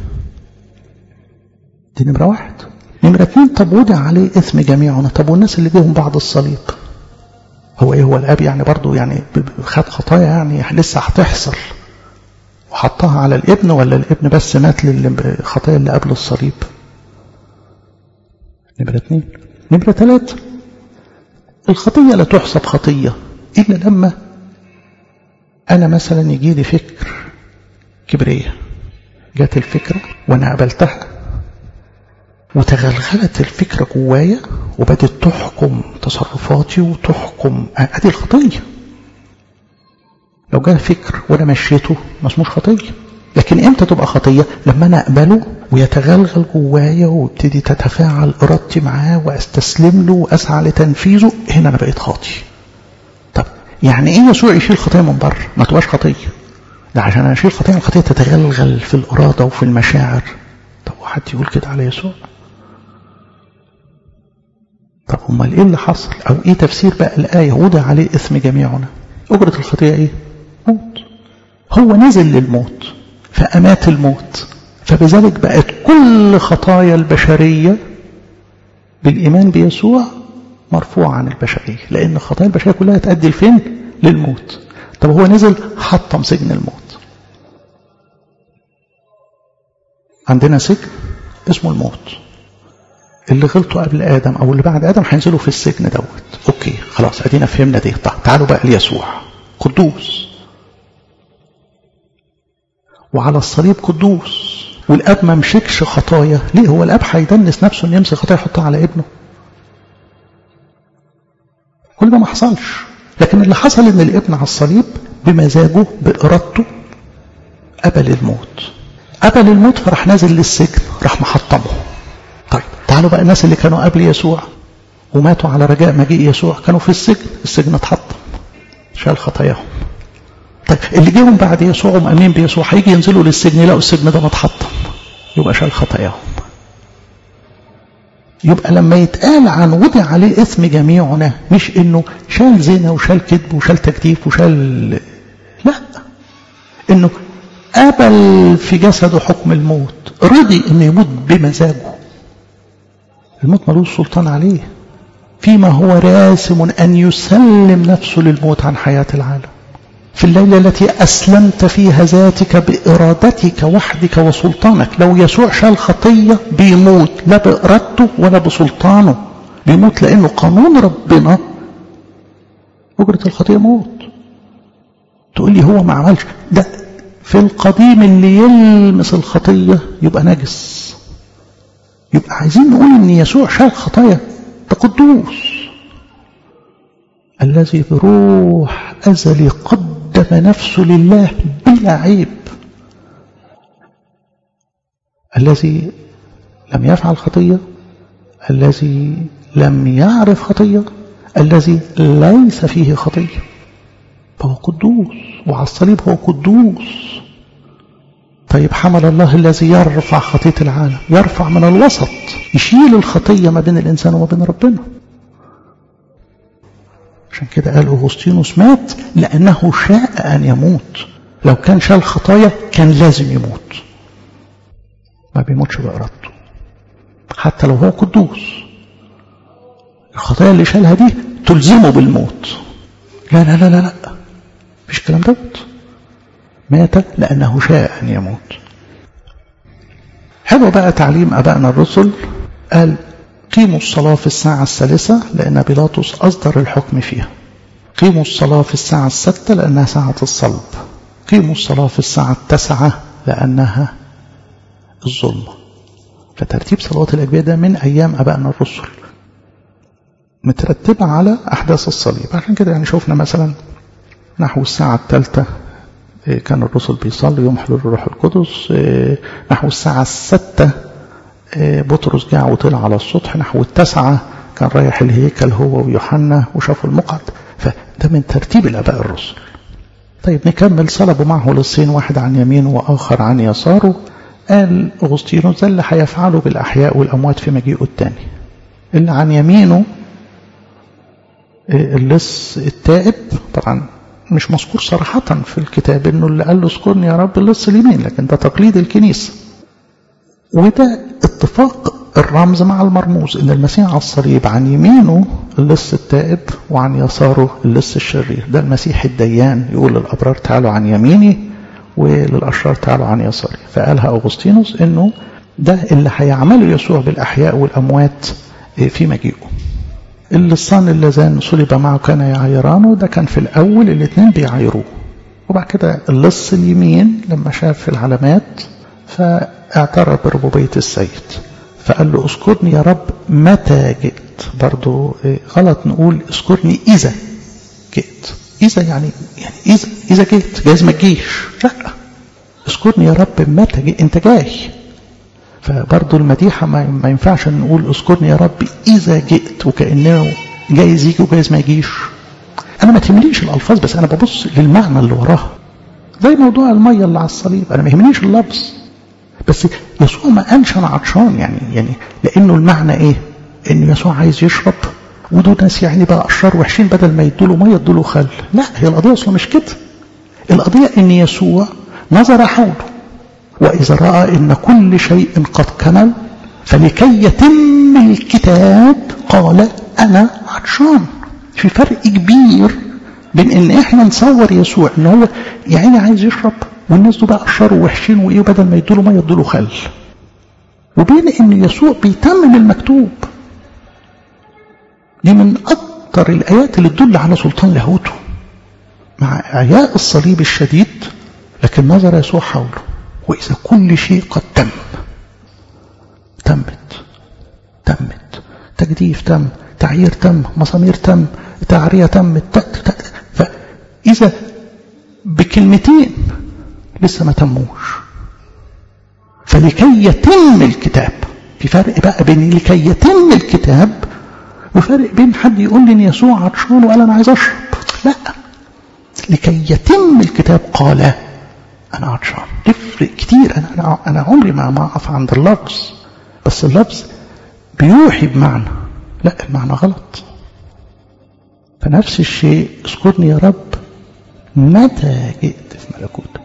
دي نمرة واحد نمرة اتنين طب وضع عليه اسم جميعنا طب والناس اللي جيهم بعد الصليب هو ايه هو الاب يعني برضه يعني خد خطايا يعني لسه هتحصل وحطها على الابن ولا الابن بس مات للخطايا اللي قبل الصليب نمرة اثنين نمرة ثلاثة الخطية لا تحسب خطية إلا لما أنا مثلا يجي لي فكر كبرية جات الفكرة وأنا قبلتها وتغلغلت الفكرة جوايا وبدت تحكم تصرفاتي وتحكم أدي الخطية لو جاء فكر وأنا مشيته ما اسموش خطية لكن امتى تبقى خطية لما أنا أقبله ويتغلغل جوايا وابتدي تتفاعل إرادتي معاه وأستسلم له وأسعى لتنفيذه هنا أنا بقيت خاطي طب يعني إيه يسوع يشيل خطية من بره ما تبقاش خطية ده عشان أنا أشيل خطية الخطية تتغلغل في الإرادة وفي المشاعر طب وحد يقول كده على يسوع طب امال ايه اللي حصل او ايه تفسير بقى الايه وضع عليه اثم جميعنا اجره الخطيه ايه موت هو نزل للموت فامات الموت فبذلك بقت كل خطايا البشريه بالايمان بيسوع مرفوعه عن البشريه لان خطايا البشريه كلها تؤدي لفين للموت طب هو نزل حطم سجن الموت عندنا سجن اسمه الموت اللي غلطوا قبل ادم او اللي بعد ادم هينزلوا في السجن دوت اوكي خلاص ادينا فهمنا دي طب تعالوا بقى ليسوع قدوس وعلى الصليب قدوس والاب ما مشكش خطايا ليه هو الاب هيدنس نفسه ان يمسك خطايا يحطها على ابنه كل ده ما حصلش لكن اللي حصل ان الابن على الصليب بمزاجه بارادته قبل الموت قبل الموت فراح نازل للسجن راح محطمه طيب تعالوا بقى الناس اللي كانوا قبل يسوع وماتوا على رجاء مجيء يسوع كانوا في السجن السجن اتحطم شال خطاياهم طيب اللي جيهم بعد يسوع ومأمين بيسوع هيجي ينزلوا للسجن يلاقوا السجن ده متحطم يبقى شال خطاياهم يبقى لما يتقال عن وضع عليه اسم جميعنا مش انه شال زنا وشال كذب وشال تكتيف وشال لا انه قبل في جسده حكم الموت رضي انه يموت بمزاجه الموت ملوش سلطان عليه فيما هو راسم أن يسلم نفسه للموت عن حياة العالم في الليلة التي أسلمت فيها ذاتك بإرادتك وحدك وسلطانك لو يسوع شال خطية بيموت لا بإرادته ولا بسلطانه بيموت لأنه قانون ربنا أجرة الخطية موت تقول لي هو ما عملش ده في القديم اللي يلمس الخطية يبقى نجس يبقى عايزين نقول ان يسوع شال خطايا ده قدوس الذي بروح ازلي قدم نفسه لله بلا عيب الذي لم يفعل خطيه الذي لم يعرف خطيه الذي ليس فيه خطيه فهو قدوس وعلى الصليب هو قدوس طيب حمل الله الذي يرفع خطية العالم يرفع من الوسط يشيل الخطية ما بين الإنسان وما بين ربنا عشان كده قال أغسطينوس مات لأنه شاء أن يموت لو كان شال خطايا كان لازم يموت ما بيموتش بإرادته حتى لو هو قدوس الخطايا اللي شالها دي تلزمه بالموت لا لا لا لا لا مفيش الكلام دوت مات لأنه شاء أن يموت حلو بقى تعليم أبائنا الرسل قال قيموا الصلاة في الساعة الثالثة لأن بيلاطس أصدر الحكم فيها قيموا الصلاة في الساعة الستة لأنها ساعة الصلب قيموا الصلاة في الساعة التاسعة لأنها الظلمة فترتيب صلوات الأجبية ده من أيام أبائنا الرسل مترتبة على أحداث الصليب عشان كده يعني شوفنا مثلا نحو الساعة الثالثة كان الرسل بيصلوا يوم حلول الروح القدس نحو الساعة الستة بطرس جاء وطلع على السطح نحو التسعة كان رايح الهيكل هو ويوحنا وشافوا المقعد فده من ترتيب الآباء الرسل طيب نكمل صلبوا معه للصين واحد عن يمينه وآخر عن يساره قال أغسطينوس ده اللي هيفعله بالأحياء والأموات في مجيئه الثاني اللي عن يمينه اللص التائب طبعا مش مذكور صراحة في الكتاب انه اللي قال له اذكرني يا رب اللص اليمين لكن ده تقليد الكنيسة وده اتفاق الرمز مع المرموز ان المسيح على الصليب عن يمينه اللص التائب وعن يساره اللص الشرير ده المسيح الديان يقول للأبرار تعالوا عن يميني وللأشرار تعالوا عن يساري فقالها أغسطينوس إنه ده اللي هيعمله يسوع بالأحياء والأموات في مجيئه اللصان اللذان صلب معه كان يعيرانه ده كان في الأول الاثنين بيعايروه وبعد كده اللص اليمين لما شاف العلامات فاعترف بربوبية السيد فقال له اذكرني يا رب متى جئت برضو غلط نقول اذكرني إذا جئت إذا يعني يعني إذا إذا جئت جايز ما تجيش لا اذكرني يا رب متى جئت أنت جاي فبرضو المديحة ما ينفعش نقول اذكرني يا رب إذا جئت وكأنه جايز يجي وجايز ما يجيش أنا ما تهمنيش الألفاظ بس أنا ببص للمعنى اللي وراها زي موضوع المية اللي على الصليب أنا ما يهمنيش اللفظ بس يسوع ما قالش أنا عطشان يعني يعني لأنه المعنى إيه؟ إن يسوع عايز يشرب ودول ناس يعني بقى أشرار وحشين بدل ما يدوا له مية يدوا له خل لا هي القضية أصلا مش كده القضية إن يسوع نظر حوله وإذا رأى إن كل شيء قد كمل فلكي يتم الكتاب قال أنا عطشان في فرق كبير بين ان احنا نصور يسوع ان هو يعني عايز يشرب والناس دول بقى اشرار ووحشين وايه بدل ما يدوا له ميه يدوا له خل وبين ان يسوع بيتمم المكتوب دي من اكتر الايات اللي تدل على سلطان لاهوته مع اعياء الصليب الشديد لكن نظر يسوع حوله واذا كل شيء قد تم تمت تمت تجديف تم تعيير تم مسامير تم تعرية تمت فإذا بكلمتين لسه ما تموش فلكي يتم الكتاب في فرق بقى بين لكي يتم الكتاب وفرق بين حد يقول لي ان يسوع عطشان وقال انا عايز اشرب لا لكي يتم الكتاب قال انا عطشان تفرق كتير انا انا, أنا عمري ما ما اقف عند اللفظ بس اللفظ بيوحي بمعنى لا المعنى غلط فنفس الشيء اذكرني يا رب متى جئت في ملكوتك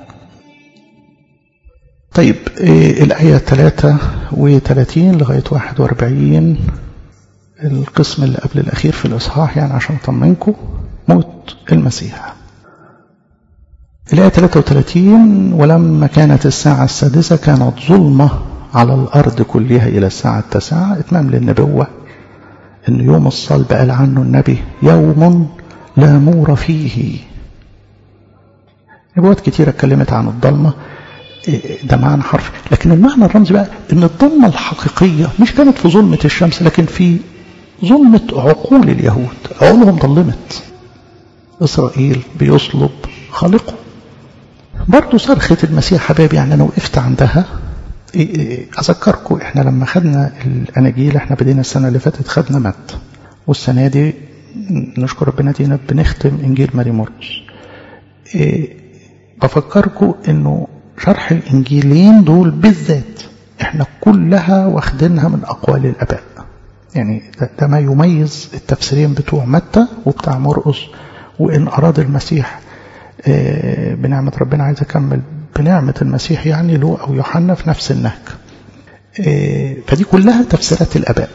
طيب إيه الآية 33 لغاية 41 القسم اللي قبل الأخير في الإصحاح يعني عشان أطمنكم موت المسيح الآية 33 ولما كانت الساعة السادسة كانت ظلمة على الأرض كلها إلى الساعة التاسعة إتمام للنبوة إن يوم الصلب قال عنه النبي يوم لا نور فيه نبوات كتيرة اتكلمت عن الضلمة ده معنى حرفي لكن المعنى الرمزي بقى ان الضلمة الحقيقية مش كانت في ظلمة الشمس لكن في ظلمة عقول اليهود عقولهم ضلمت إسرائيل بيصلب خالقه برضه صرخة المسيح حبايبي يعني أنا وقفت عندها أذكركم إحنا لما خدنا الأناجيل إحنا بدينا السنة اللي فاتت خدنا متى والسنة دي نشكر ربنا دينا بنختم إنجيل ماري مرقس بفكركم إنه شرح الإنجيلين دول بالذات إحنا كلها واخدينها من أقوال الآباء يعني ده, ده ما يميز التفسيرين بتوع متى وبتاع مرقس وإن أراد المسيح بنعمة ربنا عايز أكمل بنعمة المسيح يعني له أو يوحنا في نفس النهج فدي كلها تفسيرات الآباء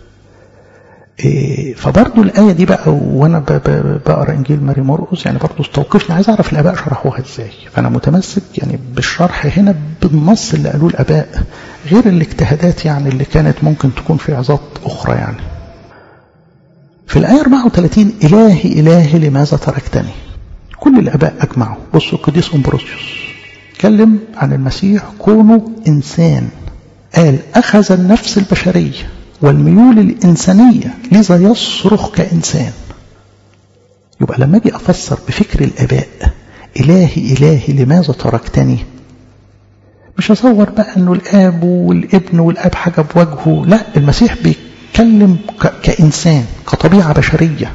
فبرضو الآية دي بقى وأنا بقرأ إنجيل ماري مرقس يعني برضو استوقفني عايز أعرف الآباء شرحوها إزاي فأنا متمسك يعني بالشرح هنا بالنص اللي قالوه الآباء غير الاجتهادات يعني اللي كانت ممكن تكون في عظات أخرى يعني في الآية 34 إلهي إلهي لماذا تركتني كل الآباء أجمعوا بصوا القديس أمبروسيوس اتكلم عن المسيح كونه إنسان قال أخذ النفس البشرية والميول الإنسانية لذا يصرخ كإنسان يبقى لما أجي أفسر بفكر الآباء إلهي إلهي لماذا تركتني مش أصور بقى أنه الآب والابن والآب حاجة بوجهه لا المسيح بيتكلم كإنسان كطبيعة بشرية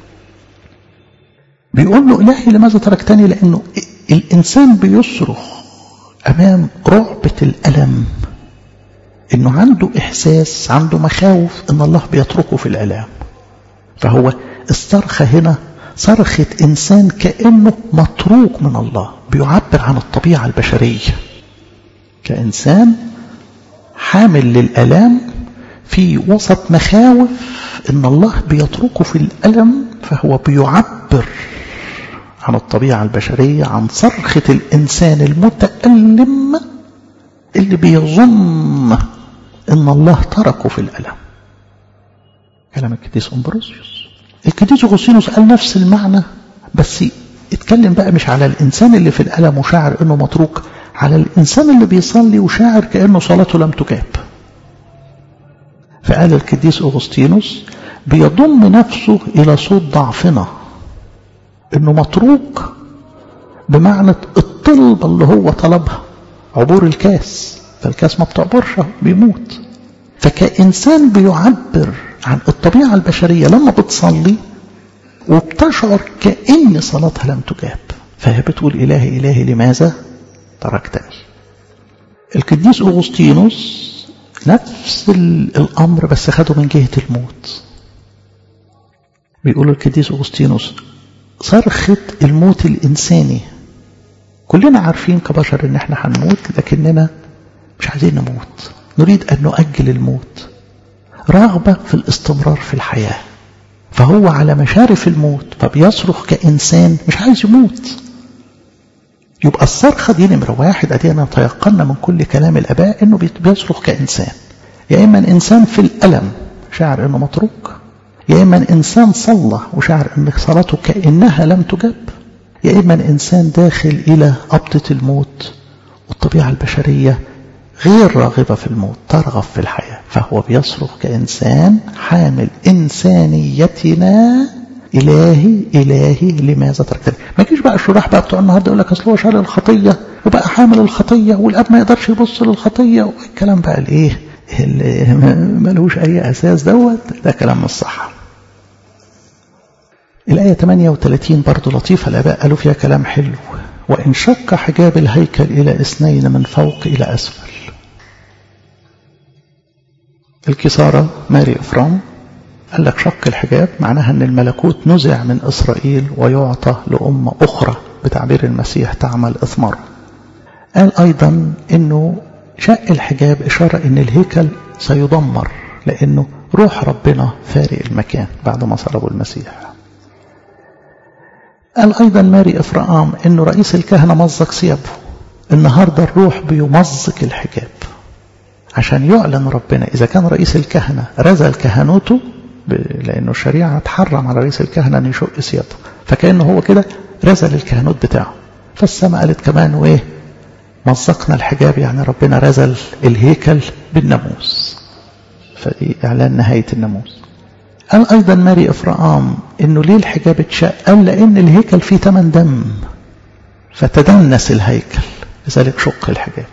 بيقول له إلهي لماذا تركتني لأنه الإنسان بيصرخ أمام رعبة الألم إنه عنده إحساس عنده مخاوف إن الله بيتركه في الألام فهو استرخى هنا صرخة إنسان كأنه متروك من الله بيعبر عن الطبيعة البشرية كإنسان حامل للألام في وسط مخاوف ان الله بيتركه في الألم فهو بيعبر عن الطبيعة البشرية عن صرخة الإنسان المتألم اللي بيظن ان الله تركه في الألم كلام القديس أمبروسيوس القديس أغسطينوس قال نفس المعنى بس اتكلم بقى مش على الإنسان اللي في الألم وشاعر انه متروك على الإنسان اللي بيصلي وشاعر كأنه صلاته لم تجاب فقال القديس أغسطينوس بيضم نفسه إلى صوت ضعفنا إنه متروك بمعنى الطلبة اللي هو طلبها عبور الكاس فالكاس ما بتعبرش بيموت فكإنسان بيعبر عن الطبيعة البشرية لما بتصلي وبتشعر كأن صلاتها لم تجاب فهي بتقول إلهي إلهي لماذا تركتني القديس أغسطينوس نفس الأمر بس خده من جهة الموت بيقول القديس أغسطينوس صرخة الموت الإنساني كلنا عارفين كبشر إن إحنا هنموت لكننا مش عايزين نموت نريد أن نؤجل الموت رغبة في الاستمرار في الحياة فهو على مشارف الموت فبيصرخ كإنسان مش عايز يموت يبقى الصرخة دي نمرة واحد أدينا تيقنا من كل كلام الآباء إنه بيصرخ كإنسان يا إما إنسان في الألم شعر إنه متروك يا إما إنسان صلى وشعر إن صلاته كأنها لم تجب يا إما إنسان داخل إلى قبضة الموت والطبيعة البشرية غير راغبة في الموت ترغب في الحياة فهو بيصرخ كإنسان حامل إنسانيتنا إلهي إلهي لماذا تركتني ما يجيش بقى الشراح بقى بتوع النهارده يقول لك أصل هو شال الخطية وبقى حامل الخطية والأب ما يقدرش يبص للخطية والكلام بقى الإيه اللي ملوش أي أساس دوت ده كلام مش صح الآية 38 برضو لطيفة الآباء قالوا فيها كلام حلو وإن شق حجاب الهيكل إلى اثنين من فوق إلى أسفل الكسارة ماري إفرام قال لك شق الحجاب معناها أن الملكوت نزع من إسرائيل ويعطى لأمة أخرى بتعبير المسيح تعمل إثمار قال أيضا أنه شق الحجاب إشارة أن الهيكل سيدمر لأنه روح ربنا فارق المكان بعد ما صلبوا المسيح قال أيضا ماري إفرام أنه رئيس الكهنة مزق ثيابه النهاردة الروح بيمزق الحجاب عشان يعلن ربنا إذا كان رئيس الكهنة رزل كهنوته لأنه الشريعة تحرم على رئيس الكهنة أن يشق ثيابه فكأنه هو كده رزل الكهنوت بتاعه فالسماء قالت كمان وإيه مزقنا الحجاب يعني ربنا رزل الهيكل بالناموس فدي إعلان نهاية الناموس قال أيضا ماري إفرام إنه ليه الحجاب اتشق قال لأن الهيكل فيه تمن دم فتدنس الهيكل لذلك شق الحجاب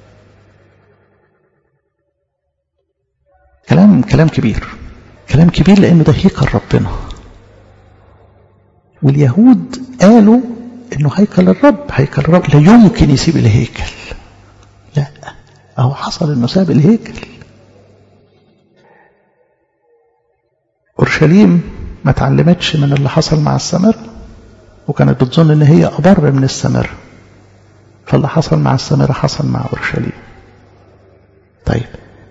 كلام كلام كبير كلام كبير لأنه ده هيكل ربنا واليهود قالوا إنه هيكل الرب هيكل الرب لا يمكن يسيب الهيكل لا أهو حصل إنه ساب الهيكل أورشليم ما تعلمتش من اللي حصل مع السمر وكانت بتظن إن هي أبر من السمر فاللي حصل مع السمر حصل مع أورشليم طيب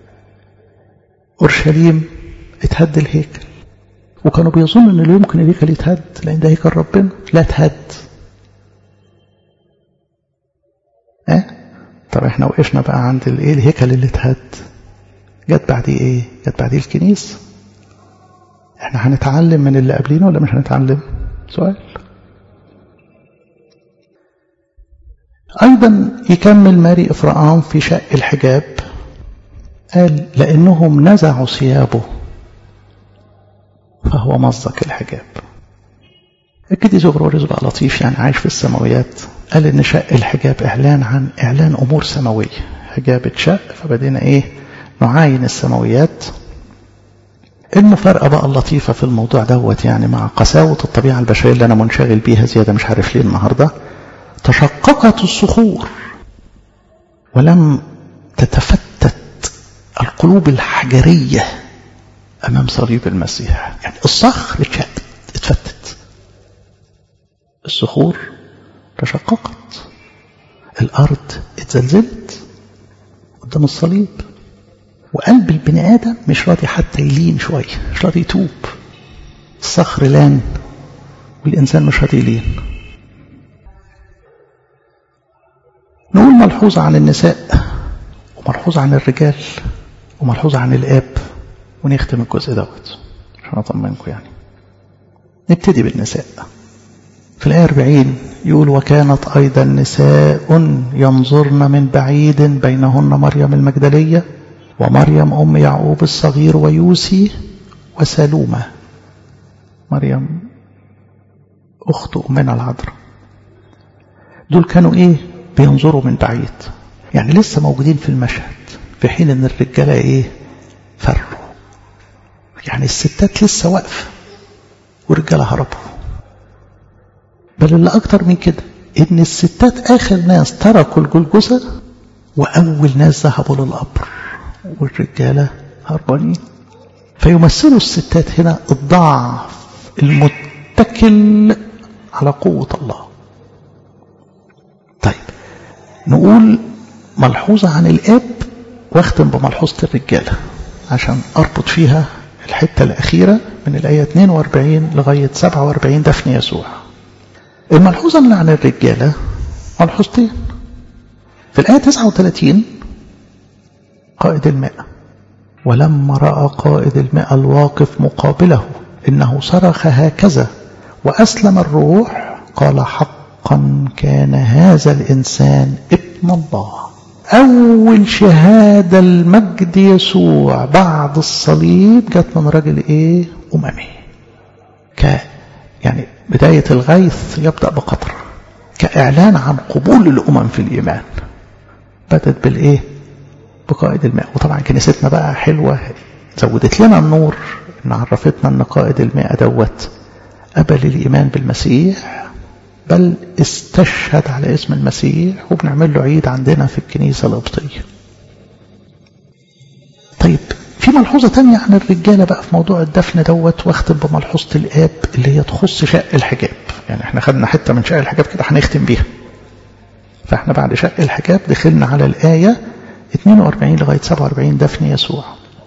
أورشليم اتهد الهيكل وكانوا بيظنوا ان لا يمكن الهيكل يتهد لان ده هيكل ربنا لا اتهد اه طب احنا وقفنا بقى عند الايه الهيكل اللي اتهد جت بعديه ايه جت بعديه الكنيسه احنا هنتعلم من اللي قبلينا ولا مش هنتعلم سؤال ايضا يكمل ماري افرام في شق الحجاب قال لانهم نزعوا ثيابه فهو مزق الحجاب القديس غروريوس بقى لطيف يعني عايش في السماويات قال ان شق الحجاب اعلان عن اعلان امور سماويه حجاب اتشق فبدينا ايه نعاين السماويات المفارقة بقى اللطيفة في الموضوع دوت يعني مع قساوة الطبيعة البشرية اللي أنا منشغل بيها زيادة مش عارف ليه النهاردة تشققت الصخور ولم تتفتت القلوب الحجرية أمام صليب المسيح يعني الصخر اتشقت اتفتت الصخور تشققت الأرض اتزلزلت قدام الصليب وقلب البني آدم مش راضي حتى يلين شوية مش راضي يتوب الصخر لان والإنسان مش راضي يلين نقول ملحوظة عن النساء وملحوظة عن الرجال وملحوظة عن الآب ونختم الجزء دوت عشان أطمنكم يعني نبتدي بالنساء في الآية 40 يقول وكانت أيضا نساء ينظرن من بعيد بينهن مريم المجدلية ومريم أم يعقوب الصغير ويوسي وسلومة مريم أخت أمنا العذراء دول كانوا إيه بينظروا من بعيد يعني لسه موجودين في المشهد في حين ان الرجاله ايه فروا يعني الستات لسه واقفه والرجاله هربوا بل اللي اكتر من كده ان الستات اخر ناس تركوا الجلجسه واول ناس ذهبوا للقبر والرجاله هربانين فيمثلوا الستات هنا الضعف المتكل على قوه الله طيب نقول ملحوظة عن الآب واختم بملحوظة الرجالة عشان أربط فيها الحتة الأخيرة من الآية 42 لغاية 47 دفن يسوع الملحوظة اللي عن الرجالة ملحوظتين في الآية 39 قائد الماء ولما رأى قائد الماء الواقف مقابله إنه صرخ هكذا وأسلم الروح قال حقا كان هذا الإنسان ابن الله أول شهادة المجد يسوع بعد الصليب جت من راجل إيه أممي ك يعني بداية الغيث يبدأ بقطرة كإعلان عن قبول الأمم في الإيمان بدت بالإيه بقائد الماء وطبعا كنيستنا بقى حلوة زودت لنا النور إن عرفتنا أن قائد الماء دوت قبل الإيمان بالمسيح بل استشهد على اسم المسيح وبنعمل له عيد عندنا في الكنيسة القبطية طيب في ملحوظة تانية عن الرجالة بقى في موضوع الدفن دوت واختم بملحوظة الآب اللي هي تخص شق الحجاب يعني احنا خدنا حتة من شق الحجاب كده هنختم بيها فاحنا بعد شق الحجاب دخلنا على الآية 42 لغاية 47 دفن يسوع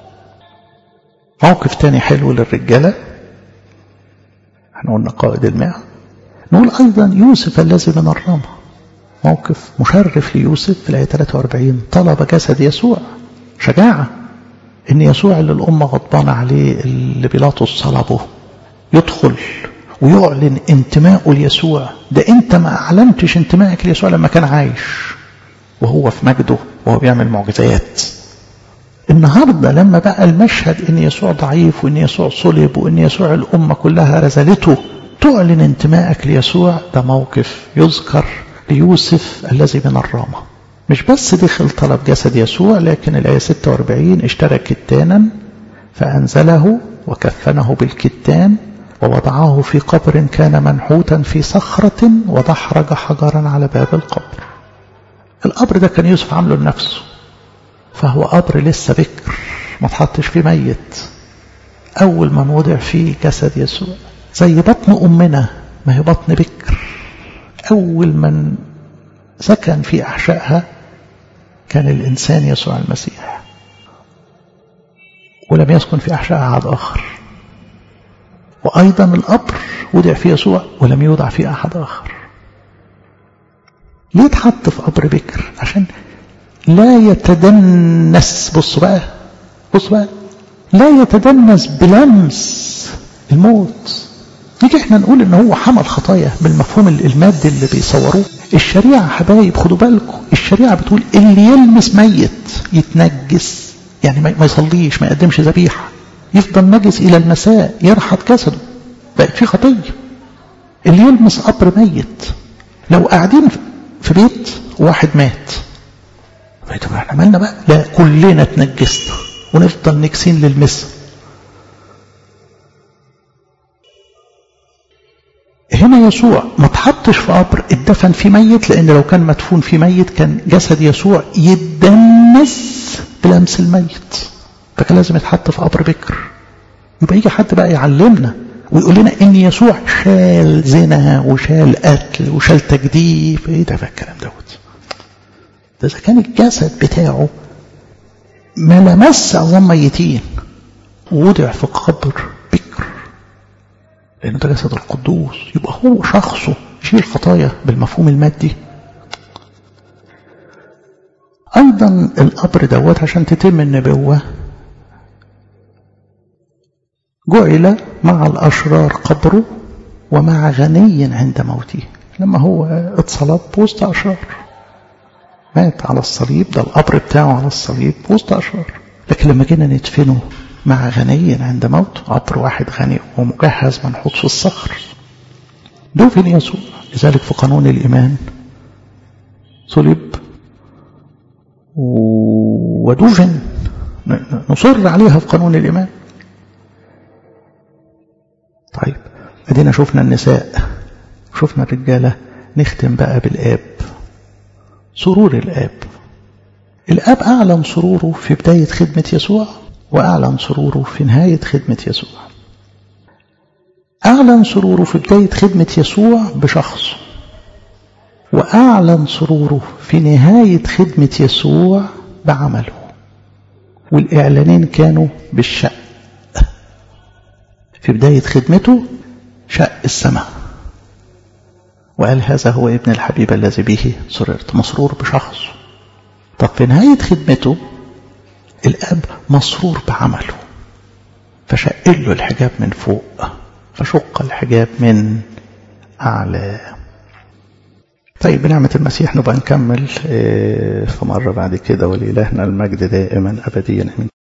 موقف تاني حلو للرجالة احنا قلنا قائد الماء نقول أيضا يوسف الذي من الرمى موقف مشرف ليوسف في الآية 43 طلب جسد يسوع شجاعة إن يسوع اللي الأمة غضبانة عليه اللي بيلاطس صلبه يدخل ويعلن انتمائه ليسوع ده أنت ما أعلنتش انتمائك ليسوع لما كان عايش وهو في مجده وهو بيعمل معجزات النهاردة لما بقى المشهد إن يسوع ضعيف وإن يسوع صلب وإن يسوع الأمة كلها رزلته تعلن انتمائك ليسوع ده موقف يذكر ليوسف الذي من الرامة مش بس دخل طلب جسد يسوع لكن الآية 46 اشترى كتانا فأنزله وكفنه بالكتان ووضعه في قبر كان منحوتا في صخرة ودحرج حجرا على باب القبر القبر ده كان يوسف عامله لنفسه فهو قبر لسه بكر ما تحطش فيه ميت أول من وضع فيه جسد يسوع زي بطن أمنا ما هي بطن بكر أول من سكن في أحشائها كان الإنسان يسوع المسيح ولم يسكن في أحشائها أحد آخر وأيضا القبر وضع فيه يسوع ولم يوضع فيه أحد آخر ليه اتحط في قبر بكر عشان لا يتدنس بص بقى بص بقى لا يتدنس بلمس الموت نيجي احنا نقول ان هو حمل خطايا بالمفهوم المادي اللي بيصوروه الشريعة حبايب خدوا بالكم الشريعة بتقول اللي يلمس ميت يتنجس يعني ما يصليش ما يقدمش ذبيحة يفضل نجس الى المساء يرحط جسده بقت في خطية اللي يلمس قبر ميت لو قاعدين في بيت واحد مات طب احنا مالنا بقى لا كلنا اتنجسنا ونفضل نكسين للمسه هنا يسوع ما تحطش في قبر اتدفن في ميت لان لو كان مدفون في ميت كان جسد يسوع يتدنس بلمس الميت فكان لازم يتحط في قبر بكر يبقى يجي حد بقى يعلمنا ويقول لنا ان يسوع شال زنا وشال قتل وشال تجديف ايه ده بقى الكلام دوت ده اذا كان الجسد بتاعه ما لمس أو ميتين ووضع في قبر بكر لأنه ده جسد القدوس يبقى هو شخصه يشيل خطايا بالمفهوم المادي أيضا القبر دوت عشان تتم النبوة جعل مع الأشرار قبره ومع غني عند موته لما هو اتصلب وسط أشرار مات على الصليب ده القبر بتاعه على الصليب وسط أشرار لكن لما جينا ندفنه مع غني عند موته قبر واحد غني ومجهز منحوط في الصخر دفن يسوع لذلك في قانون الإيمان صلب ودفن نصر عليها في قانون الإيمان طيب ادينا شفنا النساء شفنا الرجالة نختم بقى بالآب سرور الآب الآب أعلن سروره في بداية خدمة يسوع وأعلن سروره في نهاية خدمة يسوع أعلن سروره في بداية خدمة يسوع بشخصه وأعلن سروره في نهاية خدمة يسوع بعمله والإعلانين كانوا بالشق في بداية خدمته شق السماء وقال هذا هو ابن الحبيب الذي به سررت مسرور بشخصه طب في نهاية خدمته الأب مسرور بعمله فشق له الحجاب من فوق فشق الحجاب من أعلى طيب بنعمة المسيح نبقى نكمل في مرة بعد كده ولإلهنا المجد دائما أبديا أمين